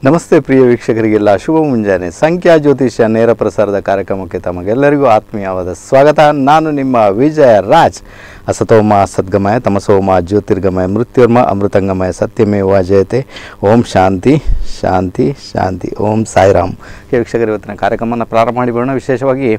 ನಮಸ್ತೆ ಪ್ರಿಯ ವೀಕ್ಷಕರಿಗೆಲ್ಲ ಶುಭ ಮುಂಜಾನೆ ಸಂಖ್ಯಾ ಜ್ಯೋತಿಷ್ಯ ನೇರ ಪ್ರಸಾರದ ಕಾರ್ಯಕ್ರಮಕ್ಕೆ ತಮಗೆಲ್ಲರಿಗೂ ಆತ್ಮೀಯವಾದ ಸ್ವಾಗತ ನಾನು ನಿಮ್ಮ ವಿಜಯ ರಾಜ್ ಅಸತೋಮ ಸದ್ಗಮಯ ತಮಸೋಮ ಜ್ಯೋತಿರ್ಗಮಯ ಮೃತ್ಯುರ್ಮ ಅಮೃತಂಗಮಯ ಸತ್ಯಮೇವ ಜಯತೆ ಓಂ ಶಾಂತಿ ಶಾಂತಿ ಶಾಂತಿ ಓಂ ಸಾಯಿರಾಮ್ ಹೇ ವೀಕ್ಷಕರು ಇವತ್ತಿನ ಕಾರ್ಯಕ್ರಮನ ಪ್ರಾರಂಭ ಮಾಡಿಬಿಡೋಣ ವಿಶೇಷವಾಗಿ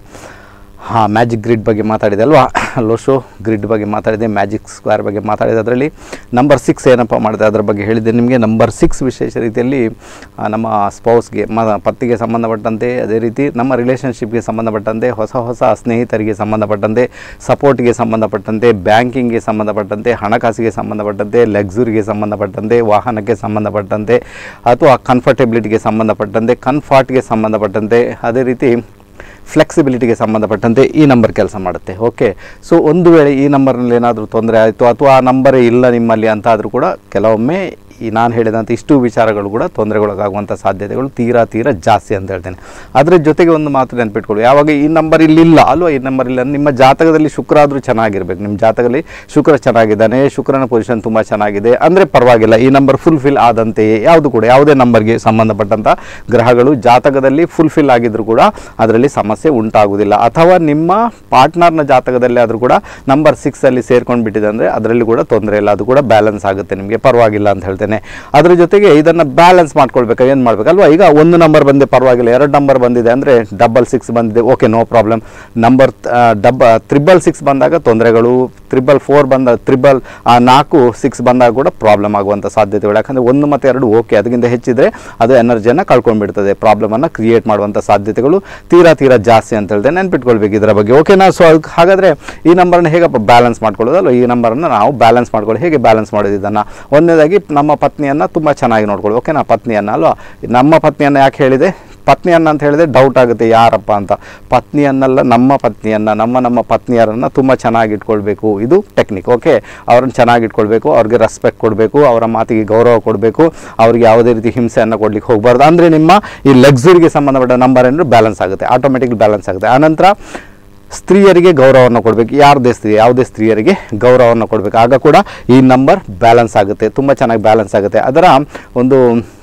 ಹಾಂ ಮ್ಯಾಜಿಕ್ ಗ್ರಿಡ್ ಬಗ್ಗೆ ಮಾತಾಡಿದೆ ಅಲ್ವಾ ಲೋಶೋ ಗ್ರಿಡ್ ಬಗ್ಗೆ ಮಾತಾಡಿದೆ ಮ್ಯಾಜಿಕ್ ಸ್ಕ್ವೇರ್ ಬಗ್ಗೆ ಮಾತಾಡಿದೆ ಅದರಲ್ಲಿ ನಂಬರ್ ಸಿಕ್ಸ್ ಏನಪ್ಪ ಮಾಡಿದೆ ಅದರ ಬಗ್ಗೆ ಹೇಳಿದ್ದೆ ನಿಮಗೆ ನಂಬರ್ ಸಿಕ್ಸ್ ವಿಶೇಷ ರೀತಿಯಲ್ಲಿ ಆ, ನಮ್ಮ ಸ್ಪೌಸ್ಗೆ ಮ ಪತ್ತಿಗೆ ಸಂಬಂಧಪಟ್ಟಂತೆ ಅದೇ ರೀತಿ ನಮ್ಮ ರಿಲೇಷನ್ಶಿಪ್ಗೆ ಸಂಬಂಧಪಟ್ಟಂತೆ ಹೊಸ ಹೊಸ ಸ್ನೇಹಿತರಿಗೆ ಸಂಬಂಧಪಟ್ಟಂತೆ ಸಪೋರ್ಟ್ಗೆ ಸಂಬಂಧಪಟ್ಟಂತೆ ಬ್ಯಾಂಕಿಂಗ್ಗೆ ಸಂಬಂಧಪಟ್ಟಂತೆ ಹಣಕಾಸಿಗೆ ಸಂಬಂಧಪಟ್ಟಂತೆ ಲಕ್ಸುರಿಗೆ ಸಂಬಂಧಪಟ್ಟಂತೆ ವಾಹನಕ್ಕೆ ಸಂಬಂಧಪಟ್ಟಂತೆ ಅಥವಾ ಕಂಫರ್ಟೆಬಿಲಿಟಿಗೆ ಸಂಬಂಧಪಟ್ಟಂತೆ ಕನ್ಫರ್ಟ್ಗೆ ಸಂಬಂಧಪಟ್ಟಂತೆ ಅದೇ ರೀತಿ ಫ್ಲೆಕ್ಸಿಬಿಲಿಟಿಗೆ ಸಂಬಂಧಪಟ್ಟಂತೆ ಈ ನಂಬರ್ ಕೆಲಸ ಮಾಡುತ್ತೆ ಓಕೆ ಸೊ ಒಂದು ವೇಳೆ ಈ ನಂಬರ್ನಲ್ಲಿ ಏನಾದರೂ ತೊಂದರೆ ಆಯಿತು ಅಥವಾ ಆ ನಂಬರೇ ಇಲ್ಲ ನಿಮ್ಮಲ್ಲಿ ಅಂತ ಆದರೂ ಕೂಡ ಕೆಲವೊಮ್ಮೆ ಈ ನಾನು ಹೇಳಿದಂಥ ಇಷ್ಟು ವಿಚಾರಗಳು ಕೂಡ ತೊಂದರೆಗೊಳಗಾಗುವಂಥ ಸಾಧ್ಯತೆಗಳು ತೀರಾ ತೀರಾ ಜಾಸ್ತಿ ಅಂತ ಹೇಳ್ತೇನೆ ಅದರ ಜೊತೆಗೆ ಒಂದು ಮಾತು ನೆನ್ಪಿಟ್ಕೊಳ್ಳಿ ಯಾವಾಗ ಈ ನಂಬರ್ ಇಲ್ಲಿಲ್ಲ ಅಲ್ವಾ ಈ ನಂಬರ್ ಇಲ್ಲ ನಿಮ್ಮ ಜಾತಕದಲ್ಲಿ ಶುಕ್ರ ಆದರೂ ಚೆನ್ನಾಗಿರ್ಬೇಕು ನಿಮ್ಮ ಜಾತಕದಲ್ಲಿ ಶುಕ್ರ ಚೆನ್ನಾಗಿದ್ದಾನೆ ಶುಕ್ರನ ಪೊಸಿಷನ್ ತುಂಬ ಚೆನ್ನಾಗಿದೆ ಅಂದರೆ ಪರವಾಗಿಲ್ಲ ಈ ನಂಬರ್ ಫುಲ್ಫಿಲ್ ಆದಂತೆಯೇ ಯಾವುದು ಕೂಡ ಯಾವುದೇ ನಂಬರ್ಗೆ ಸಂಬಂಧಪಟ್ಟಂಥ ಗ್ರಹಗಳು ಜಾತಕದಲ್ಲಿ ಫುಲ್ಫಿಲ್ ಆಗಿದ್ರು ಕೂಡ ಅದರಲ್ಲಿ ಸಮಸ್ಯೆ ಉಂಟಾಗುವುದಿಲ್ಲ ಅಥವಾ ನಿಮ್ಮ ಪಾರ್ಟ್ನರ್ನ ಜಾತಕದಲ್ಲಿ ಆದರೂ ಕೂಡ ನಂಬರ್ ಸಿಕ್ಸಲ್ಲಿ ಸೇರ್ಕೊಂಡು ಬಿಟ್ಟಿದೆ ಅಂದರೆ ಅದರಲ್ಲಿ ಕೂಡ ತೊಂದರೆ ಇಲ್ಲ ಅದು ಕೂಡ ಬ್ಯಾಲೆನ್ಸ್ ಆಗುತ್ತೆ ನಿಮಗೆ ಪರವಾಗಿಲ್ಲ ಅಂತ ಹೇಳ್ತೇನೆ ಅದ್ರ ಜೊತೆಗೆ ಇದನ್ನು ಬ್ಯಾಲೆನ್ಸ್ ಮಾಡ್ಕೊಳ್ಬೇಕು ಏನು ಮಾಡಬೇಕಲ್ವಾ ಈಗ ಒಂದು ನಂಬರ್ ಬಂದೆ ಪರವಾಗಿಲ್ಲ ಎರಡು ನಂಬರ್ ಬಂದಿದೆ ಅಂದರೆ ಡಬಲ್ ಸಿಕ್ಸ್ ಬಂದಿದೆ ಓಕೆ ನೋ ಪ್ರಾಬ್ಲಮ್ ನಂಬರ್ ಡಬ್ಬ ತ್ರಿಬಲ್ ಸಿಕ್ಸ್ ಬಂದಾಗ ತೊಂದರೆಗಳು ತ್ರಿಬಲ್ ಫೋರ್ ಬಂದ ತ್ರಿಬಲ್ ನಾಲ್ಕು ಸಿಕ್ಸ್ ಬಂದಾಗ ಕೂಡ ಪ್ರಾಬ್ಲಮ್ ಆಗುವಂಥ ಸಾಧ್ಯತೆಗಳು ಯಾಕಂದರೆ ಒಂದು ಮತ್ತು ಎರಡು ಓಕೆ ಅದಕ್ಕಿಂತ ಹೆಚ್ಚಿದ್ರೆ ಅದು ಎನರ್ಜಿಯನ್ನು ಕಳ್ಕೊಂಡ್ಬಿಡ್ತದೆ ಪ್ರಾಬ್ಲಮನ್ನು ಕ್ರಿಯೇಟ್ ಮಾಡುವಂಥ ಸಾಧ್ಯತೆಗಳು ತೀರಾ ತೀರಾ ಜಾಸ್ತಿ ಅಂತ ಹೇಳಿದೆ ನೆನ್ಪಿಟ್ಕೊಳ್ಬೇಕು ಇದರ ಬಗ್ಗೆ ಓಕೆನಾ ಸೊ ಅದಕ್ಕೆ ಹಾಗಾದರೆ ಈ ನಂಬರನ್ನು ಹೇಗಪ್ಪ ಬ್ಯಾಲೆನ್ಸ್ ಮಾಡ್ಕೊಳ್ಳೋದಲ್ಲ ಈ ನಂಬರನ್ನು ನಾವು ಬ್ಯಾಲೆನ್ಸ್ ಮಾಡ್ಕೊಳ್ಳಿ ಹೇಗೆ ಬ್ಯಾಲೆನ್ಸ್ ಮಾಡೋದು ಇದನ್ನು ಒಂದನೇದಾಗಿ ನಮ್ಮ ಪತ್ನಿಯನ್ನು ತುಂಬ ಚೆನ್ನಾಗಿ ನೋಡ್ಕೊಳ್ಳಿ ಓಕೆನಾ ಪತ್ನಿಯನ್ನು ಅಲ್ವಾ ನಮ್ಮ ಪತ್ನಿಯನ್ನು ಯಾಕೆ ಹೇಳಿದೆ ಪತ್ನಿಯನ್ನ ಅಂತ ಹೇಳಿದ್ರೆ ಡೌಟ್ ಆಗುತ್ತೆ ಯಾರಪ್ಪ ಅಂತ ಪತ್ನಿಯನ್ನಲ್ಲ ನಮ್ಮ ಪತ್ನಿಯನ್ನು ನಮ್ಮ ನಮ್ಮ ಪತ್ನಿಯರನ್ನು ತುಂಬ ಚೆನ್ನಾಗಿ ಇಟ್ಕೊಳ್ಬೇಕು ಇದು ಟೆಕ್ನಿಕ್ ಓಕೆ ಅವ್ರನ್ನ ಚೆನ್ನಾಗಿ ಇಟ್ಕೊಳ್ಬೇಕು ಅವ್ರಿಗೆ ರೆಸ್ಪೆಕ್ಟ್ ಕೊಡಬೇಕು ಅವರ ಮಾತಿಗೆ ಗೌರವ ಕೊಡಬೇಕು ಅವ್ರಿಗೆ ಯಾವುದೇ ರೀತಿ ಹಿಂಸೆಯನ್ನು ಕೊಡ್ಲಿಕ್ಕೆ ಹೋಗಬಾರ್ದು ಅಂದರೆ ನಿಮ್ಮ ಈ ಲಕ್ಸುರಿಗೆ ಸಂಬಂಧಪಟ್ಟ ನಂಬರ್ ಏನಾದ್ರು ಬ್ಯಾಲೆನ್ಸ್ ಆಗುತ್ತೆ ಆಟೋಮೆಟಿಕ್ ಬ್ಯಾಲೆನ್ಸ್ ಆಗುತ್ತೆ ಆನಂತರ ಸ್ತ್ರೀಯರಿಗೆ ಗೌರವವನ್ನು ಕೊಡಬೇಕು ಯಾರದೇ ಸ್ತ್ರೀ ಯಾವುದೇ ಸ್ತ್ರೀಯರಿಗೆ ಗೌರವವನ್ನು ಕೊಡಬೇಕು ಆಗ ಕೂಡ ಈ ನಂಬರ್ ಬ್ಯಾಲೆನ್ಸ್ ಆಗುತ್ತೆ ತುಂಬ ಚೆನ್ನಾಗಿ ಬ್ಯಾಲೆನ್ಸ್ ಆಗುತ್ತೆ ಅದರ ಒಂದು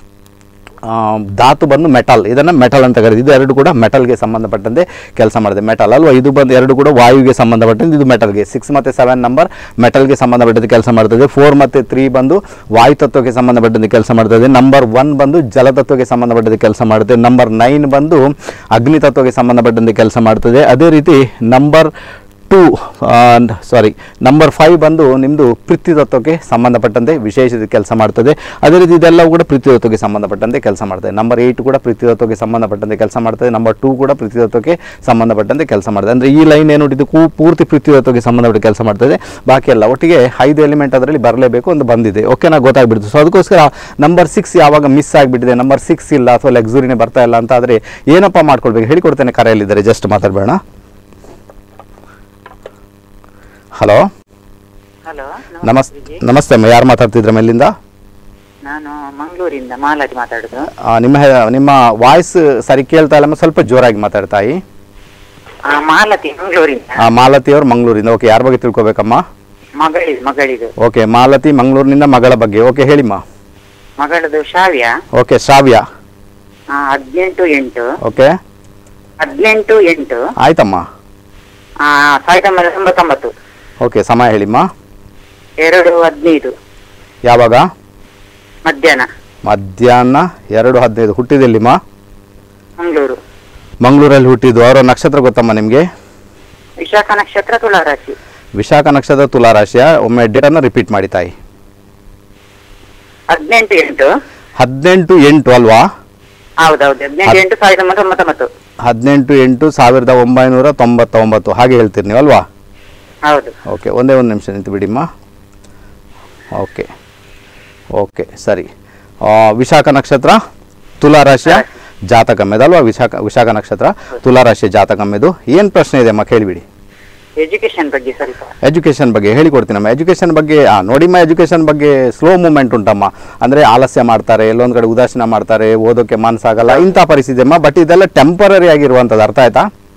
ಆ, ಧಾತು ಬಂದು ಮೆಟಲ್ ಇದನ್ನು ಮೆಟಲ್ ಅಂತ ಕರೀತೀವಿ ಇದು ಎರಡು ಕೂಡ ಮೆಟಲ್ಗೆ ಸಂಬಂಧಪಟ್ಟಂತೆ ಕೆಲಸ ಮಾಡುತ್ತೆ ಮೆಟಲ್ ಅಲ್ವಾ ಇದು ಬಂದು ಎರಡು ಕೂಡ ವಾಯುವಿಗೆ ಸಂಬಂಧಪಟ್ಟಂತೆ ಇದು ಮೆಟಲ್ಗೆ ಸಿಕ್ಸ್ ಮತ್ತು ಸೆವೆನ್ ನಂಬರ್ ಮೆಟಲ್ಗೆ ಸಂಬಂಧಪಟ್ಟಂತೆ ಕೆಲಸ ಮಾಡ್ತದೆ ಫೋರ್ ಮತ್ತು ತ್ರೀ ಬಂದು ವಾಯು ತತ್ವಕ್ಕೆ ಸಂಬಂಧಪಟ್ಟಂತೆ ಕೆಲಸ ಮಾಡ್ತದೆ ನಂಬರ್ ಒನ್ ಬಂದು ಜಲತತ್ವಕ್ಕೆ ಸಂಬಂಧಪಟ್ಟಂತೆ ಕೆಲಸ ಮಾಡುತ್ತೆ ನಂಬರ್ ನೈನ್ ಬಂದು ಅಗ್ನಿ ತತ್ವಕ್ಕೆ ಸಂಬಂಧಪಟ್ಟಂತೆ ಕೆಲಸ ಮಾಡ್ತದೆ ಅದೇ ರೀತಿ number two sorry number five ಬಂದು ನಿಮ್ಮದು ಪೃಥ್ವಿ ತತ್ವಕ್ಕೆ ಸಂಬಂಧಪಟ್ಟಂತೆ ವಿಶೇಷ ಕೆಲಸ ಮಾಡ್ತದೆ ಅದೇ ರೀತಿ ಇದೆಲ್ಲವೂ ಕೂಡ ಪೃಥ್ವಿ ತತ್ವಕ್ಕೆ ಸಂಬಂಧಪಟ್ಟಂತೆ ಕೆಲಸ ಮಾಡ್ತದೆ ನಂಬರ್ ಏಯ್ಟ್ ಕೂಡ ಪೃಥ್ವಿ ತತ್ವಕ್ಕೆ ಸಂಬಂಧಪಟ್ಟಂತೆ ಕೆಲಸ ಮಾಡ್ತದೆ ನಂಬರ್ ಟೂ ಕೂಡ ಪೃಥ್ವಿ ತತ್ವಕ್ಕೆ ಸಂಬಂಧಪಟ್ಟಂತೆ ಕೆಲಸ ಮಾಡ್ತದೆ ಅಂದರೆ ಈ ಲೈನ್ ಏನು ಇದು ಕೂ ಪೂರ್ತಿ ಪೃಥ್ವಿ ತತ್ವಕ್ಕೆ ಸಂಬಂಧಪಟ್ಟ ಕೆಲಸ ಮಾಡ್ತದೆ ಬಾಕಿ ಎಲ್ಲ ಒಟ್ಟಿಗೆ ಐದು ಎಲಿಮೆಂಟ್ ಅದರಲ್ಲಿ ಬರಲೇಬೇಕು ಒಂದು ಬಂದಿದೆ ಓಕೆನಾ ಗೊತ್ತಾಗ್ಬಿಡ್ತು ಸೊ ಅದಕ್ಕೋಸ್ಕರ ನಂಬರ್ ಸಿಕ್ಸ್ ಯಾವಾಗ ಮಿಸ್ ಆಗಿಬಿಟ್ಟಿದೆ ನಂಬರ್ ಸಿಕ್ಸ್ ಇಲ್ಲ ಅಥವಾ ಲಕ್ಸುರಿನೇ ಬರ್ತಾ ಇಲ್ಲ ಅಂತ ಆದರೆ ಏನಪ್ಪ ಮಾಡ್ಕೊಳ್ಬೇಕು ಹೇಳಿಕೊಡ್ತೇನೆ ಕರೆಯಲ್ಲಿದ್ದಾರೆ ಜಸ್ಟ್ ಮಾತಾಡಬೇಡ ಹಲೋ ಹಲೋ ನಮಸ್ ನಮಸ್ತೆ ಅಮ್ಮ ಯಾರು ಮಾತಾಡ್ತಿದ್ರ ಮೇಲಿಂದ ನಾನು ಮಂಗಳೂರಿಂದ ಮಾಲಾತಿ ಮಾತಾಡುದು ಆ, ನಿಮ್ಮ ಹೆ- ನಿಮ್ಮ ವಾಯ್ಸ್ ಸರಿ ಕೇಳ್ತಾ ಇಲ್ಲ ಅಮ್ಮ, ಸ್ವಲ್ಪ ಜೋರಾಗಿ ಮಾತಾಡ್ತಾಯಿ ಆ, ಮಾಲತಿ ಮಂಗಳೂರಿಂದ ಮಾಲತಿ ಅವ್ರು ಮಂಗಳೂರಿಂದ ಓಕೆ ಯಾರ ಬಗ್ಗೆ ತಿಳ್ಕೊಬೇಕಮ್ಮ ಮಗಳಿದು ಮಗಳಿದು ಓಕೆ ಮಾಲತಿ ಮಂಗಳೂರಿನಿಂದ ಮಗಳ ಬಗ್ಗೆ ಓಕೆ ಹೇಳಿಮ್ಮ ಮಗಳದು ಶಾವ್ಯ ಓಕೆ ಶ್ರಾವ್ಯ ಆ, ಹದಿನೆಂಟು ಎಂಟು ಓಕೆ ಹದಿನೆಂಟು ಎಂಟು ಆಯ್ತಮ್ಮ ಆ, ಸಾವಿರದ ಒಂಬೈನೂರ ತೊಂಬತ್ತೊಂಬತ್ತು ಓಕೆ ಸಮಯ ಹೇಳಿಮ್ಮ ಎರಡು ಹದಿನೈದು ಯಾವಾಗ ಮಧ್ಯಾಹ್ನ ಮಧ್ಯಾಹ್ನ ಎರಡು ಹದಿನೈದು ಹುಟ್ಟಿದೆಲ್ಲಿಮ್ಮ ಮಂಗಳೂರು ಮಂಗಳೂರಲ್ಲಿ ಹುಟ್ಟಿದ್ದು ಅವರ ನಕ್ಷತ್ರ ಗೊತ್ತಮ್ಮ ನಿಮಗೆ ವಿಶಾಖ ನಕ್ಷತ್ರ ತುಲಾರಾಶಿ ವಿಶಾಖ ನಕ್ಷತ್ರ ತುಲಾರಾಶಿಯ ಒಮ್ಮೆ ಡೇಟನ್ನು ರಿಪೀಟ್ ಮಾಡಿ ತಾಯಿ ಹದಿನೆಂಟು ಎಂಟು ಹದಿನೆಂಟು ಎಂಟು ಅಲ್ವಾ ಹೌದೌದು ಹದಿನೆಂಟು ಎಂಟು ಸಾವಿರದ ಒಂಬೈನೂರ ತೊಂಬತ್ತೊಂಬತ್ತು ಹದಿನೆಂಟು ಎಂಟು ಸಾವಿರದ ಒಂಬೈನೂರ ತೊಂಬತ್ತೊಂಬತ್ತು ಹಾಗೆ ಹೇಳ್ತೀರಿ ನೀವು ಅಲ್ವಾ ಹೌದು ಓಕೆ ಒಂದೇ ಒಂದು ನಿಮಿಷ ನಿಂತು ಬಿಡಿಮ್ಮ ಓಕೆ ಓಕೆ ಸರಿ ಆ, ವಿಶಾಖ ನಕ್ಷತ್ರ ತುಲಾರಾಶಿಯ ಜಾತಕಮ್ಮೆದಲ್ವಾ ವಿಶಾಖ ವಿಶಾಖ ನಕ್ಷತ್ರ ತುಲಾರಾಶಿಯ ಜಾತಕಮ್ಮೆದು ಏನು ಪ್ರಶ್ನೆ ಇದೆ ಅಮ್ಮ ಕೇಳಿಬಿಡಿ ಎಜುಕೇಶನ್ ಬಗ್ಗೆ ಸ್ವಲ್ಪ ಎಜುಕೇಷನ್ ಬಗ್ಗೆ ಹೇಳಿಕೊಡ್ತೀನಮ್ಮ ಎಜುಕೇಷನ್ ಬಗ್ಗೆ ಆ, ನೋಡಿಮ್ಮ ಎಜುಕೇಷನ್ ಬಗ್ಗೆ ಸ್ಲೋ ಮೂಮೆಂಟ್ ಉಂಟಮ್ಮ ಅಂದರೆ ಆಲಸ್ಯ ಮಾಡ್ತಾರೆ ಎಲ್ಲೊಂದು ಕಡೆ ಉದಾಸೀನ ಮಾಡ್ತಾರೆ ಓದೋಕ್ಕೆ ಮನಸ್ಸಾಗಲ್ಲ ಇಂಥ ಪರಿಸ್ಥಿತಿ ಅಮ್ಮ ಬಟ್ ಇದೆಲ್ಲ ಟೆಂಪರರಿ ಆಗಿರುವಂಥದ್ದು ಅರ್ಥ ಆಯ್ತಾ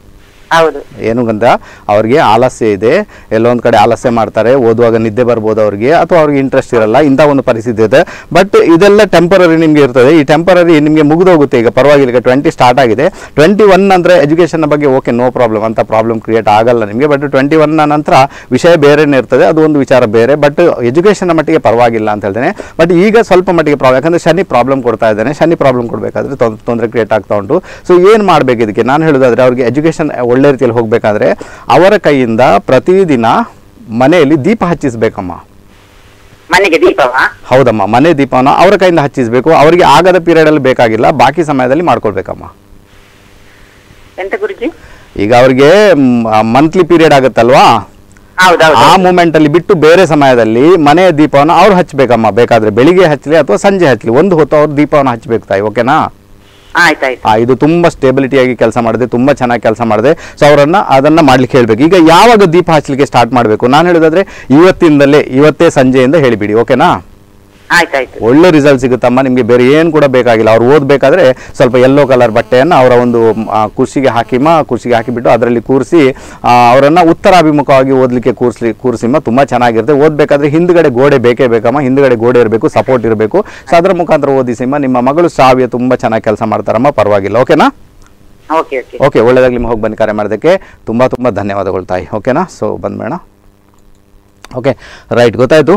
ಹೌದು ಏನು ಗಂತ ಅವ್ರಿಗೆ ಆಲಸ್ಯ ಇದೆ ಎಲ್ಲೋ ಒಂದು ಕಡೆ ಆಲಸ್ಯ ಮಾಡ್ತಾರೆ ಓದುವಾಗ ನಿದ್ದೆ ಬರ್ಬೋದು ಅವ್ರಿಗೆ ಅಥವಾ ಅವ್ರಿಗೆ ಇಂಟ್ರೆಸ್ಟ್ ಇರಲ್ಲ ಇಂಥ ಒಂದು ಪರಿಸ್ಥಿತಿ ಇದೆ ಬಟ್ ಇದೆಲ್ಲ ಟೆಂಪರರಿ ನಿಮಗೆ ಇರ್ತದೆ ಈ ಟೆಂಪರರಿ ನಿಮಗೆ ಮುಗಿದೋಗುತ್ತೆ ಈಗ ಪರವಾಗಿಲ್ಲ ಈಗ ಟ್ವೆಂಟಿ ಸ್ಟಾರ್ಟ್ ಆಗಿದೆ ಟ್ವೆಂಟಿ ಒನ್ ಅಂದರೆ ಎಜುಕೇಷನ್ ಬಗ್ಗೆ ಓಕೆ ನೋ ಪ್ರಾಬ್ಲಮ್ ಅಂತ ಪ್ರಾಬ್ಲಮ್ ಕ್ರಿಯೇಟ್ ಆಗಲ್ಲ ನಿಮಗೆ ಬಟ್ ಟ್ವೆಂಟಿ ಒನ್ ನಂತರ ವಿಷಯ ಬೇರೆನೇ ಇರ್ತದೆ ಅದು ಒಂದು ವಿಚಾರ ಬೇರೆ ಬಟ್ ಎಜುಕೇಷನ್ ಮಟ್ಟಿಗೆ ಪರವಾಗಿಲ್ಲ ಅಂತ ಹೇಳ್ತೇನೆ ಬಟ್ ಈಗ ಸ್ವಲ್ಪ ಮಟ್ಟಿಗೆ ಪ್ರಾಬ್ಲಮ್ ಯಾಕಂದರೆ ಶನಿ ಪ್ರಾಬ್ಲಮ್ ಕೊಡ್ತಾ ಇದ್ದಾನೆ ಶನಿ ಪ್ರಾಬ್ಲಮ್ ಕೊಡಬೇಕಾದ್ರೆ ತೊಂದರೆ ಕ್ರಿಯೇಟ್ ಆಗ್ತಾ ಉಂಟು ಸೊ ಏನು ಮಾಡಬೇಕು ಇದಕ್ಕೆ ನಾನು ಹೇಳೋದಾದ್ರೆ ಅವ್ರಿಗೆ ಎಜುಕೇಷನ್ ಒಳ್ಳೆ ರೀತಿಯಲ್ಲಿ ಹೋಗಬೇಕಾದ್ರೆ ಅವರ ಕೈಯಿಂದ ಪ್ರತಿದಿನ ಮನೆಯಲ್ಲಿ ದೀಪ ಹಚ್ಚಿಸ್ಬೇಕಮ್ಮ ಮನೆಗೆ ದೀಪವಾ ಹೌದಮ್ಮ ಮನೆ ದೀಪನ ಅವರ ಕೈಯಿಂದ ಹಚ್ಚಿಸ್ಬೇಕು ಅವರಿಗೆ ಆಗದ ಪೀರಿಯಡಲ್ಲಿ ಬೇಕಾಗಿಲ್ಲ ಬಾಕಿ ಸಮಯದಲ್ಲಿ ಮಾಡ್ಕೊಳ್ಬೇಕಮ್ಮ ಎಂತ ಗುರುಜಿ ಈಗ ಅವ್ರಿಗೆ ಮಂತ್ಲಿ ಪೀರಿಯಡ್ ಆಗುತ್ತಲ್ವಾ ಹೌದೌದು ಆ ಮೂಮೆಂಟ್ ಅಲ್ಲಿ ಬಿಟ್ಟು ಬೇರೆ ಸಮಯದಲ್ಲಿ ಮನೆಯ ದೀಪವನ್ನು ಅವ್ರು ಹಚ್ಚಬೇಕಮ್ಮ ಬೇಕಾದ್ರೆ ಬೆಳಿಗ್ಗೆ ಹಚ್ಚಲಿ ಅಥವಾ ಸಂಜೆ ಹಚ್ಚಲಿ ಒಂದು ಹೊತ್ತು ಅವ್ರು ದೀಪವನ್ನು ಹಚ್ಚಬೇಕು ತಾಯಿ ಓಕೆನಾ ಆಯ್ತಾಯ್ತು ಆ, ಇದು ತುಂಬಾ ಸ್ಟೇಬಿಲಿಟಿಯಾಗಿ ಕೆಲಸ ಮಾಡಿದೆ ತುಂಬಾ ಚೆನ್ನಾಗಿ ಕೆಲಸ ಮಾಡಿದೆ ಸೊ ಅವರನ್ನ ಅದನ್ನ ಮಾಡ್ಲಿಕ್ಕೆ ಹೇಳ್ಬೇಕು ಈಗ ಯಾವಾಗ ದೀಪ ಹಚ್ಚಲಿಕ್ಕೆ ಸ್ಟಾರ್ಟ್ ಮಾಡಬೇಕು ನಾನು ಹೇಳೋದಾದ್ರೆ ಇವತ್ತಿಂದಲೇ ಇವತ್ತೇ ಸಂಜೆಯಿಂದ ಹೇಳಿಬಿಡಿ ಓಕೆನಾ ಆಯ್ತಾಯ್ತು ಒಳ್ಳೆ ರಿಸಲ್ಟ್ ಸಿಗುತ್ತಮ್ಮ ನಿಮಗೆ ಬೇರೆ ಏನು ಕೂಡ ಬೇಕಾಗಿಲ್ಲ ಅವ್ರು ಓದಬೇಕಾದ್ರೆ ಸ್ವಲ್ಪ ಯೆಲ್ಲೋ ಕಲರ್ ಬಟ್ಟೆಯನ್ನು ಅವರ ಒಂದು ಆ, ಕುರ್ಚಿಗೆ ಹಾಕಿಮ್ಮ ಕುರ್ಚಿಗೆ ಹಾಕಿಬಿಟ್ಟು ಅದರಲ್ಲಿ ಕೂರಿಸಿ ಅವರನ್ನು ಉತ್ತರಾಭಿಮುಖವಾಗಿ ಓದಲಿಕ್ಕೆ ಕೂರಿಸ್ಲಿ ಕೂರಿಸಿಮ್ಮ ತುಂಬ ಚೆನ್ನಾಗಿರುತ್ತೆ ಓದಬೇಕಾದ್ರೆ ಹಿಂದ್ಗಡೆ ಗೋಡೆ ಬೇಕೇ ಬೇಕಮ್ಮ ಹಿಂದ್ಗಡೆ ಗೋಡೆ ಇರಬೇಕು ಸಪೋರ್ಟ್ ಇರಬೇಕು ಸೊ ಅದರ ಮುಖಾಂತರ ಓದಿಸಿಮ್ಮ ನಿಮ್ಮ ಮಗಳು ಶ್ರಾವ್ಯ ತುಂಬ ಚೆನ್ನಾಗಿ ಕೆಲಸ ಮಾಡ್ತಾರಮ್ಮ ಪರವಾಗಿಲ್ಲ ಓಕೆನಾ ಓಕೆ ಓಕೆ ಓಕೆ ಒಳ್ಳೆಯದಾಗಲಿ ಹೋಗಿ ಬನ್ನಿ ಕರೆ ಮಾಡೋದಕ್ಕೆ ತುಂಬ ತುಂಬ ಧನ್ಯವಾದಗಳು ತಾಯಿ ಓಕೆನಾ ಸೊ ಬಂದ್ಬೇಡ ಓಕೆ ರೈಟ್ ಗೊತ್ತಾಯಿತು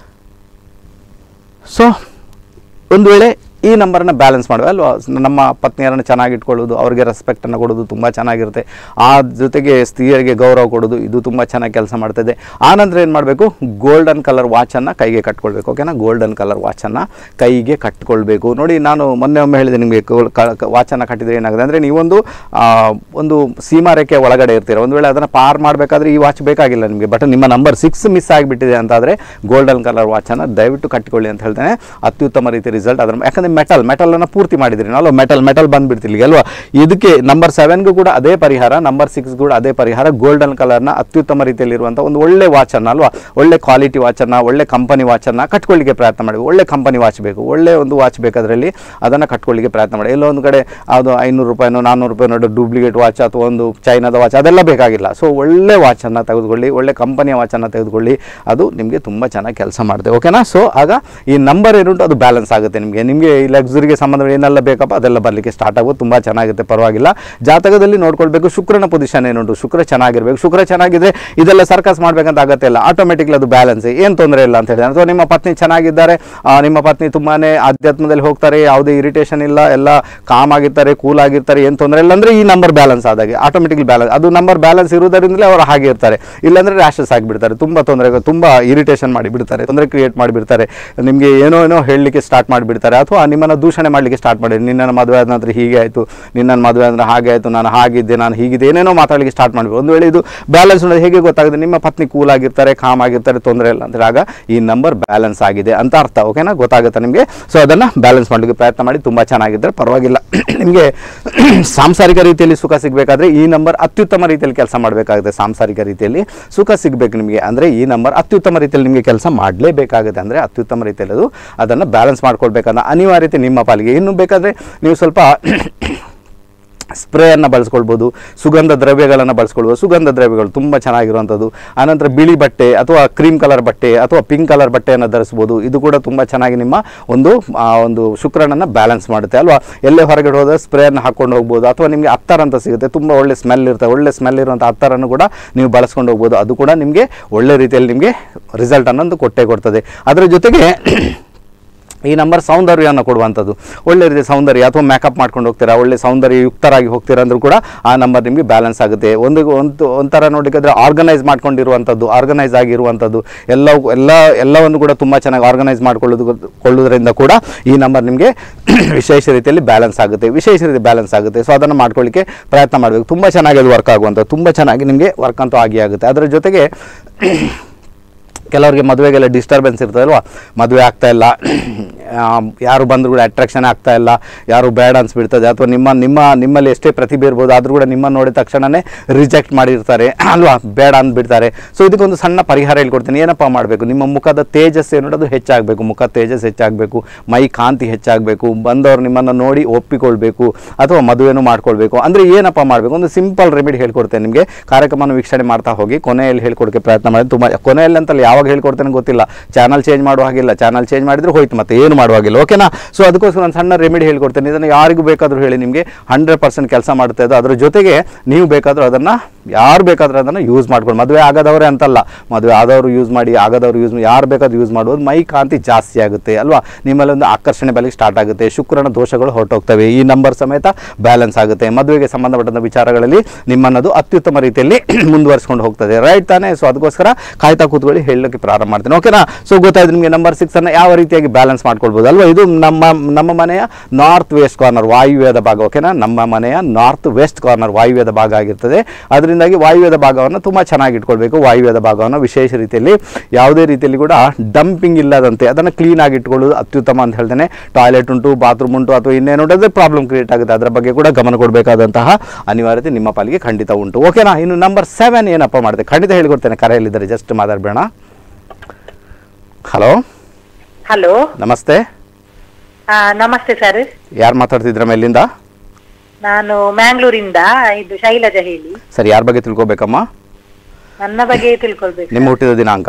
ಸೊ ಒಂದು ವೇಳೆ ಈ ನಂಬರನ್ನು ಬ್ಯಾಲೆನ್ಸ್ ಮಾಡುವ ಅಲ್ವಾ ನಮ್ಮ ಪತ್ನಿಯರನ್ನು ಚೆನ್ನಾಗಿ ಇಟ್ಕೊಳ್ಳೋದು ಅವರಿಗೆ ರೆಸ್ಪೆಕ್ಟನ್ನು ಕೊಡೋದು ತುಂಬ ಚೆನ್ನಾಗಿರುತ್ತೆ ಆ ಜೊತೆಗೆ ಸ್ತ್ರೀಯರಿಗೆ ಗೌರವ ಕೊಡೋದು ಇದು ತುಂಬ ಚೆನ್ನಾಗಿ ಕೆಲಸ ಮಾಡ್ತದೆ ಆನಂತರ ಏನು ಮಾಡಬೇಕು ಗೋಲ್ಡನ್ ಕಲರ್ ವಾಚನ್ನು ಕೈಗೆ ಕಟ್ಕೊಳ್ಬೇಕು ಓಕೆನಾ ಗೋಲ್ಡನ್ ಕಲರ್ ವಾಚನ್ನು ಕೈಗೆ ಕಟ್ಕೊಳ್ಬೇಕು ನೋಡಿ ನಾನು ಮೊನ್ನೆ ಒಮ್ಮೆ ಹೇಳಿದೆ ನಿಮಗೆ ವಾಚನ್ನು ಕಟ್ಟಿದ್ರೆ ಏನಾಗುತ್ತೆ ಅಂದರೆ ನೀವೊಂದು ಆ, ಒಂದು ಸೀಮಾ ರೇಖೆ ಒಳಗಡೆ ಇರ್ತೀರ ಒಂದು ವೇಳೆ ಅದನ್ನು ಪಾರ್ ಮಾಡಬೇಕಾದ್ರೆ ಈ ವಾಚ್ ಬೇಕಾಗಿಲ್ಲ ನಿಮಗೆ ಬಟ್ ನಿಮ್ಮ ನಂಬರ್ ಸಿಕ್ಸ್ ಮಿಸ್ ಆಗಿಬಿಟ್ಟಿದೆ ಅಂತಾದರೆ ಗೋಲ್ಡನ್ ಕಲರ್ ವಾಚನ್ನು ದಯವಿಟ್ಟು ಕಟ್ಟಿಕೊಳ್ಳಿ ಅಂತ ಹೇಳ್ತೇನೆ ಅತ್ಯುತ್ತಮ ರೀತಿ ರಿಸಲ್ಟ್ ಅದರ ಯಾಕಂದರೆ ಮೆಟಲ್ ಮೆಟಲನ್ನು ಪೂರ್ತಿ ಮಾಡಿದ್ರಿ ಅಲ್ವಾ ಮೆಟಲ್ ಮೆಟಲ್ ಬಂದುಬಿಡ್ತಿಲ್ಲ ಅಲ್ವಾ ಇದಕ್ಕೆ ನಂಬರ್ ಸೆವೆನ್ಗೂ ಕೂಡ ಅದೇ ಪರಿಹಾರ ನಂಬರ್ ಸಿಕ್ಸ್ ಕೂಡ ಅದೇ ಪರಿಹಾರ ಗೋಲ್ಡನ್ ಕಲರ್ನ ಅತ್ಯುತ್ತಮ ರೀತಿಯಲ್ಲಿರುವಂಥ ಒಂದು ಒಳ್ಳೆ ವಾಚನ್ನು ಅಲ್ವಾ ಒಳ್ಳೆ ಕ್ವಾಲಿಟಿ ವಾಚನ್ನು ಒಳ್ಳೆ ಕಂಪನಿ ವಾಚನ್ನು ಕಟ್ಕೊಳ್ಳಿಕ್ಕೆ ಪ್ರಯತ್ನ ಮಾಡಿ ಒಳ್ಳೆ ಕಂಪನಿ ವಾಚ್ ಬೇಕು ಒಳ್ಳೆ ಒಂದು ವಾಚ್ ಬೇಕಾದ್ರಲ್ಲಿ ಅದನ್ನು ಕಟ್ಕೊಳ್ಳಿಕ್ಕೆ ಪ್ರಯತ್ನ ಮಾಡಿ ಎಲ್ಲೋ ಒಂದು ಕಡೆ ಅದು ಐನೂರು ರೂಪಾಯಿನೋ ನಾನ್ನೂರು ರೂಪಾಯಿನೋ ಡೂಪ್ಲಿಕೇಟ್ ವಾಚ್ ಅಥವಾ ಒಂದು ಚೈನಾದ ವಾಚ್ ಅದೆಲ್ಲ ಬೇಕಾಗಿಲ್ಲ ಸೊ ಒಳ್ಳೆ ವಾಚನ್ನು ತೆಗೆದುಕೊಳ್ಳಿ ಒಳ್ಳೆ ಕಂಪನಿಯ ವಾಚನ್ನು ತೆಗೆದುಕೊಳ್ಳಿ ಅದು ನಿಮಗೆ ತುಂಬ ಚೆನ್ನಾಗಿ ಕೆಲಸ ಮಾಡುತ್ತೆ ಓಕೆನಾ ಸೊ ಆಗ ಈ ನಂಬರ್ ಏನುಂಟು ಅದು ಬ್ಯಾಲೆನ್ಸ್ ಆಗುತ್ತೆ ನಿಮಗೆ ನಿಮಗೆ ಈ ಲಕ್ಸುರಿಗೆ ಸಂಬಂಧ ಏನೆಲ್ಲ ಬೇಕಪ್ಪ ಅದೆಲ್ಲ ಬರಲಿಕ್ಕೆ ಸ್ಟಾರ್ಟ್ ಆಗೋದು ತುಂಬ ಚೆನ್ನಾಗುತ್ತೆ ಪರವಾಗಿಲ್ಲ ಜಾತಕದಲ್ಲಿ ನೋಡ್ಕೊಳ್ಬೇಕು ಶುಕ್ರನ ಪೊಸಿಷನ್ ಏನುಂಟು ಶುಕ್ರ ಚೆನ್ನಾಗಿರ್ಬೇಕು ಶುಕ್ರ ಚೆನ್ನಾಗಿದ್ರೆ ಇದೆಲ್ಲ ಸರ್ಕಸ್ ಮಾಡ್ಬೇಕಂತ ಆಗತ್ತೆ ಇಲ್ಲ ಆಟೋಮೆಟಿಕ್ಲಿ ಅದು ಬ್ಯಾಲೆನ್ಸ್ ಏನು ತೊಂದರೆ ಇಲ್ಲ ಅಂತ ಹೇಳಿದ್ರೆ ಅಥವಾ ನಿಮ್ಮ ಪತ್ನಿ ಚೆನ್ನಾಗಿದ್ದಾರೆ ಆ, ನಿಮ್ಮ ಪತ್ನಿ ತುಂಬಾ ಆಧ್ಯಾತ್ಮದಲ್ಲಿ ಹೋಗ್ತಾರೆ ಯಾವುದೇ ಇರಿಟೇಷನ್ ಇಲ್ಲ ಎಲ್ಲ ಕಾಮ್ ಆಗಿರ್ತಾರೆ ಕೂಲ್ ಆಗಿರ್ತಾರೆ ಏನು ತೊಂದರೆ ಇಲ್ಲ ಅಂದರೆ ಈ ನಂಬರ್ ಬ್ಯಾಲೆನ್ಸ್ ಆದಾಗೆ ಆಟೋಮೆಟಿಕ್ಲಿ ಬ್ಯಾಲೆನ್ಸ್ ಅದು ನಂಬರ್ ಬ್ಯಾಲೆನ್ಸ್ ಇರುವುದರಿಂದಲೇ ಅವರು ಹಾಗೆ ಇರ್ತಾರೆ ಇಲ್ಲಾಂದರೆ ರ್ಯಾಷಸ್ ಆಗಿಬಿಡ್ತಾರೆ ತುಂಬ ತೊಂದರೆ ತುಂಬ ಇರಿಟೇಷನ್ ಮಾಡಿಬಿಡ್ತಾರೆ ತೊಂದರೆ ಕ್ರಿಯೇಟ್ ಮಾಡಿಬಿಡ್ತಾರೆ ನಿಮಗೆ ಏನೋ ಏನೋ ಹೇಳಲಿಕ್ಕೆ ಸ್ಟಾರ್ಟ್ ಮಾಡಿಬಿಡ್ತಾರೆ ಅಥವಾ ನಿಮ್ಮನ್ನು ದೂಷಣೆ ಮಾಡಲಿಕ್ಕೆ ಸ್ಟಾರ್ಟ್ ಮಾಡಿ ನಿನ್ನ ಮದುವೆ ಆದ ನಂತರ ಹೀಗೆ ಆಯಿತು ನಿನ್ನ ಮದುವೆ ಅಂದರೆ ಹಾಗೆ ಆಯಿತು ನಾನು ಹಾಗಿದ್ದೆ ನಾನು ಹೀಗಿದ್ದೆ ಏನೇನೋ ಮಾತಾಡಲಿಕ್ಕೆ ಸ್ಟಾರ್ಟ್ ಮಾಡಬೇಕು ಒಂದು ವೇಳೆ ಇದು ಬ್ಯಾಲೆನ್ಸ್ ಅನ್ನೋದು ಹೇಗೆ ಗೊತ್ತಾಗುತ್ತೆ ನಿಮ್ಮ ಪತ್ನಿ ಕೂಲ್ ಆಗಿರ್ತಾರೆ ಕಾಮ್ ಆಗಿರ್ತಾರೆ ತೊಂದರೆ ಇಲ್ಲ ಅಂತ ಆಗ ಈ ನಂಬರ್ ಬ್ಯಾಲೆನ್ಸ್ ಆಗಿದೆ ಅಂತ ಅರ್ಥ ಓಕೆನಾ ಗೊತ್ತಾಗುತ್ತೆ ನಿಮಗೆ ಸೊ ಅದನ್ನು ಬ್ಯಾಲೆನ್ಸ್ ಮಾಡಲಿಕ್ಕೆ ಪ್ರಯತ್ನ ಮಾಡಿ ತುಂಬ ಚೆನ್ನಾಗಿದ್ದರೆ ಪರವಾಗಿಲ್ಲ ನಿಮಗೆ ಸಾಂಸಾರಿಕ ರೀತಿಯಲ್ಲಿ ಸುಖ ಸಿಗಬೇಕಾದ್ರೆ ಈ ನಂಬರ್ ಅತ್ಯುತ್ತಮ ರೀತಿಯಲ್ಲಿ ಕೆಲಸ ಮಾಡಬೇಕಾಗುತ್ತೆ ಸಾಂಸಾರಿಕ ರೀತಿಯಲ್ಲಿ ಸುಖ ಸಿಗಬೇಕು ನಿಮಗೆ ಅಂದರೆ ಈ ನಂಬರ್ ಅತ್ಯುತ್ತಮ ರೀತಿಯಲ್ಲಿ ನಿಮಗೆ ಕೆಲಸ ಮಾಡಲೇಬೇಕಾಗುತ್ತೆ ಅಂದರೆ ಅತ್ಯುತ್ತಮ ರೀತಿಯಲ್ಲಿ ಅದು ಅದನ್ನು ಬ್ಯಾಲೆನ್ಸ್ ಮಾಡ್ಕೊಳ್ಬೇಕನ್ನೋ ಅನಿವಾರ್ಯತೆ ನಿಮ್ಮ ಪಾಲಿಗೆ ಇನ್ನು ಬೇಕಾದರೆ ನೀವು ಸ್ವಲ್ಪ ಸ್ಪ್ರೇಯನ್ನು ಬಳಸ್ಕೊಳ್ಬೋದು ಸುಗಂಧ ದ್ರವ್ಯಗಳನ್ನು ಬಳಸ್ಕೊಳ್ಬೋದು ಸುಗಂಧ ದ್ರವ್ಯಗಳು ತುಂಬ ಚೆನ್ನಾಗಿರುವಂಥದ್ದು ಆನಂತರ ಬಿಳಿ ಬಟ್ಟೆ ಅಥವಾ ಕ್ರೀಮ್ ಕಲರ್ ಬಟ್ಟೆ ಅಥವಾ ಪಿಂಕ್ ಕಲರ್ ಬಟ್ಟೆಯನ್ನು ಧರಿಸ್ಬೋದು ಇದು ಕೂಡ ತುಂಬ ಚೆನ್ನಾಗಿ ನಿಮ್ಮ ಒಂದು ಆ, ಒಂದು ಶುಕ್ರನನ್ನು ಬ್ಯಾಲೆನ್ಸ್ ಮಾಡುತ್ತೆ ಅಲ್ವಾ ಎಲ್ಲೇ ಹೊರಗಡೆ ಹೋದರೆ ಸ್ಪ್ರೇಯನ್ನು ಹಾಕ್ಕೊಂಡು ಹೋಗ್ಬೋದು ಅಥವಾ ನಿಮಗೆ ಅತ್ತರ್ ಅಂತ ಸಿಗುತ್ತೆ ತುಂಬ ಒಳ್ಳೆ ಸ್ಮೆಲ್ ಇರುತ್ತೆ ಒಳ್ಳೆ ಸ್ಮೆಲ್ ಇರುವಂಥ ಅತ್ತರನ್ನು ಕೂಡ ನೀವು ಬಳಸ್ಕೊಂಡು ಹೋಗ್ಬೋದು ಅದು ಕೂಡ ನಿಮಗೆ ಒಳ್ಳೆ ರೀತಿಯಲ್ಲಿ ನಿಮಗೆ ರಿಸಲ್ಟ್ ಅನ್ನೋದು ಕೊಟ್ಟೇ ಕೊಡ್ತದೆ ಅದರ ಜೊತೆಗೆ ಈ ನಂಬರ್ ಸೌಂದರ್ಯವನ್ನು ಕೊಡುವಂಥದ್ದು ಒಳ್ಳೆ ರೀತಿ ಸೌಂದರ್ಯ ಅಥವಾ ಮೇಕಪ್ ಮಾಡ್ಕೊಂಡು ಹೋಗ್ತೀರಾ ಒಳ್ಳೆ ಸೌಂದರ್ಯ ಯುಕ್ತರಾಗಿ ಹೋಗ್ತೀರಾ ಅಂದ್ರೂ ಕೂಡ ಆ ನಂಬರ್ ನಿಮಗೆ ಬ್ಯಾಲೆನ್ಸ್ ಆಗುತ್ತೆ ಒಂದು ಒಂದು ಒಂಥರ ನೋಡಲಿಕ್ಕಾದ್ರೆ ಆರ್ಗನೈಸ್ ಮಾಡ್ಕೊಂಡಿರುವಂಥದ್ದು ಆರ್ಗನೈಸ್ ಆಗಿರುವಂಥದ್ದು ಎಲ್ಲವೂ ಎಲ್ಲ ಎಲ್ಲವನ್ನು ಕೂಡ ತುಂಬ ಚೆನ್ನಾಗಿ ಆರ್ಗನೈಸ್ ಮಾಡ್ಕೊಳ್ಳೋದು ಕೊಳ್ಳೋದ್ರಿಂದ ಕೂಡ ಈ ನಂಬರ್ ನಿಮಗೆ ವಿಶೇಷ ರೀತಿಯಲ್ಲಿ ಬ್ಯಾಲೆನ್ಸ್ ಆಗುತ್ತೆ ವಿಶೇಷ ರೀತಿ ಬ್ಯಾಲೆನ್ಸ್ ಆಗುತ್ತೆ ಸೊ ಅದನ್ನು ಮಾಡ್ಕೊಳ್ಳಿಕ್ಕೆ ಪ್ರಯತ್ನ ಮಾಡಬೇಕು ತುಂಬ ಚೆನ್ನಾಗಿ ಅದು ವರ್ಕ್ ಆಗುವಂಥದ್ದು ತುಂಬ ಚೆನ್ನಾಗಿ ನಿಮಗೆ ವರ್ಕ್ ಅಂತೂ ಆಗಿ ಆಗುತ್ತೆ ಅದರ ಜೊತೆಗೆ ಕೆಲವರಿಗೆ ಮದುವೆಗೆಲ್ಲ ಡಿಸ್ಟರ್ಬೆನ್ಸ್ ಇರ್ತದೆ ಅಲ್ವಾ ಮದುವೆ ಆಗ್ತಾ ಇಲ್ಲ ಆ, ಯಾರು ಬಂದರೂ ಕೂಡ ಅಟ್ರಾಕ್ಷನ್ ಆಗ್ತಾ ಇಲ್ಲ ಯಾರು ಬೇಡ ಅನ್ಸ್ಬಿಡ್ತದೆ ಅಥವಾ ನಿಮ್ಮ ನಿಮ್ಮ ನಿಮ್ಮಲ್ಲಿ ಎಷ್ಟೇ ಪ್ರತಿಭೆ ಇರ್ಬೋದು ಆದರೂ ಕೂಡ ನಿಮ್ಮನ್ನು ನೋಡಿದ ತಕ್ಷಣವೇ ರಿಜೆಕ್ಟ್ ಮಾಡಿರ್ತಾರೆ ಅಲ್ವಾ ಬೇಡ ಅಂದ್ಬಿಡ್ತಾರೆ ಸೊ ಇದಕ್ಕೊಂದು ಸಣ್ಣ ಪರಿಹಾರ ಹೇಳ್ಕೊಡ್ತೀನಿ ಏನಪ್ಪ ಮಾಡಬೇಕು ನಿಮ್ಮ ಮುಖದ ತೇಜಸ್ ಏನು ಅದು ಹೆಚ್ಚಾಗಬೇಕು ಮುಖ ತೇಜಸ್ ಹೆಚ್ಚಾಗಬೇಕು ಮೈ ಕಾಂತಿ ಹೆಚ್ಚಾಗಬೇಕು ಬಂದವರು ನಿಮ್ಮನ್ನು ನೋಡಿ ಒಪ್ಪಿಕೊಳ್ಬೇಕು ಅಥವಾ ಮದುವೆನೂ ಮಾಡ್ಕೊಳ್ಬೇಕು ಅಂದರೆ ಏನಪ್ಪ ಮಾಡಬೇಕು ಒಂದು ಸಿಂಪಲ್ ರೆಮಿಡಿ ಹೇಳ್ಕೊಡ್ತೇನೆ ನಿಮಗೆ ಕಾರ್ಯಕ್ರಮನ ವೀಕ್ಷಣೆ ಮಾಡ್ತಾ ಹೋಗಿ ಕೊನೆಯಲ್ಲಿ ಹೇಳ್ಕೊಡೋಕ್ಕೆ ಪ್ರಯತ್ನ ಮಾಡಿ ತುಂಬ ಕೊನೆಯಲ್ಲಿ ಅಂತಲ್ಲ ಯಾವಾಗ ಹೇಳ್ಕೊಡ್ತೇನೆ ಗೊತ್ತಿಲ್ಲ ಚಾನಲ್ ಚೇಂಜ್ ಮಾಡುವ ಹಾಗಿಲ್ಲ ಚಾನಲ್ ಚೇಂಜ್ ಮಾಡಿದ್ರೆ ಹೋಯ್ತು ಮತ್ತೆ ಏನು ಮಾಡುವಾಗಿಲ್ಲ ಓಕೆನಾ ಸೊ ಅದಕ್ಕೋಸ್ಕರ ಒಂದು ಸಣ್ಣ ರೆಮಿಡಿ ಹೇಳ್ಕೊಡ್ತೇನೆ ಇದನ್ನು ಯಾರಿಗೂ ಬೇಕಾದರೂ ಹೇಳಿ ನಿಮಗೆ ಹಂಡ್ರೆಡ್ ಪರ್ಸೆಂಟ್ ಕೆಲಸ ಮಾಡುತ್ತೆ ಅದು ಅದ್ರ ಜೊತೆಗೆ ನೀವು ಬೇಕಾದರೂ ಅದನ್ನು ಯಾರು ಬೇಕಾದರೂ ಅದನ್ನು ಯೂಸ್ ಮಾಡ್ಕೊಂಡು ಮದುವೆ ಆಗದವರೇ ಅಂತಲ್ಲ ಮದುವೆ ಆದವರು ಯೂಸ್ ಮಾಡಿ ಆಗದವರು ಯೂಸ್ ಯಾರು ಬೇಕಾದ್ರೂ ಯೂಸ್ ಮಾಡ್ಬೋದು ಮೈ ಕಾಂತಿ ಜಾಸ್ತಿ ಆಗುತ್ತೆ ಅಲ್ವಾ ನಿಮ್ಮಲ್ಲಿ ಒಂದು ಆಕರ್ಷಣೆ ಬೆಲೆ ಸ್ಟಾರ್ಟ್ ಆಗುತ್ತೆ ಶುಕ್ರನ ದೋಷಗಳು ಹೊರಟೋಗ್ತವೆ ಈ ನಂಬರ್ ಸಮೇತ ಬ್ಯಾಲೆನ್ಸ್ ಆಗುತ್ತೆ ಮದುವೆಗೆ ಸಂಬಂಧಪಟ್ಟಂಥ ವಿಚಾರಗಳಲ್ಲಿ ನಿಮ್ಮನ್ನದು ಅತ್ಯುತ್ತಮ ರೀತಿಯಲ್ಲಿ ಮುಂದುವರಿಸ್ಕೊಂಡು ಹೋಗ್ತದೆ ರೈಟ್ ತಾನೇ ಸೊ ಅದಕ್ಕೋಸ್ಕರ ಕಾಯ್ತಾ ಕೂತ್ಕೊಳ್ಳಿ ಹೇಳಲಿಕ್ಕೆ ಪ್ರಾರಂಭ ಮಾಡ್ತೀನಿ ಓಕೆನಾ ಸೊ ಗೊತ್ತಾಯ್ತು ನಿಮಗೆ ನಂಬರ್ ಸಿಕ್ಸ್ ಅನ್ನು ಯಾವ ರೀತಿಯಾಗಿ ಬ್ಯಾಲೆನ್ಸ್ ಮಾಡ್ಕೊಳ್ಬೋದು ಅಲ್ವಾ ಇದು ನಮ್ಮ ನಮ್ಮ ಮನೆಯ ನಾರ್ತ್ ವೆಸ್ಟ್ ಕಾರ್ನರ್ ವಾಯುವ್ಯದ ಭಾಗ ಓಕೆನಾ ನಮ್ಮ ಮನೆಯ ನಾರ್ತ್ ವೆಸ್ಟ್ ಕಾರ್ನರ್ ವಾಯುವ್ಯದ ಭಾಗ ಆಗಿರ್ತದೆ ಅದರಿಂದಾಗಿ ವಾಯುವ್ಯದ ಭಾಗವನ್ನು ತುಂಬ ಚೆನ್ನಾಗಿ ಇಟ್ಕೊಳ್ಬೇಕು ವಾಯುವ್ಯದ ಭಾಗವನ್ನು ವಿಶೇಷ ರೀತಿಯಲ್ಲಿ ಯಾವುದೇ ರೀತಿಯಲ್ಲಿ ಕೂಡ ಡಂಪಿಂಗ್ ಇಲ್ಲದಂತೆ ಅದನ್ನು ಕ್ಲೀನ್ ಆಗಿ ಇಟ್ಕೊಳ್ಳೋದು ಅತ್ಯುತ್ತಮ ಅಂತ ಹೇಳ್ತೇನೆ ಟಾಯ್ಲೆಟ್ ಉಂಟು ಬಾತ್ರೂಮ್ ಉಂಟು ಅಥವಾ ಇನ್ನೇನು ಉಂಟು ಅದೇ ಪ್ರಾಬ್ಲಮ್ ಕ್ರಿಯೇಟ್ ಆಗುತ್ತೆ ಅದರ ಬಗ್ಗೆ ಕೂಡ ಗಮನ ಕೊಡಬೇಕಾದಂತಹ ಅನಿವಾರ್ಯತೆ ನಿಮ್ಮ ಪಾಲಿಗೆ ಖಂಡಿತ ಉಂಟು ಓಕೆನಾ ಇನ್ನು ನಂಬರ್ ಸೆವೆನ್ ಏನಪ್ಪ ಮಾಡಿದೆ ಖಂಡಿತ ಹೇಳಿಕೊಡ್ತೇನೆ ಕರೆಯಲ್ಲಿದ್ದಾರೆ ಜಸ್ಟ್ ಮಾತಾಡಬೇಡ ಹಲೋ ಹಲೋ ನಮಸ್ತೆ ಹಾ ನಮಸ್ತೆ ಸರ್ ಯಾರು ಮಾತಾಡ್ತಿದ್ರಮ್ಮ ಎಲ್ಲಿಂದ ನಾನು ಮ್ಯಾಂಗ್ಳೂರಿಂದ ಇದು ಶೈಲಜಾ ಹೇಳಿ ಸರಿ ಯಾರ ಬಗ್ಗೆ ತಿಳ್ಕೊಬೇಕಮ್ಮ ನನ್ನ ಬಗ್ಗೆ ತಿಳ್ಕೊಳ್ಬೇಕು ನಿಮ್ಮ ಹುಟ್ಟಿದ ದಿನಾಂಕ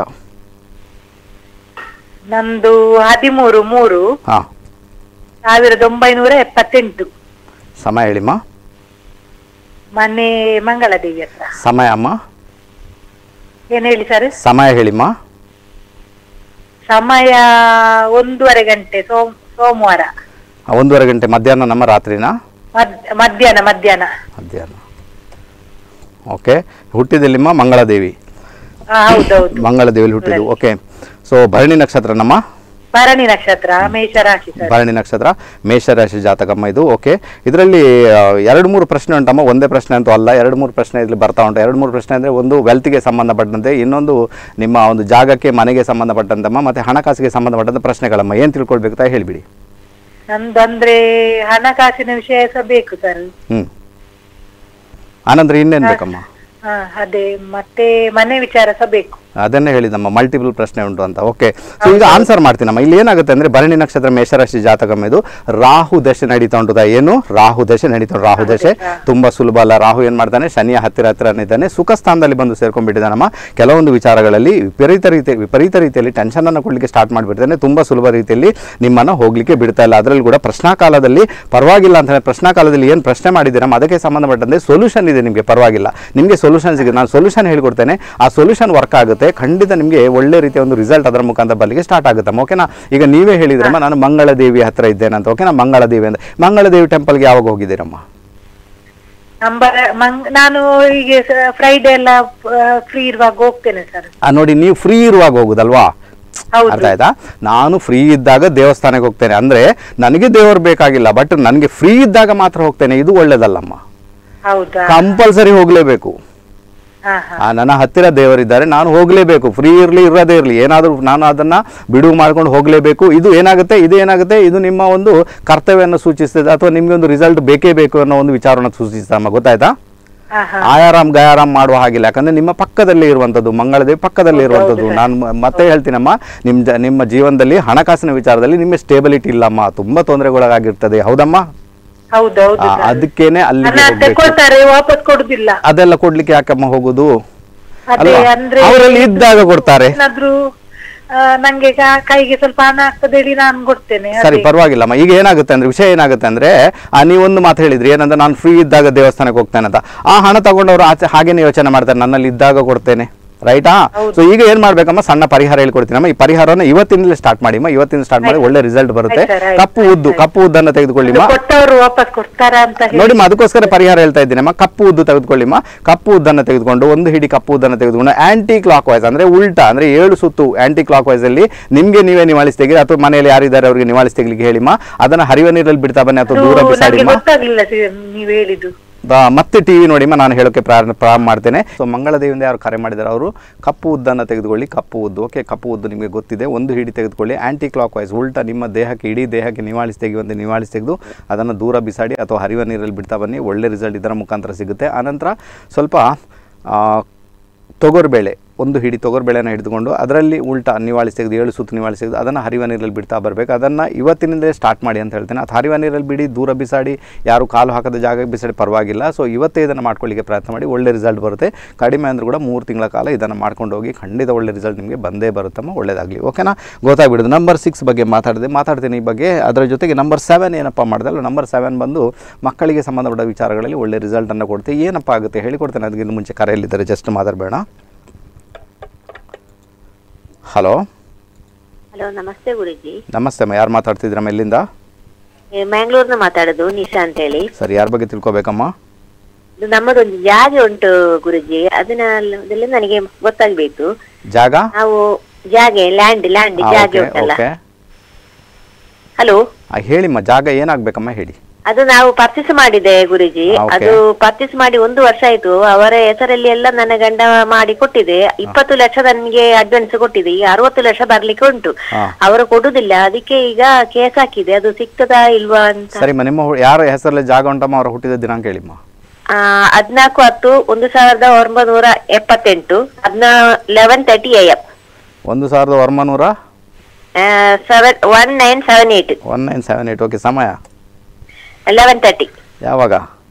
ನಂದು ಹದಿಮೂರು ಮೂರು ಹಾಂ ಸಾವಿರದ ಒಂಬೈನೂರ ಎಪ್ಪತ್ತೆಂಟು ಸಮಯ ಹೇಳಿಮ್ಮ ಮನೆ ಮಂಗಳದೇವಿ ಹತ್ರ ಸಮಯ ಅಮ್ಮ ಏನ್ ಹೇಳಿ ಸರ್ ಸಮಯ ಹೇಳಿಮ್ಮ ಸಮಯ ಒಂದೂವರೆ ಗಂಟೆ ಸೋಮ್ ಸೋಮವಾರ ಒಂದೂವರೆ ಗಂಟೆ ಮಧ್ಯಾಹ್ನ ನಮ್ಮ ರಾತ್ರಿನಾ ಮದ್ ಮಧ್ಯಾಹ್ನ ಮಧ್ಯಾಹ್ನ ಮಧ್ಯಾಹ್ನ ಓಕೆ ಹುಟ್ಟಿದೆಲ್ಲಿಮ್ಮ ಮಂಗಳದೇವಿ ಹಾ ಹೌದೌದು ಮಂಗಳದೇವಿಲಿ ಹುಟ್ಟಿದ್ದು ಓಕೆ ಸೊ ಭರಣಿ ನಕ್ಷತ್ರ ನಮ್ಮ ಭರಣಿ ನಕ್ಷತ್ರ ಮೇಷ ರಾಶಿ ಸರ್ ಭರಣಿ ನಕ್ಷತ್ರ ಮೇಷರಾಶಿ ಜಾತಕಮ್ಮ ಇದು ಓಕೆ ಇದರಲ್ಲಿ ಆ, ಎರಡು ಮೂರು ಪ್ರಶ್ನೆ ಉಂಟಮ್ಮ ಒಂದೇ ಪ್ರಶ್ನೆ ಅಂತೂ ಅಲ್ಲ ಎರಡು ಮೂರು ಪ್ರಶ್ನೆ ಇಲ್ಲಿ ಬರ್ತಾ ಉಂಟು ಎರಡು ಮೂರು ಪ್ರಶ್ನೆ ಅಂದರೆ ಒಂದು ವೆಲ್ತ್ಗೆ ಸಂಬಂಧಪಟ್ಟಂತೆ ಇನ್ನೊಂದು ನಿಮ್ಮ ಒಂದು ಜಾಗಕ್ಕೆ ಮನೆಗೆ ಸಂಬಂಧಪಟ್ಟಂತಮ್ಮ ಮತ್ತು ಹಣಕಾಸಿಗೆ ಸಂಬಂಧಪಟ್ಟಂತ ಪ್ರಶ್ನೆಗಳಮ್ಮ ಏನು ತಿಳ್ಕೊಳ್ಬೇಕು ತಾ ಹೇಳಿಬಿಡಿ ನಂದಂದ್ರೆ ಹಣಕಾಸಿನ ವಿಷಯ ಸಹ ಬೇಕು ಸರ್ ಹ್ಞೂ ಆನಂತರ ಇನ್ನೇನು ಬೇಕಮ್ಮ ಹಾ ಅದೇ ಮತ್ತೆ ಮನೆ ವಿಚಾರ ಸಹ ಬೇಕು ಅದನ್ನೇ ಹೇಳಿದಮ್ಮ ಮಲ್ಟಿಪಲ್ ಪ್ರಶ್ನೆ ಉಂಟು ಅಂತ ಓಕೆ ಸೊ ಈಗ ಆನ್ಸರ್ ಮಾಡ್ತೀನಮ್ಮ ಇಲ್ಲಿ ಏನಾಗುತ್ತೆ ಅಂದ್ರೆ ಭರಣಿ ನಕ್ಷತ್ರ ಮೇಷರಾಶಿ ಜಾತಕಮ್ಮ ಇದು ರಾಹು ದಶೆ ನಡೀತಾ ಉಂಟು ತಾಯಿ. ಏನು ರಾಹು ದಶೆ ನಡೀತಾ ಉಂಟು ರಾಹು ದಶೆ ತುಂಬಾ ಸುಲಭ ಅಲ್ಲ ರಾಹು ಏನ್ ಮಾಡ್ತಾನೆ ಶನಿಯ ಹತ್ತಿರ ಹತ್ತಿರ ಇದ್ದಾನೆ ಸುಖ ಸ್ಥಾನದಲ್ಲಿ ಬಂದು ಸೇರ್ಕೊಂಡ್ಬಿಟ್ಟಿದ್ದಾನಮ್ಮ ಕೆಲವೊಂದು ವಿಚಾರಗಳಲ್ಲಿ ವಿಪರೀತ ರೀತಿ ವಿಪರೀತ ರೀತಿಯಲ್ಲಿ ಟೆನ್ಷನ್ ಅನ್ನು ಕೊಡ್ಲಿಕ್ಕೆ ಸ್ಟಾರ್ಟ್ ಮಾಡಿಬಿಡ್ತಾನೆ ತುಂಬಾ ಸುಲಭ ರೀತಿಯಲ್ಲಿ ನಿಮ್ಮನ್ನ ಹೋಗ್ಲಿಕ್ಕೆ ಬಿಡ್ತಾ ಇಲ್ಲ ಅದರಲ್ಲಿ ಕೂಡ ಪ್ರಶ್ನಾಕಾಲದಲ್ಲಿ ಪರವಾಗಿಲ್ಲ ಅಂತ ಪ್ರಶ್ನಾಕಾಲದಲ್ಲಿ ಏನು ಪ್ರಶ್ನೆ ಮಾಡಿದ್ದೀರಮ್ಮ ಅದಕ್ಕೆ ಸಂಬಂಧಪಟ್ಟಂತೆ ಸೊಲ್ಯೂಷನ್ ಇದೆ ನಿಮಗೆ ಪರವಾಗಿಲ್ಲ ನಿಮಗೆ ಸೊಲ್ಯೂಷನ್ ಸಿಗುತ್ತೆ ನಾನು ಸೊಲ್ಯೂಷನ್ ಹೇಳ್ಕೊಡ್ತೇನೆ ಆ ಸೊಲ್ಯೂಷನ್ ವರ್ಕ್ ಆಗುತ್ತೆ ಖಂಡಿತ ನಿಮಗೆ ಒಳ್ಳೆ ರೀತಿಯ ಒಂದು ರಿಸಲ್ಟ್ ಅದರ ಮುಖಾಂತರ ಬರಲಿಕ್ಕೆ ಸ್ಟಾರ್ಟ್ ಆಗುತ್ತಮ್ಮ ಓಕೆನಾ ಈಗ ನೀವೇ ಹೇಳಿದ್ರಮ್ಮ ನಾನು ಮಂಗಳದೇವಿ ಹತ್ರ ಇದ್ದೇನೆ ಅಂತ ಓಕೆನಾ ಮಂಗಳದೇವಿ ಅಂತ ಮಂಗಳದೇವಿ ಟೆಂಪಲ್ಗೆ ಯಾವಾಗ ಹೋಗಿದ್ದೀರಮ್ಮ ನಂಬರ್ ಮಂಗ್ ನಾನು ಹೀಗೆ ಫ್ರೈಡೆ ಎಲ್ಲ ಫ್ರೀ ಇರುವಾಗ ಹೋಗ್ತೇನೆ ಸರ್ ಆ, ನೋಡಿ ನೀವು ಫ್ರೀ ಇರುವಾಗ ಹೋಗುದಲ್ವಾ ಹೌದು ಅರ್ಥ ಆಯ್ತಾ ನಾನು ಫ್ರೀ ಇದ್ದಾಗ ದೇವಸ್ಥಾನಕ್ಕೆ ಹೋಗ್ತೇನೆ ಅಂದ್ರೆ ನನಗೆ ದೇವರು ಬೇಕಾಗಿಲ್ಲ ಬಟ್ ನನಗೆ ಫ್ರೀ ಇದ್ದಾಗ ಮಾತ್ರ ಹೋಗ್ತೇನೆ ಇದು ಒಳ್ಳೇದಲ್ಲಮ್ಮ ಹೌದಾ ಕಂಪಲ್ಸರಿ ಹೋಗ್ಲೇಬೇಕು ಹಾ ಹಾ ಆ, ನನ್ನ ಹತ್ತಿರ ದೇವರಿದ್ದಾರೆ ನಾನು ಹೋಗಲೇಬೇಕು ಫ್ರೀ ಇರಲಿ ಇರದೇ ಇರಲಿ ಏನಾದರೂ ನಾನು ಅದನ್ನು ಬಿಡುವು ಮಾಡ್ಕೊಂಡು ಹೋಗಲೇಬೇಕು ಇದು ಏನಾಗುತ್ತೆ ಇದು ಏನಾಗುತ್ತೆ ಇದು ನಿಮ್ಮ ಒಂದು ಕರ್ತವ್ಯವನ್ನು ಸೂಚಿಸ್ತದೆ ಅಥವಾ ನಿಮಗೆ ಒಂದು ರಿಸಲ್ಟ್ ಬೇಕೇ ಬೇಕು ಅನ್ನೋ ಒಂದು ವಿಚಾರವನ್ನು ಸೂಚಿಸ್ತಮ್ಮ ಗೊತ್ತಾಯ್ತಾ ಹಾ ಹಾ ಆಯಾರಾಮ್ ಗಯಾರಾಮ್ ಮಾಡುವ ಹಾಗಿಲ್ಲ ಯಾಕಂದ್ರೆ ನಿಮ್ಮ ಪಕ್ಕದಲ್ಲೇ ಇರುವಂಥದ್ದು ಮಂಗಳದೇವಿ ಪಕ್ಕದಲ್ಲೇ ಇರುವಂಥದ್ದು ನಾನು ಮ- ಮತ್ತೆ ಹೇಳ್ತೀನಮ್ಮ ನಿಮ್ಮ ಜ- ನಿಮ್ಮ ಜೀವನದಲ್ಲಿ ಹಣಕಾಸಿನ ವಿಚಾರದಲ್ಲಿ ನಿಮಗೆ ಸ್ಟೇಬಿಲಿಟಿ ಇಲ್ಲಮ್ಮ ತುಂಬಾ ತೊಂದರೆಗೊಳಗಾಗಿರ್ತದೆ ಹೌದಮ್ಮ ಹೌದೌದು ಆ, ಅದಕ್ಕೇನೆ ಅಲ್ಲಿಗೆ ಹಣ ಹೋಗ್ಬೇಕು ತಗೊಳ್ತಾರೆ ವಾಪಸ್ ಕೊಡುದಿಲ್ಲ ಅದೆಲ್ಲ ಕೊಡ್ಲಿಕ್ಕೆ ಯಾಕಮ್ಮ ಹೋಗುದು ಅದೇ ಅಲ್ವಾ? ಅಂದ್ರೆ ಅವರಲ್ಲಿ ಇದ್ದಾಗ ಕೊಡ್ತಾರೆ ಏನಾದ್ರೂ ಆ, ನಂಗೆ ಕ- ಕೈಗೆ ಸ್ವಲ್ಪ ಹಣ ಆಗ್ತದೆ ಹೇಳಿ ನಾನು ಕೊಡ್ತೇನೆ ಸರಿ ಅದೇ. ಪರವಾಗಿಲ್ಲಮ್ಮ ಈಗ ಏನಾಗುತ್ತೆ ಅಂದ್ರೆ ವಿಷಯ ಏನಾಗುತ್ತೆ ಅಂದ್ರೆ ಆ, ನೀವೊಂದು ಮಾತು ಹೇಳಿದ್ರಿ ಏನಂದ್ರೆ ನಾನು ಫ್ರೀ ಇದ್ದಾಗ ದೇವಸ್ಥಾನಕ್ಕೆ ಹೋಗ್ತೇನೆ ಅಂತ ಆ ಹಣ ತಗೊಂಡವರು ಆಚೆ ಹಾಗೇನೆ ಯೋಚನೆ ಮಾಡ್ತಾರೆ ನನ್ನಲ್ಲಿ ಇದ್ದಾಗ ಕೊಡ್ತೇನೆ ರೈಟಾ ಸೊ ಈಗ ಏನ್ ಮಾಡ್ಬೇಕಮ್ಮ ಸಣ್ಣ ಪರಿಹಾರ ಹೇಳ್ಕೊಡ್ತೀನಮ್ಮ ಈ ಪರಿಹಾರವನ್ನು ಇವತ್ತಿನಿಂದಲೇ ಸ್ಟಾರ್ಟ್ ಮಾಡಿಮ್ಮ ಇವತ್ತಿನ ಸ್ಟಾರ್ಟ್ ಮಾಡಿ ಒಳ್ಳೆ ರಿಸಲ್ಟ್ ಬರುತ್ತೆ ಆಯ್ತು ಸರ್, ಆಯ್ತು, ಕಪ್ಪು ಉದ್ದು ಕಪ್ಪು ಉದ್ದನ್ನ ತೆಗೆದುಕೊಳ್ಳಿಮ್ಮ ಇದು ಕೊಟ್ಟವರು ವಾಪಸ್ ಕೊಡ್ತಾರ ಅಂತ ಹೇಳಿ ನೋಡಿಮ್ಮ ಅದಕ್ಕೋಸ್ಕರ ಪರಿಹಾರ ಹೇಳ್ತಾ ಇದ್ದೀನಮ್ಮ ಕಪ್ಪು ಉದ್ದು ತೆಗೆದುಕೊಳ್ಳಿಮ್ಮ ಕಪ್ಪು ಉದ್ದನ್ನು ತೆಗೆದುಕೊಂಡು ಒಂದು ಹಿಡಿ ಕಪ್ಪು ಉದ್ದನ್ನು ತೆಗೆದುಕೊಂಡು ಆಂಟಿ ಕ್ಲಾಕ್ ವೈಸ್ ಅಂದ್ರೆ ಉಲ್ಟಾ ಅಂದ್ರೆ ಏಳು ಸುತ್ತು ಆಂಟಿ ಕ್ಲಾಕ್ ವೈಸ್ ಅಲ್ಲಿ ನಿಮ್ಗೆ ನೀವೇ ನಿವಾಳಿಸಿ ತೆಗೀರಿ ಅಥವಾ ಮನೆಯಲ್ಲಿ ಯಾರಿದ್ದಾರೆ ಅವರಿಗೆ ನಿವಾಳಿಸಿ ತೆಗಿಲಿಕ್ಕೆ ಹೇಳಿಮ್ಮ ಅದನ್ನ ಹರಿವ ನೀರಲ್ಲಿ ಬಿಡ್ತಾ ಬನ್ನಿ ಅಥವಾ ಅದು ದೂರ ನಂಗೆ ಬಿಸಾಡಿಮ್ಮ ಗೊತ್ತಾಗ್ಲಿಲ್ಲ ಸಿ- ನೀವ್ ಹೇಳಿದ್ದು ಬ- ಮತ್ತೆ ಟಿ ವಿ ನೋಡಿಮ್ಮ ನಾನು ಹೇಳೋಕ್ಕೆ ಪ್ರಾರಂಭ ಪ್ರಾರಂಭ ಮಾಡ್ತೇನೆ ಸೊ ಮಂಗಳದೇವಿಯಿಂದ ಯಾರು ಕರೆ ಮಾಡಿದ್ದಾರೆ ಅವರು ಕಪ್ಪು ಉದ್ದನ್ನು ತೆಗೆದುಕೊಳ್ಳಿ ಕಪ್ಪು ಉದ್ದು ಓಕೆ ಕಪ್ಪು ಉದ್ದು ನಿಮಗೆ ಗೊತ್ತಿದೆ ಒಂದು ಹಿಡಿ ತೆಗೆದುಕೊಳ್ಳಿ ಆ್ಯಂಟಿ ಕ್ಲಾಕ್ ವೈಸ್ ಉಲ್ಟಾ ನಿಮ್ಮ ದೇಹಕ್ಕೆ ಇಡೀ ದೇಹಕ್ಕೆ ನಿವಾಳಿಸಿ ತೆಗೆಯುವಂತೆ ನಿವಾಳಿಸಿ ತೆಗೆದು ಅದನ್ನು ದೂರ ಬಿಸಾಡಿ ಅಥವಾ ಹರಿವ ನೀರಲ್ಲಿ ಬಿಡ್ತಾ ಬನ್ನಿ ಒಳ್ಳೆ ರಿಸಲ್ಟ್ ಇದರ ಮುಖಾಂತರ ಸಿಗುತ್ತೆ ಆನಂತರ ಸ್ವಲ್ಪ ಆ, ತೊಗರುಬೇಳೆ ಒಂದು ಹಿಡಿ ತೊಗರುಬೇಳೆನ ಹಿಡಿದುಕೊಂಡು ಅದರಲ್ಲಿ ಉಲ್ಟಾ ನಿವಾಳಿಸಿ ತೆಗೆದು ಏಳು ಸುತ್ತು ನಿವಾಳಿಸಿ ತೆಗೆದು ಅದನ್ನು ಹರಿವ ನೀರಲ್ಲಿ ಬಿಡ್ತಾ ಬರಬೇಕು ಅದನ್ನು ಇವತ್ತಿನಿಂದಲೇ ಸ್ಟಾರ್ಟ್ ಮಾಡಿ ಅಂತ ಹೇಳ್ತೇನೆ ಅದು ಹರಿವ ನೀರಲ್ಲಿ ಬಿಡಿ ದೂರ ಬಿಸಾಡಿ ಯಾರು ಕಾಲು ಹಾಕದ ಜಾಗಕ್ಕೆ ಬಿಸಾಡಿ ಪರವಾಗಿಲ್ಲ ಸೊ ಇವತ್ತೇ ಇದನ್ನು ಮಾಡ್ಕೊಳ್ಳಿಕ್ಕೆ ಪ್ರಯತ್ನ ಮಾಡಿ ಒಳ್ಳೆ ರಿಸಲ್ಟ್ ಬರುತ್ತೆ ಕಡಿಮೆ ಅಂದರೂ ಕೂಡ ಮೂರು ತಿಂಗಳ ಕಾಲ ಇದನ್ನು ಮಾಡ್ಕೊಂಡು ಹೋಗಿ ಖಂಡಿತ ಒಳ್ಳೆ ರಿಸಲ್ಟ್ ನಿಮಗೆ ಬಂದೇ ಬರುತ್ತಮ್ಮ ಒಳ್ಳೆಯದಾಗಲಿ ಓಕೆನಾ ಗೊತ್ತಾಗ್ಬಿಡುದು ನಂಬರ್ ಸಿಕ್ಸ್ ಬಗ್ಗೆ ಮಾತಾಡಿದೆ ಮಾತಾಡ್ತೀನಿ ಈ ಬಗ್ಗೆ ಅದರ ಜೊತೆಗೆ ನಂಬರ್ ಸೆವೆನ್ ಏನಪ್ಪ ಮಾಡಿದಲ್ಲ ನಂಬರ್ ಸೆವೆನ್ ಬಂದು ಮಕ್ಕಳಿಗೆ ಸಂಬಂಧಪಟ್ಟ ವಿಚಾರಗಳಲ್ಲಿ ಒಳ್ಳೆ ರಿಸಲ್ಟನ್ನು ಕೊಡ್ತೀವಿ ಏನಪ್ಪ ಆಗುತ್ತೆ ಹೇಳಿಕೊಡ್ತೇನೆ ಅದಕ್ಕಿಂತ ಮುಂಚೆ ಕರೆಯಲ್ಲಿದ್ದಾರೆ ಜಸ್ಟ್ ಮಾತಾಡಬೇಡ ಹಲೋ ಹಲೋ ನಮಸ್ತೆ ಗುರುಜಿ ನಮಸ್ತೆ ಅಮ್ಮ ಯಾರು ಮಾತಾಡ್ತಿದ್ದೀರಮ್ಮ ಎಲ್ಲಿಂದ ಏ, ಮ್ಯಾಂಗ್ಳೂರ್ನ ಮಾತಾಡೋದು ನಿಶಾ ಅಂತ ಹೇಳಿ ಸರಿ ಯಾರ ಬಗ್ಗೆ ತಿಳ್ಕೊಬೇಕಮ್ಮ ಇದು ನಮ್ಮದೊಂದು ಜಾಗ ಉಂಟು ಗುರುಜಿ ಅದನ್ನ ಅದೆಲ್ಲ ನನಗೆ ಗೊತ್ತಾಗ್ಬೇಕು ಜಾಗ ನಾವು ಜಾಗೆ ಲ್ಯಾಂಡ್ ಲ್ಯಾಂಡ್ ಆ, ಜಾಗೆ ಓಕೆ ಉಂಟಲ್ಲ ಓಕೆ ಹಲೋ ಆ, ಹೇಳಿಮ್ಮ ಜಾಗ ಏನಾಗಬೇಕಮ್ಮ ಹೇಳಿ ಅದು ನಾವು ಪರ್ಚೇಸ್ ಮಾಡಿದೆ ಗುರುಜಿ ಆ, ಓಕೆ. ಅದು ಪರ್ಚೇಸ್ ಮಾಡಿ ಒಂದು ವರ್ಷ ಆಯ್ತು ಅವರ ಹೆಸರಲ್ಲಿ ಎಲ್ಲ ನನ್ನ ಗಂಡ ಮಾಡಿ ಕೊಟ್ಟಿದೆ ಇಪ್ಪತ್ತು ಲಕ್ಷ ನನಗೆ ಅಡ್ವಾನ್ಸ್ ಕೊಟ್ಟಿದೆ ಈಗ ಅರವತ್ತು ಲಕ್ಷ ಬರ್ಲಿಕ್ಕೆ ಉಂಟು ಹಾ. ಅವರು ಕೊಡುದಿಲ್ಲ ಅದಕ್ಕೆ ಈಗ ಕೇಸ್ ಹಾಕಿದೆ ಅದು ಸಿಗ್ತದಾ ಇಲ್ವಾ ಅಂತ ಸರಿಮ್ಮ ನಿಮ್ಮ ಹು- ಯಾರ ಹೆಸರಲ್ಲಿ ಜಾಗ ಉಂಟಮ್ಮ ಅವ್ರ ಹುಟ್ಟಿದ ದಿನಾಂಕ ಹೇಳಿಮ್ಮ ಆ, ಹದ್ನಾಲ್ಕು ಹತ್ತು ಒಂದು ಸಾವಿರದ ಒಂಬೈನೂರ ಎಪ್ಪತ್ತೆಂಟು ಹದ್ನಾ ಲೆವೆನ್ ತರ್ಟಿ ಎ ಎಂ ಒಂದು ಸಾವಿರದ ಒಂಬೈನೂರ seven one nine seven eight one nine seven eight okay ಸಮಯ ಲೆವೆನ್ ತರ್ಟಿ ಯಾವಾಗ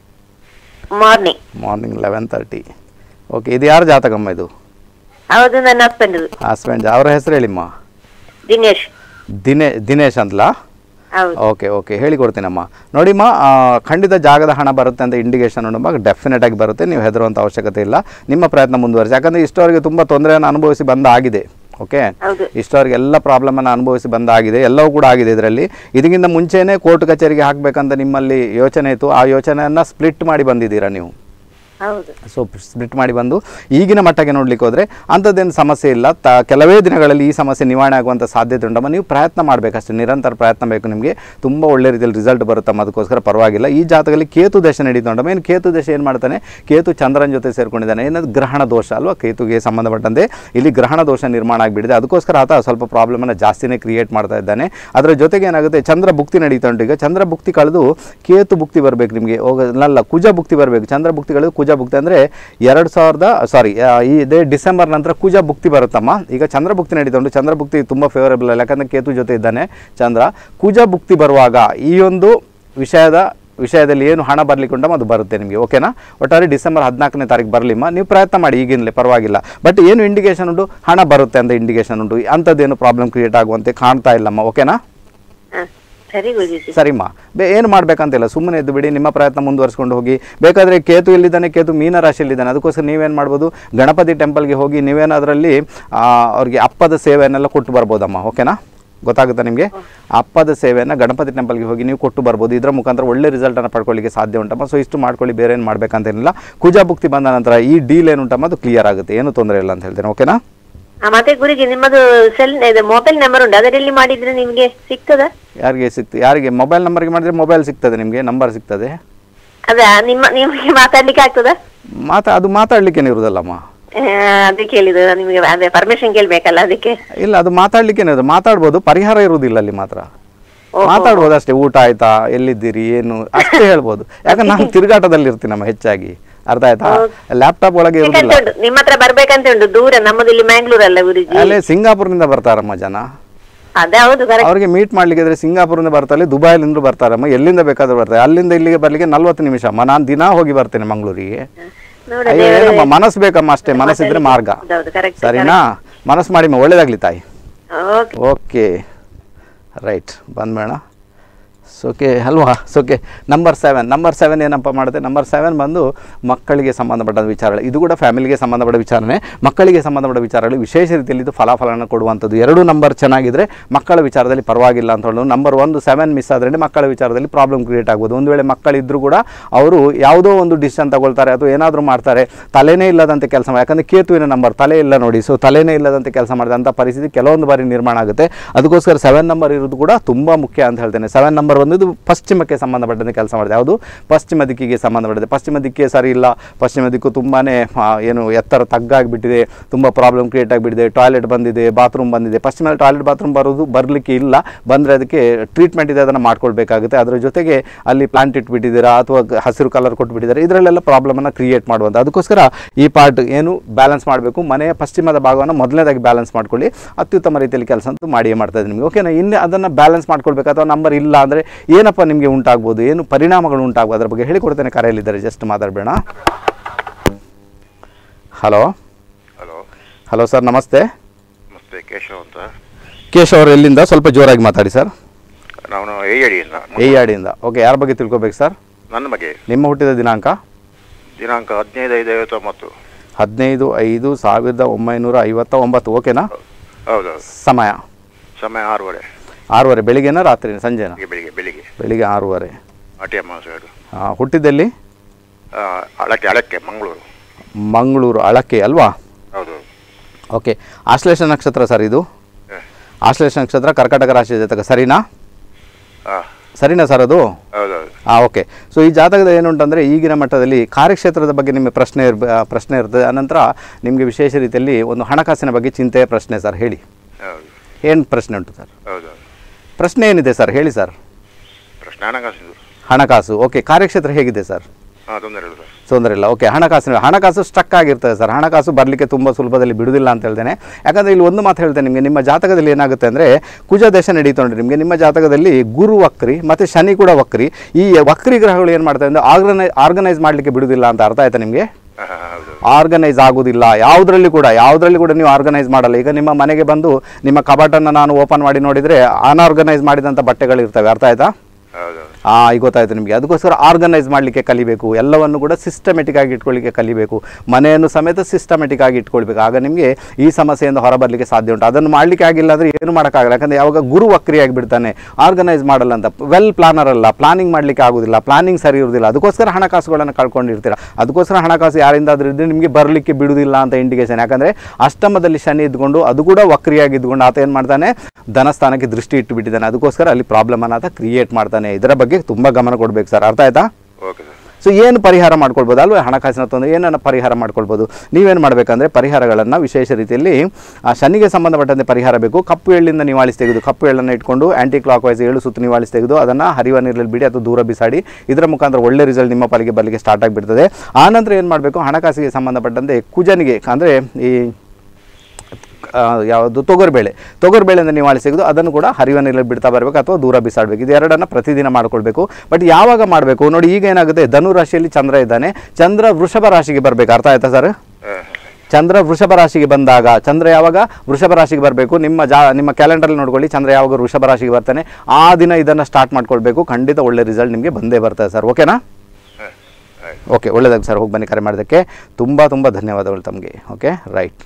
morning morning eleven thirty okay ಇದು ಯಾರ ಜಾತಕಮ್ಮ ಇದು ಹೌದು ನನ್ನ ಹಸ್ಬೆಂಡ್ ಹಸ್ಬೆಂಡ್ ಅವರ ಹೆಸರು ಹೇಳಿಮ್ಮ ದಿನೇಶ್ ದಿನೇ ದಿನೇಶ್ ಅಂತಲಾ ಹೌದು ಓಕೆ ಓಕೆ ಹೇಳಿಕೊಡ್ತೀನಮ್ಮ ನೋಡಿಮ್ಮ ಆ, ಖಂಡಿತ ಜಾಗದ ಹಣ ಬರುತ್ತೆ ಅಂತ ಇಂಡಿಕೇಶನ್ ನೋಡಮ್ಮ ಡೆಫಿನೆಟ್ ಆಗಿ ಬರುತ್ತೆ ನೀವು ಹೆದರುವಂಥ ಅವಶ್ಯಕತೆ ಇಲ್ಲ ನಿಮ್ಮ ಪ್ರಯತ್ನ ಮುಂದುವರಿಸಿ ಯಾಕಂದರೆ ಇಷ್ಟವರೆಗೆ ತುಂಬ ತೊಂದರೆಯನ್ನು ಅನುಭವಿಸಿ ಬಂದಾಗಿದೆ ಓಕೆ ಹೌದು ಇಷ್ಟವರೆಗೆ ಎಲ್ಲ ಪ್ರಾಬ್ಲಮನ್ನು ಅನುಭವಿಸಿ ಬಂದಾಗಿದೆ ಎಲ್ಲವೂ ಕೂಡ ಆಗಿದೆ ಇದರಲ್ಲಿ ಇದಕ್ಕಿಂತ ಮುಂಚೆನೇ ಕೋರ್ಟ್ ಕಚೇರಿಗೆ ಹಾಕಬೇಕಂತ ನಿಮ್ಮಲ್ಲಿ ಯೋಚನೆ ಇತ್ತು ಆ ಯೋಚನೆಯನ್ನು ಸ್ಪ್ಲಿಟ್ ಮಾಡಿ ಬಂದಿದ್ದೀರಾ ನೀವು ಹೌದು ಸೊ ಸ್ಪ್ಲಿಟ್ ಮಾಡಿ ಬಂದು ಈಗಿನ ಮಟ್ಟಕ್ಕೆ ನೋಡ್ಲಿಕ್ಕೆ ಹೋದರೆ ಅಂಥದ್ದೇನು ಸಮಸ್ಯೆ ಇಲ್ಲ ತ ಕೆಲವೇ ದಿನಗಳಲ್ಲಿ ಈ ಸಮಸ್ಯೆ ನಿವಾರಣೆ ಆಗುವಂಥ ಸಾಧ್ಯತೆ ಉಂಟಮ್ಮ ನೀವು ಪ್ರಯತ್ನ ಮಾಡಬೇಕಷ್ಟೇ ನಿರಂತರ ಪ್ರಯತ್ನ ಬೇಕು ನಿಮಗೆ ತುಂಬ ಒಳ್ಳೆ ರೀತಿಯಲ್ಲಿ ರಿಸಲ್ಟ್ ಬರುತ್ತಮ್ಮ ಅದಕ್ಕೋಸ್ಕರ ಪರವಾಗಿಲ್ಲ ಈ ಜಾತಕದಲ್ಲಿ ಕೇತು ದಶೆ ನಡೀತು ಉಂಟಮ್ಮ ಏನು ಕೇತು ದಶೆ ಏನು ಮಾಡ್ತಾನೆ ಕೇತು ಚಂದ್ರನ ಜೊತೆ ಸೇರ್ಕೊಂಡಿದ್ದಾನೆ ಏನದು ಗ್ರಹಣ ದೋಷ ಅಲ್ವಾ ಕೇತುಗೆ ಸಂಬಂಧಪಟ್ಟಂತೆ ಇಲ್ಲಿ ಗ್ರಹಣ ದೋಷ ನಿರ್ಮಾಣ ಆಗಿಬಿಟ್ಟಿದೆ ಅದಕ್ಕೋಸ್ಕರ ಆತ ಸ್ವಲ್ಪ ಪ್ರಾಬ್ಲಮನ್ನು ಜಾಸ್ತಿನೇ ಕ್ರಿಯೇಟ್ ಮಾಡ್ತಾ ಇದ್ದಾನೆ ಅದರ ಜೊತೆಗೆ ಏನಾಗುತ್ತೆ ಚಂದ್ರ ಭುಕ್ತಿ ನಡೀತಾ ಉಂಟು ಈಗ ಚಂದ್ರ ಭುಕ್ತಿ ಕಳೆದು ಕೇತು ಭುಕ್ತಿ ಬರಬೇಕು ನಿಮಗೆ ಹೋಗ ಅಲ್ಲ ಕುಜ ಭುಕ್ತಿ ಬರಬೇಕು ಚಂದ್ರ ಭುಕ್ತಿ ಕಳೆದು ಕುಜ ಭುಕ್ತಿ ಅಂದರೆ ಎರಡು ಸಾವಿರದ ಸಾರಿ ಈ ಇದೇ ಡಿಸೆಂಬರ್ ನಂತರ ಕುಜ ಭುಕ್ತಿ ಬರುತ್ತಮ್ಮ ಈಗ ಚಂದ್ರ ಭುಕ್ತಿ ನಡೀತಾ ಉಂಟು ಚಂದ್ರ ಭುಕ್ತಿ ತುಂಬ ಫೇವರೇಬಲ್ ಅಲ್ಲ ಯಾಕಂದರೆ ಕೇತು ಜೊತೆ ಇದ್ದಾನೆ ಚಂದ್ರ ಕುಜ ಭುಕ್ತಿ ಬರುವಾಗ ಈ ಒಂದು ವಿಷಯದ ವಿಷಯದಲ್ಲಿ ಏನು ಹಣ ಬರ್ಲಿಕ್ಕೆ ಉಂಟಮ್ಮ ಅದು ಬರುತ್ತೆ ನಿಮಗೆ ಓಕೆನಾ ಒಟ್ಟಾರೆ ಡಿಸೆಂಬರ್ ಹದಿನಾಲ್ಕನೇ ತಾರೀಕು ಬರಲಿಮ್ಮ ನೀವು ಪ್ರಯತ್ನ ಮಾಡಿ ಈಗಿನಲೇ ಪರವಾಗಿಲ್ಲ ಬಟ್ ಏನು ಇಂಡಿಕೇಶನ್ ಉಂಟು ಹಣ ಬರುತ್ತೆ ಅಂತ ಇಂಡಿಕೇಶನ್ ಉಂಟು ಅಂಥದ್ದೇನು ಪ್ರಾಬ್ಲಮ್ ಕ್ರಿಯೇಟ್ ಆಗುವಂತೆ ಕಾಣ್ತಾ ಇಲ್ಲಮ್ಮ ಓಕೆನಾ ಹ, ಸರಿ ಗುರುಜಿ ಸರಿಮ್ಮ ಬೇ ಏನು ಮಾಡಬೇಕಂತಿಲ್ಲ ಸುಮ್ಮನೆ ಎದ್ದು ಬಿಡಿ ನಿಮ್ಮ ಪ್ರಯತ್ನ ಮುಂದುವರಿಸ್ಕೊಂಡು ಹೋಗಿ ಬೇಕಾದರೆ ಕೇತು ಎಲ್ಲಿದ್ದಾನೆ ಕೇತು ಮೀನ ರಾಶಿಯಲ್ಲಿದ್ದಾನೆ ಅದಕ್ಕೋಸ್ಕರ ನೀವೇನು ಮಾಡ್ಬೋದು ಗಣಪತಿ ಟೆಂಪಲ್ಗೆ ಹೋಗಿ ನೀವೇನಾದರಲ್ಲಿ ಅವ್ರಿಗೆ ಅಪ್ಪದ ಸೇವೆಯನ್ನೆಲ್ಲ ಕೊಟ್ಟು ಬರ್ಬೋದಮ್ಮ ಓಕೆನಾ ಗೊತ್ತಾಗುತ್ತಾ ನಿಮಗೆ ಅಪ್ಪದ ಸೇವೆಯನ್ನು ಗಣಪತಿ ಟೆಂಪಲ್ಗೆ ಹೋಗಿ ನೀವು ಕೊಟ್ಟು ಬರ್ಬೋದು ಇದರ ಮುಖಾಂತರ ಒಳ್ಳೆ ರಿಸಲ್ಟನ್ನು ಪಡ್ಕೊಳ್ಳಿಕ್ಕೆ ಸಾಧ್ಯ ಉಂಟಮ್ಮ ಸೊ ಇಷ್ಟು ಮಾಡ್ಕೊಳ್ಳಿ ಬೇರೆ ಏನು ಮಾಡ್ಬೇಕಂತೇನಿಲ್ಲ ಕುಜಾ ಭುಕ್ತಿ ಬಂದ ನಂತರ ಈ ಡೀಲ್ ಏನು ಉಂಟಮ್ಮ ಅದು ಕ್ಲಿಯರ್ ಆಗುತ್ತೆ ಏನು ತೊಂದರೆ ಇಲ್ಲ ಅಂತ ಹೇಳ್ತೇನೆ ಓಕೆನಾ ಆ, ಮತ್ತೆ ಗುರುಜಿ ನಿಮ್ಮದು ಸೆಲ್ ಇದು ಮೊಬೈಲ್ ನಂಬರ್ ಉಂಟು ಅದರಲ್ಲಿ ಮಾಡಿದ್ರೆ ನಿಮ್ಗೆ ಸಿಗ್ತದಾ ಯಾರಿಗೆ ಸಿಗ್ತದೆ ಯಾರಿಗೆ ಮೊಬೈಲ್ ನಂಬರ್ಗೆ ಮಾಡಿದ್ರೆ ಮೊಬೈಲ್ ಸಿಗ್ತದೆ ನಿಮಗೆ ನಂಬರ್ ಸಿಗ್ತದೆ ಅದ ನಿಮ್ಮ ನಿಮಗೆ ಮಾತಾಡ್ಲಿಕ್ಕೆ ಆಗ್ತದಾ ಮಾತಾ ಅದು ಮಾತಾಡ್ಲಿಕ್ಕೇನು ಇರುವುದಲ್ಲಮ್ಮ ಆ, ಅದಕ್ಕೆ ಹೇಳಿದ್ದು ನಿಮಗೆ ಅದೇ ಪರ್ಮಿಷನ್ ಕೇಳ್ಬೇಕಲ್ಲ ಅದಕ್ಕೆ ಇಲ್ಲ ಅದು ಮಾತಾಡ್ಲಿಕ್ಕೇನೆ ಅದು ಮಾತಾಡ್ಬೋದು ಪರಿಹಾರ ಇರುವುದಿಲ್ಲ ಅಲ್ಲಿ ಮಾತ್ರ ಓಹೋ. ಮಾತಾಡ್ಬೋದು ಅಷ್ಟೇ ಊಟ ಆಯ್ತಾ ಎಲ್ಲಿದ್ದೀರಿ ಏನು ಅಷ್ಟೇ ಹೇಳ್ಬೋದು ಯಾಕಂದ್ರೆ ನಾನು ತಿರುಗಾಟದಲ್ಲಿ ಇರ್ತೀನಮ್ಮ ಹೆಚ್ಚಾಗಿ ಅರ್ಥ ಆಯ್ತಾ ಲ್ಯಾಪ್ಟಾಪ್ ಒಳಗೆ ಇರುವುದಿಲ್ಲ ಬೇಕಂತ ಉಂಟು ನಿಮ್ಮ ಹತ್ರ ಬರ್ಬೇಕಂತ ಉಂಟು ದೂರ ನಮ್ಮದು ಇಲ್ಲಿ ಮ್ಯಾಂಗ್ಳೂರ್ ಅಲ್ಲ ಗುರುಜಿ ಅಲ್ಲೇ ಸಿಂಗಾಪುರ್ನಿಂದ ಬರ್ತಾರಮ್ಮ ಜನ ಅದೇ ಹೌದು ಕರೆಕ್ಟ್ ಅವ್ರಿಗೆ ಮೀಟ್ ಮಾಡ್ಲಿಕ್ಕೆ ಇದ್ರೆ ಸಿಂಗಾಪುರಿಂದ ಬರ್ತಾರೆ ದುಬೈಲಿಂದ ಬರ್ತಾರಮ್ಮ ಎಲ್ಲಿಂದ ಬೇಕಾದ್ರೂ ಬರ್ತಾರೆ ಅಲ್ಲಿಂದ ಇಲ್ಲಿಗೆ ಬರ್ಲಿಕ್ಕೆ ನಲ್ವತ್ತು ನಿಮಿಷ ಅಮ್ಮ ನಾನು ದಿನ ಹೋಗಿ ಬರ್ತೇನೆ ಮಂಗಳೂರಿಗೆ ನೋಡ ಅಯ್ಯೋ ಏನಮ್ಮ ಮನಸ್ಸು ಬೇಕಮ್ಮ ಅಷ್ಟೇ ಮನಸ್ಸಿದ್ರೆ ಮಾರ್ಗ ಹೌದು ಕರೆಕ್ಟ್ ಸರಿನಾ ಮನಸ್ಸು ಮಾಡಿ ಒಳ್ಳೇದಾಗ್ಲಿ ತಾಯಿ ಓಕೆ ಓಕೆ ರೈಟ್ ಬಂದ್ಬೇಡ ಸೋಕೆ ಅಲ್ವಾ so okay number seven number seven ಏನಪ್ಪ ಮಾಡುತ್ತೆ ನಂಬರ್ ಸೆವೆನ್ ಬಂದು ಮಕ್ಕಳಿಗೆ ಸಂಬಂಧಪಟ್ಟ ವಿಚಾರಗಳು ಇದು ಕೂಡ ಫ್ಯಾಮಿಲಿಗೆ ಸಂಬಂಧಪಟ್ಟ ವಿಚಾರನೆ ಮಕ್ಕಳಿಗೆ ಸಂಬಂಧಪಟ್ಟ ವಿಚಾರಗಳು ವಿಶೇಷ ರೀತಿಯಲ್ಲಿ ಇದು ಫಲಾಫಲನ ಕೊಡುವಂಥದ್ದು ಎರಡು ನಂಬರ್ ಚೆನ್ನಾಗಿದ್ದರೆ ಮಕ್ಕಳ ವಿಚಾರದಲ್ಲಿ ಪರವಾಗಿಲ್ಲ ಅಂತ ಹೇಳೋದು ನಂಬರ್ ಒಂದು ಸೆವೆನ್ ಮಿಸ್ ಆದರೆ ಮಕ್ಕಳ ವಿಚಾರದಲ್ಲಿ ಪ್ರಾಬ್ಲಮ್ ಕ್ರಿಯೇಟ್ ಆಗ್ಬೋದು ಒಂದು ವೇಳೆ ಮಕ್ಕಳಿದ್ದರೂ ಕೂಡ ಅವರು ಯಾವುದೋ ಒಂದು ಡಿಸಿಷನ್ ತಗೊಳ್ತಾರೆ ಅಥವಾ ಏನಾದರೂ ಮಾಡ್ತಾರೆ ತಲೆನೇ ಇಲ್ಲದಂತೆ ಕೆಲಸ ಮಾಡಿ ಯಾಕಂದರೆ ಕೇತುವಿನ ನಂಬರ್ ತಲೆ ಇಲ್ಲ ನೋಡಿ ಸೊ ತಲೆನೇ ಇಲ್ಲದಂತೆ ಕೆಲಸ ಮಾಡಿದಂಥ ಪರಿಸ್ಥಿತಿ ಕೆಲವೊಂದು ಬಾರಿ ನಿರ್ಮಾಣ ಆಗುತ್ತೆ ಅದಕ್ಕೋಸ್ಕರ ಸೆವೆನ್ ನಂಬರ್ ಇರೋದು ಕೂಡ ತುಂಬ ಮುಖ್ಯ ಅಂತ ಹೇಳ್ತೇನೆ ಸೆವೆನ್ ನಂಬರ್ ನಂಬರ್ ಒಂದು ಇದು ಪಶ್ಚಿಮಕ್ಕೆ ಸಂಬಂಧಪಟ್ಟಂತೆ ಕೆಲಸ ಮಾಡಿದೆ ಯಾವುದು ಪಶ್ಚಿಮ ದಿಕ್ಕಿಗೆ ಸಂಬಂಧಪಟ್ಟಿದೆ ಪಶ್ಚಿಮ ದಿಕ್ಕೇ ಸರಿ ಇಲ್ಲ ಪಶ್ಚಿಮ ದಿಕ್ಕು ತುಂಬಾ ಏನು ಎತ್ತರ ತಗ್ಗಾಗಿಬಿಟ್ಟಿದೆ ತುಂಬ ಪ್ರಾಬ್ಲಮ್ ಕ್ರಿಯೇಟ್ ಆಗಿಬಿಟ್ಟಿದೆ ಟಾಯ್ಲೆಟ್ ಬಂದಿದೆ ಬಾತ್ರೂಮ್ ಬಂದಿದೆ ಪಶ್ಚಿಮದಲ್ಲಿ ಟಾಯ್ಲೆಟ್ ಬಾತ್ರೂಮ್ ಬರೋದು ಬರಲಿಕ್ಕೆ ಇಲ್ಲ ಬಂದರೆ ಅದಕ್ಕೆ ಟ್ರೀಟ್ಮೆಂಟ್ ಇದೆ ಅದನ್ನು ಮಾಡ್ಕೊಳ್ಬೇಕಾಗುತ್ತೆ ಅದರ ಜೊತೆಗೆ ಅಲ್ಲಿ ಪ್ಲಾಂಟ್ ಇಟ್ಬಿಟ್ಟಿದ್ದೀರಾ ಅಥವಾ ಗ- ಹಸಿರು ಕಲರ್ ಕೊಟ್ಬಿಟ್ಟಿದ್ದಾರೆ ಇದರಲ್ಲೆಲ್ಲ ಪ್ರಾಬ್ಲಮನ್ನು ಕ್ರಿಯೇಟ್ ಮಾಡುವಂಥ ಅದಕ್ಕೋಸ್ಕರ ಈ ಪಾರ್ಟ್ ಏನು ಬ್ಯಾಲೆನ್ಸ್ ಮಾಡಬೇಕು ಮನೆಯ ಪಶ್ಚಿಮದ ಭಾಗವನ್ನು ಮೊದಲನೇದಾಗಿ ಬ್ಯಾಲೆನ್ಸ್ ಮಾಡ್ಕೊಳ್ಳಿ ಅತ್ಯುತ್ತಮ ರೀತಿಯಲ್ಲಿ ಕೆಲಸ ಅಂತೂ ಮಾಡಿಯೇ ಮಾಡ್ತಾ ಇದೆ ನಿಮಗೆ ಓಕೆನಾ ಇನ್ನು ಅದನ್ನು ಬ್ಯಾಲೆನ್ಸ್ ಮಾಡ್ಕೊಳ್ಬೇಕು ಅಥವಾ ನಂಬರ್ ಇಲ್ಲ ಅಂದರೆ ಏನಪ್ಪ ನಿಮಗೆ ಉಂಟಾಗ್ಬೋದು ಏನು ಪರಿಣಾಮಗಳು ಉಂಟಾಗ್ಬೋದು ಅದ್ರ ಬಗ್ಗೆ ಹೇಳಿಕೊಡ್ತೇನೆ ಕರೆಯಲ್ಲಿದ್ದಾರೆ ಜಸ್ಟ್ ಮಾತಾಡಬೇಡ ಹಲೋ ಹಲೋ ಹಲೋ ಸರ್ ನಮಸ್ತೆ ನಮಸ್ತೆ ಕೇಶವ್ ಅಂತ ಕೇಶ್ ಅವರು ಎಲ್ಲಿಂದ ಸ್ವಲ್ಪ ಜೋರಾಗಿ ಮಾತಾಡಿ ಸರ್ ನಾನು ಏಯಡಿಯಿಂದ ಏಯಾಡಿಯಿಂದ ಓಕೆ ಯಾರ ಬಗ್ಗೆ ತಿಳ್ಕೊಬೇಕು ಸರ್ ನನ್ನ ಬಗ್ಗೆ ನಿಮ್ಮ ಹುಟ್ಟಿದ ದಿನಾಂಕ ದಿನಾಂಕ ಹದಿನೈದು ಐದು ಐವತ್ತೊಂಬತ್ತು ಹದಿನೈದು ಐದು ಸಾವಿರದ ಒಂಬೈನೂರ ಐವತ್ತ ಒಂಬತ್ತು ಓಕೆನಾ ಹೌದೌದು ಸಮಯ ಸಮಯ ಆರೂವರೆ ಆರೂವರೆ ಬೆಳಿಗ್ಗೆನ ರಾತ್ರಿ ಸಂಜೆನ ಬೆಳಿಗ್ಗೆ ಬೆಳಿಗ್ಗೆ ಬೆಳಿಗ್ಗೆ ಬೆಳಿಗ್ಗೆ ಆರೂವರೆ ಆಟಿ ಅಮ್ಮ ಸೈಡು ಆ, ಹುಟ್ಟಿದಲ್ಲಿ ಆ, ಅಳಕ್ಕೆ ಅಳಕ್ಕೆ ಮಂಗಳೂರು ಮಂಗಳೂರು ಅಳಕೆ ಅಲ್ವಾ ಹೌದು ಓಕೆ ಆಶ್ಲೇಷ ನಕ್ಷತ್ರ ಸರ್ ಇದು ಹ. ಆಶ್ಲೇಷ ನಕ್ಷತ್ರ ಕರ್ಕಟಕ ರಾಶಿ ಜೊತೆಗೆ ಸರಿನಾ ಹಾಂ ಸರಿನಾ ಸರ್ ಅದು ಹೌದೌದು ಹಾಂ ಓಕೆ ಸೊ ಈ ಜಾತಕದ ಏನುಂಟಂದರೆ ಈಗಿನ ಮಟ್ಟದಲ್ಲಿ ಕಾರ್ಯಕ್ಷೇತ್ರದ ಬಗ್ಗೆ ನಿಮಗೆ ಪ್ರಶ್ನೆ ಇರ್ ಪ್ರಶ್ನೆ ಇರ್ತದೆ ಅನಂತರ ನಿಮಗೆ ವಿಶೇಷ ರೀತಿಯಲ್ಲಿ ಒಂದು ಹಣಕಾಸಿನ ಬಗ್ಗೆ ಚಿಂತೆಯ ಪ್ರಶ್ನೆ ಸರ್ ಹೇಳಿ ಹೌದು ಏನು ಪ್ರಶ್ನೆ ಉಂಟು ಸರ್ ಹೌದೌದು ಪ್ರಶ್ನೆ ಏನಿದೆ ಸರ್ ಹೇಳಿ ಸರ್ ಪ್ರಶ್ನೆ ಹಣಕಾಸಿಂದು ಹಣಕಾಸು ಓಕೆ ಕಾರ್ಯಕ್ಷೇತ್ರ ಹೇಗಿದೆ ಸರ್ ಹಾಂ ತೊಂದರೆ ಇಲ್ಲ ಸರ್ ತೊಂದರೆ ಇಲ್ಲ ಓಕೆ ಹಣಕಾಸಿನ ಹಣಕಾಸು ಸ್ಟಕ್ ಆಗಿರ್ತದೆ ಸರ್ ಹಣಕಾಸು ಬರಲಿಕ್ಕೆ ತುಂಬ ಸುಲಭದಲ್ಲಿ ಬಿಡುವುದಿಲ್ಲ ಅಂತ ಹೇಳ್ತೇನೆ ಯಾಕಂದರೆ ಇಲ್ಲಿ ಒಂದು ಮಾತು ಹೇಳ್ತೇನೆ ನಿಮಗೆ ನಿಮ್ಮ ಜಾತಕದಲ್ಲಿ ಏನಾಗುತ್ತೆ ಅಂದರೆ ಕುಜ ದೇಶ ನಡೀತೊಂಡ್ರೆ ನಿಮಗೆ ನಿಮ್ಮ ಜಾತಕದಲ್ಲಿ ಗುರು ವಕ್ರಿ ಮತ್ತು ಶನಿ ಕೂಡ ವಕ್ರಿ ಈ ವಕ್ರಿ ಗ್ರಹಗಳು ಏನು ಮಾಡ್ತಾರೆ ಅಂದರೆ ಆರ್ಗನೈ ಆರ್ಗನೈಸ್ ಮಾಡಲಿಕ್ಕೆ ಬಿಡುವುದಿಲ್ಲ ಅಂತ ಅರ್ಥ ಆಯ್ತಾ ನಿಮಗೆ ಹಾಂ ಹಾಂ ಹೌದು ಆರ್ಗನೈಸ್ ಆಗೋದಿಲ್ಲ ಯಾವುದರಲ್ಲಿ ಕೂಡ ಯಾವುದರಲ್ಲಿ ಕೂಡ ನೀವು ಆರ್ಗನೈಸ್ ಮಾಡಲ್ಲ ಈಗ ನಿಮ್ಮ ಮನೆಗೆ ಬಂದು ನಿಮ್ಮ ಕಬಾಟನ್ನು ನಾನು ಓಪನ್ ಮಾಡಿ ನೋಡಿದರೆ ಅನ್ಆರ್ಗನೈಸ್ ಮಾಡಿದಂಥ ಬಟ್ಟೆಗಳು ಇರ್ತವೆ ಅರ್ಥ ಆಯ್ತಾ ಹೌದೌದು ಆ ಈಗ ಗೊತ್ತಾಯ್ತು ನಿಮಗೆ ಅದಕ್ಕೋಸ್ಕರ ಆರ್ಗನೈಸ್ ಮಾಡಲಿಕ್ಕೆ ಕಲಿಬೇಕು ಎಲ್ಲವನ್ನು ಕೂಡ ಸಿಸ್ಟಮೆಟಿಕ್ ಆಗಿ ಇಟ್ಕೊಳ್ಳಿಕ್ಕೆ ಕಲಿಬೇಕು ಮನೆಯನ್ನು ಸಮೇತ ಸಿಸ್ಟಮೆಟಿಕ್ ಆಗಿ ಇಟ್ಕೊಳ್ಬೇಕು ಆಗ ನಿಮಗೆ ಈ ಸಮಸ್ಯೆಯಿಂದ ಹೊರಬರಲಿಕ್ಕೆ ಸಾಧ್ಯ ಉಂಟು ಅದನ್ನು ಮಾಡಲಿಕ್ಕೆ ಆಗಿಲ್ಲ ಅಂದರೆ ಏನು ಮಾಡೋಕ್ಕಾಗಲ್ಲ ಯಾಕಂದರೆ ಯಾವಾಗ ಗುರು ವಕ್ರಿಯಾಗಿ ಬಿಡ್ತಾನೆ ಆರ್ಗನೈಸ್ ಮಾಡಲ್ಲ ಅಂತ ವೆಲ್ ಪ್ಲಾನರ್ ಅಲ್ಲ ಪ್ಲಾನಿಂಗ್ ಮಾಡಲಿಕ್ಕೆ ಆಗೋದಿಲ್ಲ ಪ್ಲಾನಿಂಗ್ ಸರಿ ಇರೋದಿಲ್ಲ ಅದಕ್ಕೋಸ್ಕರ ಹಣಕಾಸುಗಳನ್ನು ಕಳ್ಕೊಂಡಿರ್ತೀರ ಅದಕ್ಕೋಸ್ಕರ ಹಣಕಾಸು ಯಾರಿಂದಾದ್ರೂ ಇದ್ದರೆ ನಿಮಗೆ ಬರಲಿಕ್ಕೆ ಬಿಡುವುದಿಲ್ಲ ಅಂತ ಇಂಡಿಕೇಶನ್ ಯಾಕಂದರೆ ಅಷ್ಟಮದಲ್ಲಿ ಶನಿ ಇದ್ಕೊಂಡು ಅದು ಕೂಡ ವಕ್ರಿಯಾಗಿ ಇದ್ಕೊಂಡು ಆತ ಏನು ಮಾಡ್ತಾನೆ ಧನಸ್ಥಾನಕ್ಕೆ ದೃಷ್ಟಿ ಇಟ್ಟು ಬಿಟ್ಟಿದ್ದಾನೆ ಅದಕ್ಕೋಸ್ಕರ ಅಲ್ಲಿ ಪ್ರಾಬ್ಲಮ್ ಅನ್ನ ಆತ ಕ್ರಿಯೇಟ್ ಮಾಡ್ತಾನೆ ಇದರ ಬಗ್ಗೆ ತುಂಬ ಗಮನ ಕೊಡ್ಬೇಕು ಸರ್ ಅರ್ಥ ಆಯ್ತಾ ಓಕೆ ಸರ್ ಸೊ ಏನು ಪರಿಹಾರ ಮಾಡ್ಕೊಳ್ಬೋದು ಅಲ್ವಾ ಹಣಕಾಸಿನ ತೊಂದರೆ ಏನನ್ನ ಪರಿಹಾರ ಮಾಡ್ಕೊಳ್ಬೋದು ನೀವೇನು ಮಾಡಬೇಕಂದ್ರೆ ಪರಿಹಾರಗಳನ್ನು ವಿಶೇಷ ರೀತಿಯಲ್ಲಿ ಆ ಶನಿಗೆ ಸಂಬಂಧಪಟ್ಟಂತೆ ಪರಿಹಾರ ಬೇಕು ಕಪ್ಪು ಎಳ್ಳಿಂದ ನಿವಾಳಿಸಿ ತೆಗೆದು ಕಪ್ಪು ಎಳ್ಳನ್ನು ಇಟ್ಕೊಂಡು ಆ್ಯಂಟಿ ಕ್ಲಾಕ್ ವೈಸ್ ಏಳು ಸುತ್ತು ನಿವಾಳಿಸಿ ತೆಗೆದು ಅದನ್ನು ಹರಿಯುವ ನೀರಲ್ಲಿ ಬಿಡಿ ಅಥವಾ ದೂರ ಬಿಸಾಡಿ ಇದರ ಮುಖಾಂತರ ಒಳ್ಳೆ ರಿಸಲ್ಟ್ ನಿಮ್ಮ ಪಾಲಿಗೆ ಬರಲಿಕ್ಕೆ ಸ್ಟಾರ್ಟ್ ಆಗಿಬಿಡ್ತದೆ ಆನಂತರ ಏನು ಮಾಡಬೇಕು ಹಣಕಾಸಿಗೆ ಸಂಬಂಧಪಟ್ಟಂತೆ ಕುಜನಿಗೆ ಅಂದರೆ ಈ ಆ, ಯಾವುದು ತೊಗರಿಬೇಳೆ ತೊಗರಿಬೇಳೆಯಿಂದ ನಿವಾಳಿ ತೆಗೆದು ಅದನ್ನು ಕೂಡ ಹರಿಯುವ ನೀರಲ್ಲಿ ಬಿಡ್ತಾ ಬರಬೇಕು ಅಥವಾ ದೂರ ಬಿಸಾಡಬೇಕು ಇದು ಎರಡನ್ನು ಪ್ರತಿದಿನ ಮಾಡ್ಕೊಳ್ಬೇಕು ಬಟ್ ಯಾವಾಗ ಮಾಡಬೇಕು ನೋಡಿ ಈಗ ಏನಾಗುತ್ತೆ ಧನು ರಾಶಿಯಲ್ಲಿ ಚಂದ್ರ ಇದ್ದಾನೆ ಚಂದ್ರ ವೃಷಭ ರಾಶಿಗೆ ಬರಬೇಕು ಅರ್ಥ ಆಯ್ತಾ ಸರ್ ಹಾಂ ಚಂದ್ರ ವೃಷಭ ರಾಶಿಗೆ ಬಂದಾಗ ಚಂದ್ರ ಯಾವಾಗ ವೃಷಭ ರಾಶಿಗೆ ಬರಬೇಕು ನಿಮ್ಮ ಜಾ ನಿಮ್ಮ ಕ್ಯಾಲೆಂಡರಲ್ಲಿ ನೋಡ್ಕೊಳ್ಳಿ ಚಂದ್ರ ಯಾವಾಗ ವೃಷಭ ರಾಶಿಗೆ ಬರ್ತಾನೆ ಆ ದಿನ ಇದನ್ನು ಸ್ಟಾರ್ಟ್ ಮಾಡ್ಕೊಳ್ಬೇಕು ಖಂಡಿತ ಒಳ್ಳೆ ರಿಸಲ್ಟ್ ನಿಮಗೆ ಬಂದೇ ಬರ್ತದೆ ಸರ್ ಓಕೆನಾ ಹಾಂ ಆಯ್ತು ಓಕೆ ಒಳ್ಳೆಯದಾಗಿ ಸರ್ ಹೋಗಿ ಬನ್ನಿ ಕರೆ ಮಾಡೋದಕ್ಕೆ ತುಂಬ ತುಂಬ ಧನ್ಯವಾದಗಳು ತಮಗೆ okay right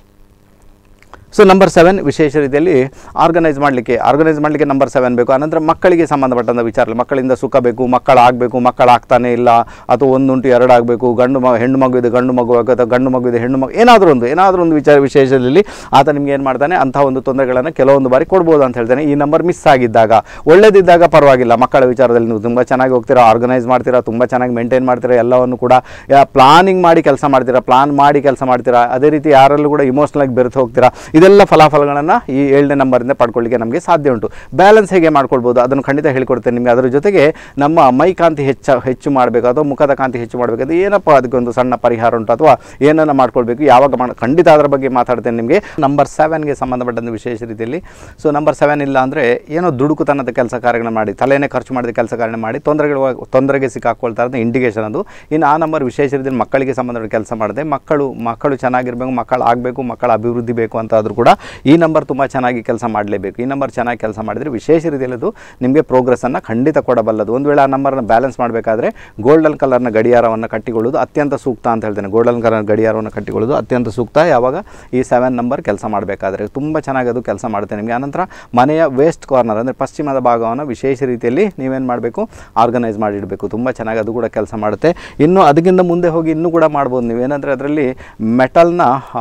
so number seven ವಿಶೇಷ ರೀತಿಯಲ್ಲಿ ಆರ್ಗನೈಸ್ ಮಾಡಲಿಕ್ಕೆ ಆರ್ಗನೈಸ್ ಮಾಡಲಿಕ್ಕೆ ನಂಬರ್ ಸೆವೆನ್ ಬೇಕು ಆನಂತರ ಮಕ್ಕಳಿಗೆ ಸಂಬಂಧಪಟ್ಟಂಥ ವಿಚಾರ ಮಕ್ಕಳಿಂದ ಸುಖ ಬೇಕು ಮಕ್ಕಳಾಗಬೇಕು ಮಕ್ಕಳಾಗ್ತಾನೆ ಇಲ್ಲ ಅಥವಾ ಒಂದುಂಟು ಎರಡು ಆಗಬೇಕು ಗಂಡು ಮಗು ಹೆಣ್ಣು ಮಗು ಇದೆ ಗಂಡು ಮಗು ಆಗಬೇಕು ಅಥವಾ ಗಂಡು ಮಗು ಇದೆ ಹೆಣ್ಣು ಮಗು ಏನಾದರೂ ಒಂದು ಏನಾದರೂ ಒಂದು ವಿಚಾರ ವಿಶೇಷದಲ್ಲಿ ಆತ ನಿಮ್ಗೆ ಏನು ಮಾಡ್ತಾನೆ ಅಂಥ ಒಂದು ತೊಂದರೆಗಳನ್ನು ಕೆಲವೊಂದು ಬಾರಿ ಕೊಡ್ಬೋದು ಅಂತ ಹೇಳ್ತಾನೆ ಈ ನಂಬರ್ ಮಿಸ್ ಆಗಿದ್ದಾಗ ಒಳ್ಳೇದಿದ್ದಾಗ ಪರವಾಗಿಲ್ಲ ಮಕ್ಕಳ ವಿಚಾರದಲ್ಲಿ ನೀವು ತುಂಬ ಚೆನ್ನಾಗಿ ಹೋಗ್ತೀರಾ ಆರ್ಗನೈಸ್ ಮಾಡ್ತೀರಾ ತುಂಬ ಚೆನ್ನಾಗಿ ಮೇಂಟೈನ್ ಮಾಡ್ತೀರಾ ಎಲ್ಲವನ್ನು ಕೂಡ ಪ್ಲಾನಿಂಗ್ ಮಾಡಿ ಕೆಲಸ ಮಾಡ್ತೀರಾ ಪ್ಲಾನ್ ಮಾಡಿ ಕೆಲಸ ಮಾಡ್ತೀರಾ ಅದೇ ರೀತಿ ಯಾರಲ್ಲೂ ಕೂಡ ಇಮೋಷ್ನಲ್ ಆಗಿ ಬೆರೆತು ಹೋಗ್ತೀರಾ ಇದೆಲ್ಲ ಫಲಾಫಲಗಳನ್ನು ಈ ಏಳನೇ ನಂಬರಿಂದ ಪಡ್ಕೊಳ್ಳಿಕ್ಕೆ ನಮಗೆ ಸಾಧ್ಯ ಉಂಟು ಬ್ಯಾಲೆನ್ಸ್ ಹೇಗೆ ಮಾಡ್ಕೊಳ್ಬೋದು ಅದನ್ನು ಖಂಡಿತ ಹೇಳ್ಕೊಡ್ತೇನೆ ನಿಮಗೆ ಅದರ ಜೊತೆಗೆ ನಮ್ಮ ಮೈ ಕಾಂತಿ ಹೆಚ್ಚ ಹೆಚ್ಚು ಮಾಡಬೇಕು ಅಥವಾ ಮುಖದ ಕಾಂತಿ ಹೆಚ್ಚು ಮಾಡಬೇಕು ಅದು ಏನಪ್ಪ ಅದಕ್ಕೊಂದು ಸಣ್ಣ ಪರಿಹಾರ ಉಂಟು ಅಥವಾ ಏನನ್ನು ಮಾಡ್ಕೊಳ್ಬೇಕು ಯಾವಾಗ ಮಾಡ ಖಂಡಿತ ಅದರ ಬಗ್ಗೆ ಮಾತಾಡ್ತೇನೆ ನಿಮಗೆ ನಂಬರ್ ಸೆವೆನ್ಗೆ ಸಂಬಂಧಪಟ್ಟಂತೆ ವಿಶೇಷ ರೀತಿಯಲ್ಲಿ ಸೊ ನಂಬರ್ ಸೆವೆನ್ ಇಲ್ಲ ಅಂದರೆ ಏನೋ ದುಡುಕುತನದ ಕೆಲಸ ಕಾರ್ಯಗಳನ್ನ ಮಾಡಿ ತಲೆನೇ ಖರ್ಚು ಮಾಡಿದ ಕೆಲಸ ಕಾರ್ಯ ಮಾಡಿ ತೊಂದರೆಗಳು ತೊಂದರೆಗೆ ಸಿಕ್ಕಾಕೊಳ್ತಾ ಇರೋದು ಇಂಡಿಕೇಶನ್ ಅದು ಇನ್ನು ಆ ನಂಬರ್ ವಿಶೇಷ ರೀತಿಯಲ್ಲಿ ಮಕ್ಕಳಿಗೆ ಸಂಬಂಧಪಟ್ಟ ಕೆಲಸ ಮಾಡಿದೆ ಮಕ್ಕಳು ಮಕ್ಕಳು ಚೆನ್ನಾಗಿರಬೇಕು ಮಕ್ಕಳು ಆಗಬೇಕು ಮಕ್ಕಳ ಅಭಿವೃದ್ಧಿ ಬೇಕು ಅಂತ ಆದರೂ ಕೂಡ ಈ ನಂಬರ್ ತುಂಬ ಚೆನ್ನಾಗಿ ಕೆಲಸ ಮಾಡಲೇಬೇಕು ಈ ನಂಬರ್ ಚೆನ್ನಾಗಿ ಕೆಲಸ ಮಾಡಿದರೆ ವಿಶೇಷ ರೀತಿಯಲ್ಲಿ ಅದು ನಿಮಗೆ ಪ್ರೋಗ್ರೆಸ್ಸನ್ನು ಖಂಡಿತ ಕೊಡಬಲ್ಲದು ಒಂದು ವೇಳೆ ಆ ನಂಬರನ್ನು ಬ್ಯಾಲೆನ್ಸ್ ಮಾಡಬೇಕಾದ್ರೆ ಗೋಲ್ಡನ್ ಕಲರ್ನ ಗಡಿಯಾರವನ್ನು ಕಟ್ಟಿಕೊಳ್ಳೋದು ಅತ್ಯಂತ ಸೂಕ್ತ ಅಂತ ಹೇಳ್ತೇನೆ ಗೋಲ್ಡನ್ ಕಲರ್ ಗಡಿಯಾರವನ್ನು ಕಟ್ಟಿಕೊಳ್ಳೋದು ಅತ್ಯಂತ ಸೂಕ್ತ ಯಾವಾಗ ಈ ಸೆವೆನ್ ನಂಬರ್ ಕೆಲಸ ಮಾಡಬೇಕಾದ್ರೆ ತುಂಬ ಚೆನ್ನಾಗಿ ಅದು ಕೆಲಸ ಮಾಡುತ್ತೆ ನಿಮಗೆ ಆನಂತರ ಮನೆಯ ವೇಸ್ಟ್ ಕಾರ್ನರ್ ಅಂದರೆ ಪಶ್ಚಿಮದ ಭಾಗವನ್ನು ವಿಶೇಷ ರೀತಿಯಲ್ಲಿ ನೀವೇನು ಮಾಡಬೇಕು ಆರ್ಗನೈಸ್ ಮಾಡಿಡಬೇಕು ತುಂಬ ಚೆನ್ನಾಗಿ ಅದು ಕೂಡ ಕೆಲಸ ಮಾಡುತ್ತೆ ಇನ್ನು ಅದಕ್ಕಿಂತ ಮುಂದೆ ಹೋಗಿ ಇನ್ನೂ ಕೂಡ ಮಾಡ್ಬೋದು ನೀವೇನಂದರೆ ಅದರಲ್ಲಿ ಮೆಟಲ್ನ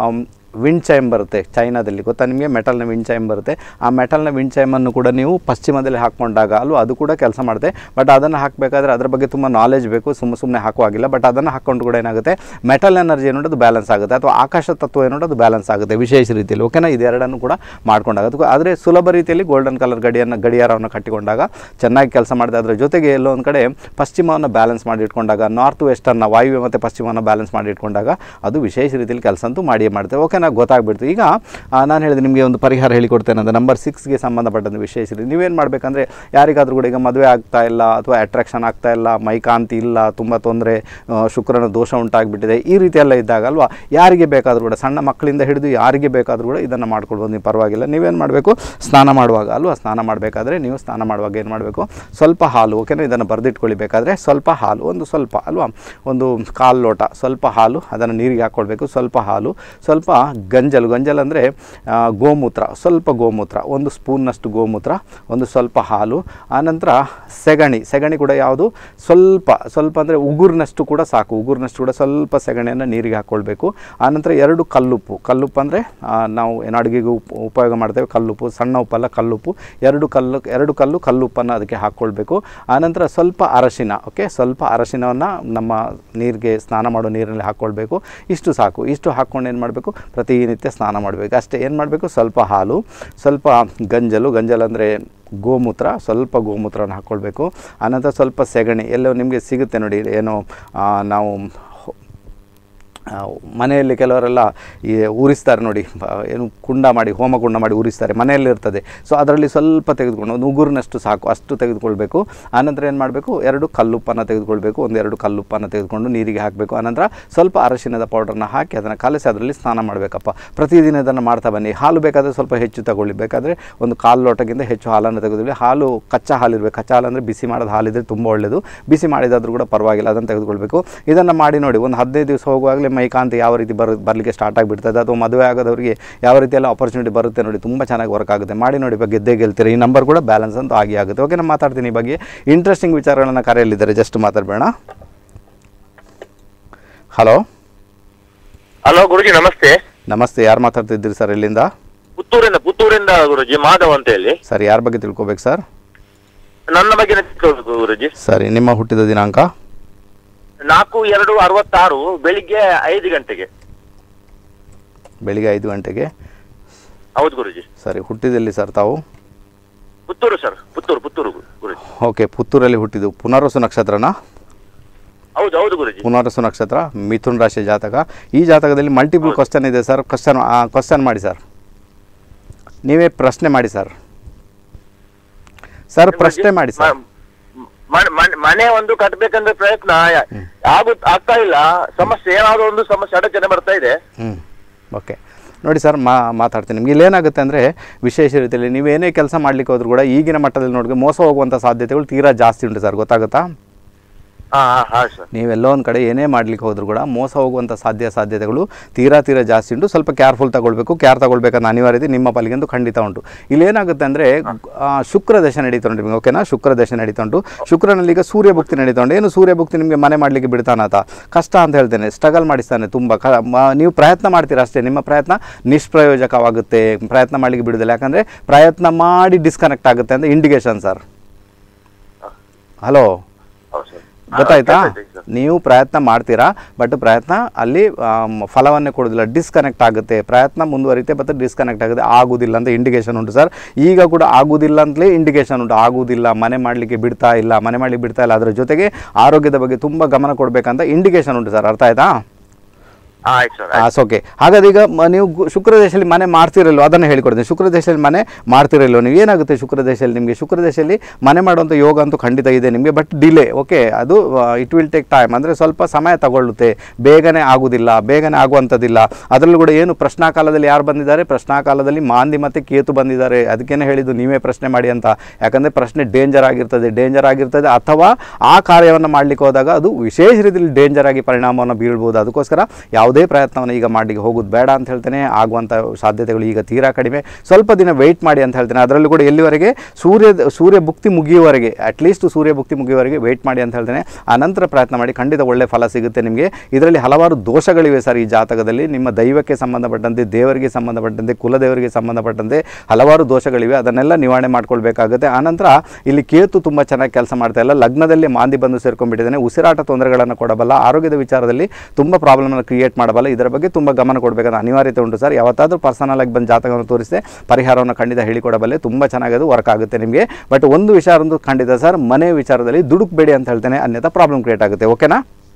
ವಿಂಡ್ ಚೈಮ್ ಬರುತ್ತೆ ಚೈನಾದಲ್ಲಿ ಗೊತ್ತಾ ನಿಮಗೆ ಮೆಟಲ್ನ ವಿಂಡ್ ಚೈಮ್ ಬರುತ್ತೆ ಆ ಮೆಟಲ್ನ ವಿಂಡ್ ಚೈಮನ್ನು ಕೂಡ ನೀವು ಪಶ್ಚಿಮದಲ್ಲಿ ಹಾಕ್ಕೊಂಡಾಗ ಅಲ್ವಾ ಅದು ಕೂಡ ಕೆಲಸ ಮಾಡುತ್ತೆ ಬಟ್ ಅದನ್ನು ಹಾಕಬೇಕಾದ್ರೆ ಅದ್ರ ಬಗ್ಗೆ ತುಂಬ ನಾಲೆಜ್ ಬೇಕು ಸುಮ್ಮ ಸುಮ್ಮನೆ ಹಾಕುವಾಗಿಲ್ಲ ಬಟ್ ಅದನ್ನು ಹಾಕ್ಕೊಂಡು ಕೂಡ ಏನಾಗುತ್ತೆ ಮೆಟಲ್ ಎನರ್ಜಿ ಏನೋದು ಬ್ಯಾಲೆನ್ಸ್ ಆಗುತ್ತೆ ಅಥವಾ ಆಕಾಶ ತತ್ವ ಏನೋದು ಬ್ಯಾಲೆನ್ಸ್ ಆಗುತ್ತೆ ವಿಶೇಷ ರೀತಿಯಲ್ಲಿ ಓಕೆನಾ ಇದೆರಡನ್ನು ಕೂಡ ಮಾಡ್ಕೊಂಡಾಗ ಆದರೆ ಸುಲಭ ರೀತಿಯಲ್ಲಿ ಗೋಲ್ಡನ್ ಕಲರ್ ಗಡಿಯನ್ನು ಗಡಿಯಾರವನ್ನು ಕಟ್ಟಿಕೊಂಡಾಗ ಚೆನ್ನಾಗಿ ಕೆಲಸ ಮಾಡಿದೆ ಅದರ ಜೊತೆಗೆ ಎಲ್ಲೋ ಒಂದು ಕಡೆ ಪಶ್ಚಿಮವನ್ನು ಬ್ಯಾಲೆನ್ಸ್ ಮಾಡಿ ಇಟ್ಕೊಂಡಾಗ ನಾರ್ತ್ ವೆಸ್ಟರ್ನ ವಾಯುವ್ಯ ಮತ್ತು ಪಶ್ಚಿಮವನ್ನು ಬ್ಯಾಲೆನ್ಸ್ ಮಾಡಿ ಇಟ್ಕೊಂಡಾಗ ಅದು ವಿಶೇಷ ರೀತಿಯಲ್ಲಿ ಕೆಲಸ ಅಂತೂ ಮಾಡಿಯೇ ಮಾಡ್ತೇವೆ ಓಕೆ ನಾವು ಗೊತ್ತಾಗ್ಬಿಡ್ತು ಈಗ ನಾನು ಹೇಳಿದೆ ನಿಮಗೆ ಒಂದು ಪರಿಹಾರ ಹೇಳಿಕೊಡ್ತೇನೆ ಅಂದರೆ ನಂಬರ್ ಸಿಕ್ಸ್ಗೆ ಸಂಬಂಧಪಟ್ಟಂತೆ ವಿಶೇಷ ರೀತಿ ನೀವೇನು ಮಾಡಬೇಕಂದ್ರೆ ಯಾರಿಗಾದರೂ ಕೂಡ ಈಗ ಮದುವೆ ಆಗ್ತಾ ಇಲ್ಲ ಅಥವಾ ಅಟ್ರಾಕ್ಷನ್ ಆಗ್ತಾ ಇಲ್ಲ ಮೈಕಾಂತಿ ಇಲ್ಲ ತುಂಬ ತೊಂದರೆ ಶುಕ್ರನ ದೋಷ ಉಂಟಾಗಿಬಿಟ್ಟಿದೆ ಈ ರೀತಿ ಎಲ್ಲ ಇದ್ದಾಗ ಅಲ್ವಾ ಯಾರಿಗೆ ಬೇಕಾದರೂ ಕೂಡ ಸಣ್ಣ ಮಕ್ಕಳಿಂದ ಹಿಡಿದು ಯಾರಿಗೆ ಬೇಕಾದರೂ ಕೂಡ ಇದನ್ನು ಮಾಡ್ಕೊಳ್ಬೋದು ನೀವು ಪರವಾಗಿಲ್ಲ ನೀವೇನು ಮಾಡಬೇಕು ಸ್ನಾನ ಮಾಡುವಾಗ ಅಲ್ವಾ ಸ್ನಾನ ಮಾಡಬೇಕಾದ್ರೆ ನೀವು ಸ್ನಾನ ಮಾಡುವಾಗ ಏನು ಮಾಡಬೇಕು ಸ್ವಲ್ಪ ಹಾಲು ಓಕೆನಾ ಇದನ್ನು ಬರೆದಿಟ್ಕೊಳ್ಳಿ ಬೇಕಾದರೆ ಸ್ವಲ್ಪ ಹಾಲು ಒಂದು ಸ್ವಲ್ಪ ಅಲ್ವಾ ಒಂದು ಕಾಲು ಲೋಟ ಸ್ವಲ್ಪ ಹಾಲು ಅದನ್ನು ನೀರಿಗೆ ಹಾಕ್ಕೊಳ್ಬೇಕು ಸ್ವಲ್ಪ ಹಾಲು ಸ್ವಲ್ಪ ಗಂಜಲು ಗಂಜಲ್ ಅಂದರೆ ಗೋಮೂತ್ರ ಸ್ವಲ್ಪ ಗೋಮೂತ್ರ ಒಂದು ಸ್ಪೂನ್ನಷ್ಟು ಗೋಮೂತ್ರ ಒಂದು ಸ್ವಲ್ಪ ಹಾಲು ಆನಂತರ ಸೆಗಣಿ ಸೆಗಣಿ ಕೂಡ ಯಾವುದು ಸ್ವಲ್ಪ ಸ್ವಲ್ಪ ಅಂದರೆ ಉಗುರಿನಷ್ಟು ಕೂಡ ಸಾಕು ಉಗುರಿನಷ್ಟು ಕೂಡ ಸ್ವಲ್ಪ ಸೆಗಣಿಯನ್ನು ನೀರಿಗೆ ಹಾಕ್ಕೊಳ್ಬೇಕು ಆನಂತರ ಎರಡು ಕಲ್ಲುಪ್ಪು ಕಲ್ಲುಪ್ಪು ಅಂದರೆ ನಾವು ಏನು ಅಡುಗೆಗೆ ಉಪ್ ಉಪಯೋಗ ಮಾಡ್ತೇವೆ ಕಲ್ಲುಪ್ಪು ಸಣ್ಣ ಉಪ್ಪಲ್ಲ ಕಲ್ಲುಪ್ಪು ಎರಡು ಕಲ್ಲು ಎರಡು ಕಲ್ಲು ಕಲ್ಲುಪ್ಪನ್ನು ಅದಕ್ಕೆ ಹಾಕ್ಕೊಳ್ಬೇಕು ಆನಂತರ ಸ್ವಲ್ಪ ಅರಶಿನ ಓಕೆ ಸ್ವಲ್ಪ ಅರಶಿನವನ್ನು ನಮ್ಮ ನೀರಿಗೆ ಸ್ನಾನ ಮಾಡೋ ನೀರಿನಲ್ಲಿ ಹಾಕ್ಕೊಳ್ಬೇಕು ಇಷ್ಟು ಸಾಕು ಇಷ್ಟು ಹಾಕ್ಕೊಂಡು ಏನು ಮಾಡಬೇಕು ಪ್ರತಿನಿತ್ಯ ಸ್ನಾನ ಮಾಡಬೇಕು ಅಷ್ಟೇ ಏನು ಮಾಡಬೇಕು ಸ್ವಲ್ಪ ಹಾಲು ಸ್ವಲ್ಪ ಗಂಜಲು ಗಂಜಲು ಅಂದರೆ ಗೋಮೂತ್ರ ಸ್ವಲ್ಪ ಗೋಮೂತ್ರನ ಹಾಕ್ಕೊಳ್ಬೇಕು ಆನಂತರ ಸ್ವಲ್ಪ ಸೆಗಣಿ ಎಲ್ಲೋ ನಿಮಗೆ ಸಿಗುತ್ತೆ ನೋಡಿ ಏನು ಆ, ನಾವು ಆ, ಮನೆಯಲ್ಲಿ ಕೆಲವರೆಲ್ಲ ಈ ಉರಿಸ್ತಾರೆ ನೋಡಿ ಬ- ಏನು ಕುಂಡ ಮಾಡಿ ಹೋಮಕುಂಡ ಮಾಡಿ ಉರಿಸ್ತಾರೆ ಮನೆಯಲ್ಲಿ ಇರ್ತದೆ ಸೊ ಅದರಲ್ಲಿ ಸ್ವಲ್ಪ ತೆಗೆದುಕೊಂಡು ಒಂದು ಉಗುರಿನಷ್ಟು ಸಾಕು ಅಷ್ಟು ತೆಗೆದುಕೊಳ್ಬೇಕು ಆನಂತರ ಏನು ಮಾಡಬೇಕು ಎರಡು ಕಲ್ಲುಪ್ಪನ್ನು ತೆಗೆದುಕೊಳ್ಬೇಕು ಒಂದು ಎರಡು ಕಲ್ಲುಪ್ಪನ್ನು ತೆಗೆದುಕೊಂಡು ನೀರಿಗೆ ಹಾಕಬೇಕು ಆನಂತರ ಸ್ವಲ್ಪ ಅರಶಿನದ ಪೌಡರ್ನ ಹಾಕಿ ಅದನ್ನು ಕಲಸಿ ಅದರಲ್ಲಿ ಸ್ನಾನ ಮಾಡಬೇಕಪ್ಪ ಪ್ರತಿದಿನ ಇದನ್ನು ಮಾಡ್ತಾ ಬನ್ನಿ ಹಾಲು ಬೇಕಾದರೆ ಸ್ವಲ್ಪ ಹೆಚ್ಚು ತಗೊಳ್ಳಿ ಬೇಕಾದರೆ ಒಂದು ಕಾಲು ಲೋಟಕ್ಕಿಂತ ಹೆಚ್ಚು ಹಾಲನ್ನು ತೆಗೆದುಕೊಳ್ಳಿ ಹಾಲು ಕಚ್ಚಾ ಹಾಲು ಇರಬೇಕು ಕಚ್ಚಾ ಹಾಲು ಅಂದರೆ ಬಿಸಿ ಮಾಡೋದು ಹಾಲಿದ್ರೆ ತುಂಬ ಒಳ್ಳೆಯದು ಬಿಸಿ ಮಾಡಿದಾದರೂ ಕೂಡ ಪರವಾಗಿಲ್ಲ ಅದನ್ನು ತೆಗೆದುಕೊಳ್ಬೇಕು ಇದನ್ನು ಮಾಡಿ ನೋಡಿ ಒಂದು ಹದಿನೈದು ದಿವಸ ಹೋಗುವಾಗಲೇ ಮೈಕಾಂತಿ ಯಾವ ರೀತಿ ಬರ ಬರಲಿಕ್ಕೆ ಸ್ಟಾರ್ಟ್ ಆಗಿಬಿಡ್ತದೆ ಅಥವಾ ಮದುವೆ ಆಗೋದವರಿಗೆ ಯಾವ ರೀತಿ ಎಲ್ಲ ಆಪರ್ಚುನಿಟಿ ಬರುತ್ತೆ ನೋಡಿ ತುಂಬ ಚೆನ್ನಾಗಿ ವರ್ಕ್ ಆಗುತ್ತೆ ಮಾಡಿ ನೋಡಿ ಇವಾಗ ಗೆದ್ದೇ ಗೆಲ್ತೀರಿ ಈ ನಂಬರ್ ಕೂಡ ಬ್ಯಾಲೆನ್ಸ್ ಅಂತೂ ಆಗಿ ಆಗುತ್ತೆ ಓಕೆ ನಾನು ಮಾತಾಡ್ತೀನಿ ಈ ಬಗ್ಗೆ ಇಂಟ್ರೆಸ್ಟಿಂಗ್ ವಿಚಾರಗಳನ್ನು ಕರೆಯಲ್ಲಿದ್ದಾರೆ ಜಸ್ಟ್ ಮಾತಾಡಬೇಡ ಹಲೋ ಹಲೋ ಗುರುಜಿ ನಮಸ್ತೆ ನಮಸ್ತೆ ಯಾರು ಮಾತಾಡ್ತಿದ್ದೀರಿ ಸರ್ ಇಲ್ಲಿಂದ ಪುತ್ತೂರಿಂದ ಪುತ್ತೂರಿಂದ ಗುರುಜಿ ಮಾಧವ್ ಅಂತ ಹೇಳಿ ಸರ್ ಯಾರ ಬಗ್ಗೆ ತಿಳ್ಕೊಬೇಕು ಸರ್ ನನ್ನ ಬಗ್ಗೆ ತಿಳ್ಕೊಳ್ಬೇಕು ಗುರುಜಿ ಸರಿ ನಿಮ್ಮ ಹುಟ್ಟಿದ ದಿನಾಂಕ ನಾಲ್ಕು ಎರಡು ಅರವತ್ತಾರು ಬೆಳಿಗ್ಗೆ ಐದು ಗಂಟೆಗೆ ಬೆಳಿಗ್ಗೆ ಐದು ಗಂಟೆಗೆ ಹೌದು ಗುರುಜಿ ಸರಿ ಹುಟ್ಟಿದಲ್ಲಿ ಸರ್ ತಾವು ಪುತ್ತೂರು ಸರ್ ಪುತ್ತೂರು ಪುತ್ತೂರು ಗು- ಗುರುಜಿ ಓಕೆ ಪುತ್ತೂರಲ್ಲಿ ಹುಟ್ಟಿದ್ದು ಪುನರ್ವಸು ನಕ್ಷತ್ರನಾ ಹೌದು ಹೌದು ಗುರುಜಿ ಪುನರ್ವಸು ನಕ್ಷತ್ರ ಮಿಥುನ್ ರಾಶಿ ಜಾತಕ ಈ ಜಾತಕದಲ್ಲಿ ಮಲ್ಟಿಪಲ್ ಕ್ವಶನ್ ಇದೆ ಸರ್ ಕ್ವಶನ್ ಕ್ವಶನ್ ಮಾಡಿ ಸರ್ ನೀವೇ ಪ್ರಶ್ನೆ ಮಾಡಿ ಸರ್ ಸರ್ ಪ್ರಶ್ನೆ ಮಾಡಿ ಸರ್ ಮ- ಮ- ಮ- ಮನೆ ಒಂದು ಕಟ್ಬೇಕಂದ್ರೆ ಪ್ರಯತ್ನ ಆಗು ಆಗ್ತಾ ಇಲ್ಲ ಸಮಸ್ಯೆ ಏನಾದ್ರು ಒಂದು ಸಮಸ್ಯೆ ಅಡಚಣೆ ಬರ್ತಾ ಇದೆ ಹ್ಞೂ ಓಕೆ ನೋಡಿ ಸರ್ ಮಾ ಮಾತಾಡ್ತೀನಿ ನಿಮ್ಗೆ ಇಲ್ಲೇನಾಗುತ್ತೆ ಅಂದರೆ ವಿಶೇಷ ರೀತಿಯಲ್ಲಿ ನೀವೇನೇ ಕೆಲಸ ಮಾಡ್ಲಿಕ್ಕೆ ಹೋದ್ರು ಕೂಡ ಈಗಿನ ಮಟ್ಟದಲ್ಲಿ ನೋಡಿದ್ರೆ ಮೋಸ ಹೋಗುವಂಥ ಸಾಧ್ಯತೆಗಳು ತೀರಾ ಜಾಸ್ತಿ ಉಂಟು ಸರ್ ಗೊತ್ತಾಗುತ್ತಾ ಹಾ ಹಾ ಹಾ ಸರ್ ನೀವೆಲ್ಲೋ ಒಂದು ಕಡೆ ಏನೇ ಮಾಡ್ಲಿಕ್ಕೆ ಹೋದ್ರು ಕೂಡ ಮೋಸ ಹೋಗುವಂಥ ಸಾಧ್ಯ ಸಾಧ್ಯತೆಗಳು ತೀರಾ ತೀರಾ ಜಾಸ್ತಿ ಉಂಟು ಸ್ವಲ್ಪ ಕೇರ್ಫುಲ್ ತಗೊಳ್ಬೇಕು ಕೇರ್ ತಗೊಳ್ಬೇಕನ್ನೋ ಅನಿವಾರ್ಯತೆ ನಿಮ್ಮ ಪಾಲಿಗೆಂದು ಖಂಡಿತ ಉಂಟು ಇಲ್ಲಿ ಏನಾಗುತ್ತೆ ಅಂದರೆ ಶುಕ್ರ ದಶ ನಡೀತಾ ಉಂಟು ನಿಮಗೆ ಓಕೆನಾ ಶುಕ್ರ ದಶ ನಡೀತಾ ಉಂಟು ಶುಕ್ರನಲ್ಲಿ ಈಗ ಸೂರ್ಯ ಭುಕ್ತಿ ನಡೀತಾ ಉಂಟು ಏನು ಸೂರ್ಯ ಭುಕ್ತಿ ನಿಮಗೆ ಮನೆ ಮಾಡಲಿಕ್ಕೆ ಬಿಡ್ತಾನಾತ ಕಷ್ಟ ಅಂತ ಹೇಳ್ತೇನೆ ಸ್ಟ್ರಗಲ್ ಮಾಡಿಸ್ತಾನೆ ತುಂಬ ಕ ಮ- ನೀವು ಪ್ರಯತ್ನ ಮಾಡ್ತೀರಾ ಅಷ್ಟೇ ನಿಮ್ಮ ಪ್ರಯತ್ನ ನಿಷ್ಪ್ರಯೋಜಕವಾಗುತ್ತೆ ಪ್ರಯತ್ನ ಮಾಡಲಿಕ್ಕೆ ಬಿಡುದಿಲ್ಲ ಯಾಕಂದರೆ ಪ್ರಯತ್ನ ಮಾಡಿ ಡಿಸ್ಕನೆಕ್ಟ್ ಆಗುತ್ತೆ ಅಂತ ಇಂಡಿಕೇಶನ್ ಸರ್ ಹಲೋ ಹೌದು ಸರ್ ಗೊತ್ತಾಯ್ತಾ ಹಾ, ಗೊತ್ತಾಯ್ತು ಸರ್. ನೀವು ಪ್ರಯತ್ನ ಮಾಡ್ತೀರಾ ಬಟ್ ಪ್ರಯತ್ನ ಅಲ್ಲಿ ಆಮ್, ಫಲವನ್ನೇ ಕೊಡೋದಿಲ್ಲ ಡಿಸ್ಕನೆಕ್ಟ್ ಆಗುತ್ತೆ ಪ್ರಯತ್ನ ಮುಂದುವರಿತೆ ಮತ್ತು ಡಿಸ್ಕನೆಕ್ಟ್ ಆಗುತ್ತೆ ಆಗುವುದಿಲ್ಲ ಅಂತ ಇಂಡಿಕೇಶನ್ ಉಂಟು ಸರ್ ಈಗ ಕೂಡ ಆಗುವುದಿಲ್ಲ ಅಂತಲೇ ಇಂಡಿಕೇಶನ್ ಉಂಟು ಆಗುವುದಿಲ್ಲ ಮನೆ ಮಾಡಲಿಕ್ಕೆ ಬಿಡ್ತಾ ಇಲ್ಲ ಮನೆ ಮಾಡಲಿಕ್ಕೆ ಬಿಡ್ತಾ ಇಲ್ಲ ಅದರ ಜೊತೆಗೆ ಆರೋಗ್ಯದ ಬಗ್ಗೆ ತುಂಬ ಗಮನ ಕೊಡಬೇಕಂತ ಇಂಡಿಕೇಶನ್ ಉಂಟು ಸರ್ ಅರ್ಥ ಆಯ್ತಾ ಆಯ್ತು ಸರ್ ಹಾಂ ಓಕೆ ಹಾಗಾದ್ರೆ ಈಗ ಮ- ನೀವು ಗು- ಶುಕ್ರ ದೇಶದಲ್ಲಿ ಮನೆ ಮಾಡ್ತಿರಲ್ಲೋ ಅದನ್ನು ಹೇಳಿಕೊಡ್ತೀನಿ ಶುಕ್ರ ದೇಶದಲ್ಲಿ ಮನೆ ಮಾಡ್ತಿರಲ್ಲೋ ನೀವು ಏನಾಗುತ್ತೆ ಶುಕ್ರ ದೇಶದಲ್ಲಿ ನಿಮಗೆ ಶುಕ್ರ ದೇಶದಲ್ಲಿ ಮನೆ ಮಾಡುವಂಥ ಯೋಗ ಅಂತೂ ಖಂಡಿತ ಇದೆ ನಿಮಗೆ ಬಟ್ ಡಿಲೇ ಓಕೆ ಅದು ಇಟ್ ವಿಲ್ ಟೇಕ್ ಟೈಮ್ ಅಂದರೆ ಸ್ವಲ್ಪ ಸಮಯ ತಗೊಳ್ಳುತ್ತೆ ಬೇಗನೆ ಆಗುವುದಿಲ್ಲ ಬೇಗನೆ ಆಗುವಂಥದ್ದಿಲ್ಲ ಅದರಲ್ಲೂ ಕೂಡ ಏನು ಪ್ರಶ್ನಾಕಾಲದಲ್ಲಿ ಯಾರು ಬಂದಿದ್ದಾರೆ ಪ್ರಶ್ನಾಕಾಲದಲ್ಲಿ ಮಾಂದಿ ಮತ್ತು ಕೇತು ಬಂದಿದ್ದಾರೆ ಅದಕ್ಕೇನೆ ಹೇಳಿದ್ದು ನೀವೇ ಪ್ರಶ್ನೆ ಮಾಡಿ ಅಂತ ಯಾಕಂದರೆ ಪ್ರಶ್ನೆ ಡೇಂಜರ್ ಆಗಿರ್ತದೆ ಡೇಂಜರ್ ಆಗಿರ್ತದೆ ಅಥವಾ ಆ ಕಾರ್ಯವನ್ನು ಮಾಡಲಿಕ್ಕೆ ಹೋದಾಗ ಅದು ವಿಶೇಷ ರೀತಿಯಲ್ಲಿ ಡೇಂಜರ್ ಆಗಿ ಪರಿಣಾಮವನ್ನು ಬೀಳ್ಬೋದು ಅದಕ್ಕೋಸ್ಕರ ಯಾವುದೇ ಯಾವುದೇ ಪ್ರಯತ್ನವನ್ನು ಈಗ ಮಾಡಿ ಹೋಗೋದು ಬೇಡ ಅಂತ ಹೇಳ್ತೇನೆ ಆಗುವಂಥ ಸಾಧ್ಯತೆಗಳು ಈಗ ತೀರಾ ಕಡಿಮೆ ಸ್ವಲ್ಪ ದಿನ ವೆಯ್ಟ್ ಮಾಡಿ ಅಂತ ಹೇಳ್ತೇನೆ ಅದರಲ್ಲೂ ಕೂಡ ಎಲ್ಲಿವರೆಗೆ ಸೂರ್ಯ ಸೂರ್ಯ ಭುಕ್ತಿ ಮುಗಿಯುವವರೆಗೆ ಅಟ್ಲೀಸ್ಟ್ ಸೂರ್ಯ ಭುಕ್ತಿ ಮುಗಿಯುವವರೆಗೆ ವೆಯ್ಟ್ ಮಾಡಿ ಅಂತ ಹೇಳ್ತೇನೆ ಆ ನಂತರ ಪ್ರಯತ್ನ ಮಾಡಿ ಖಂಡಿತ ಒಳ್ಳೆ ಫಲ ಸಿಗುತ್ತೆ ನಿಮಗೆ ಇದರಲ್ಲಿ ಹಲವಾರು ದೋಷಗಳಿವೆ ಸರ್ ಈ ಜಾತಕದಲ್ಲಿ ನಿಮ್ಮ ದೈವಕ್ಕೆ ಸಂಬಂಧಪಟ್ಟಂತೆ ದೇವರಿಗೆ ಸಂಬಂಧಪಟ್ಟಂತೆ ಕುಲದೇವರಿಗೆ ಸಂಬಂಧಪಟ್ಟಂತೆ ಹಲವಾರು ದೋಷಗಳಿವೆ ಅದನ್ನೆಲ್ಲ ನಿವಾರಣೆ ಮಾಡ್ಕೊಳ್ಬೇಕಾಗುತ್ತೆ ಆನಂತರ ಇಲ್ಲಿ ಕೇತು ತುಂಬ ಚೆನ್ನಾಗಿ ಕೆಲಸ ಮಾಡ್ತಾ ಇಲ್ಲ ಲಗ್ನದಲ್ಲಿ ಮಾಂದಿ ಬಂದು ಸೇರ್ಕೊಂಡ್ಬಿಟ್ಟಿದ್ದಾನೆ ಉಸಿರಾಟ ತೊಂದರೆಗಳನ್ನು ಕೊಡಬಲ್ಲ ಆರೋಗ್ಯದ ವಿಚಾರದಲ್ಲಿ ತುಂಬ ಪ್ರಾಬ್ಲಮನ್ನು ಕ್ರಿಯೇಟ್ ಮಾಡಬಲ್ಲ ಇದರ ಬಗ್ಗೆ ತುಂಬ ಗಮನ ಕೊಡಬೇಕಾದ ಅನಿವಾರ್ಯತೆ ಉಂಟು ಸರ್ ಯಾವತ್ತಾದರೂ ಪರ್ಸನಲ್ ಆಗಿ ಬಂದು ಜಾತಕವನ್ನು ತೋರಿಸಿದೆ ಪರಿಹಾರವನ್ನು ಖಂಡಿತ ಹೇಳಿಕೊಡಬಲ್ಲೆ ತುಂಬ ಚೆನ್ನಾಗಿ ಅದು ವರ್ಕ್ ಆಗುತ್ತೆ ನಿಮಗೆ ಬಟ್ ಒಂದು ವಿಚಾರ ಒಂದು ಖಂಡಿತ ಸರ್ ಮನೆ ವಿಚಾರದಲ್ಲಿ ದುಡುಕ್ಬೇಡಿ ಅಂತ ಹೇಳ್ತೇನೆ ಅನ್ಯथा ಪ್ರಾಬ್ಲಮ್ ಕ್ರಿಯೇಟ್ ಆಗುತ್ತೆ ಓಕೆನಾ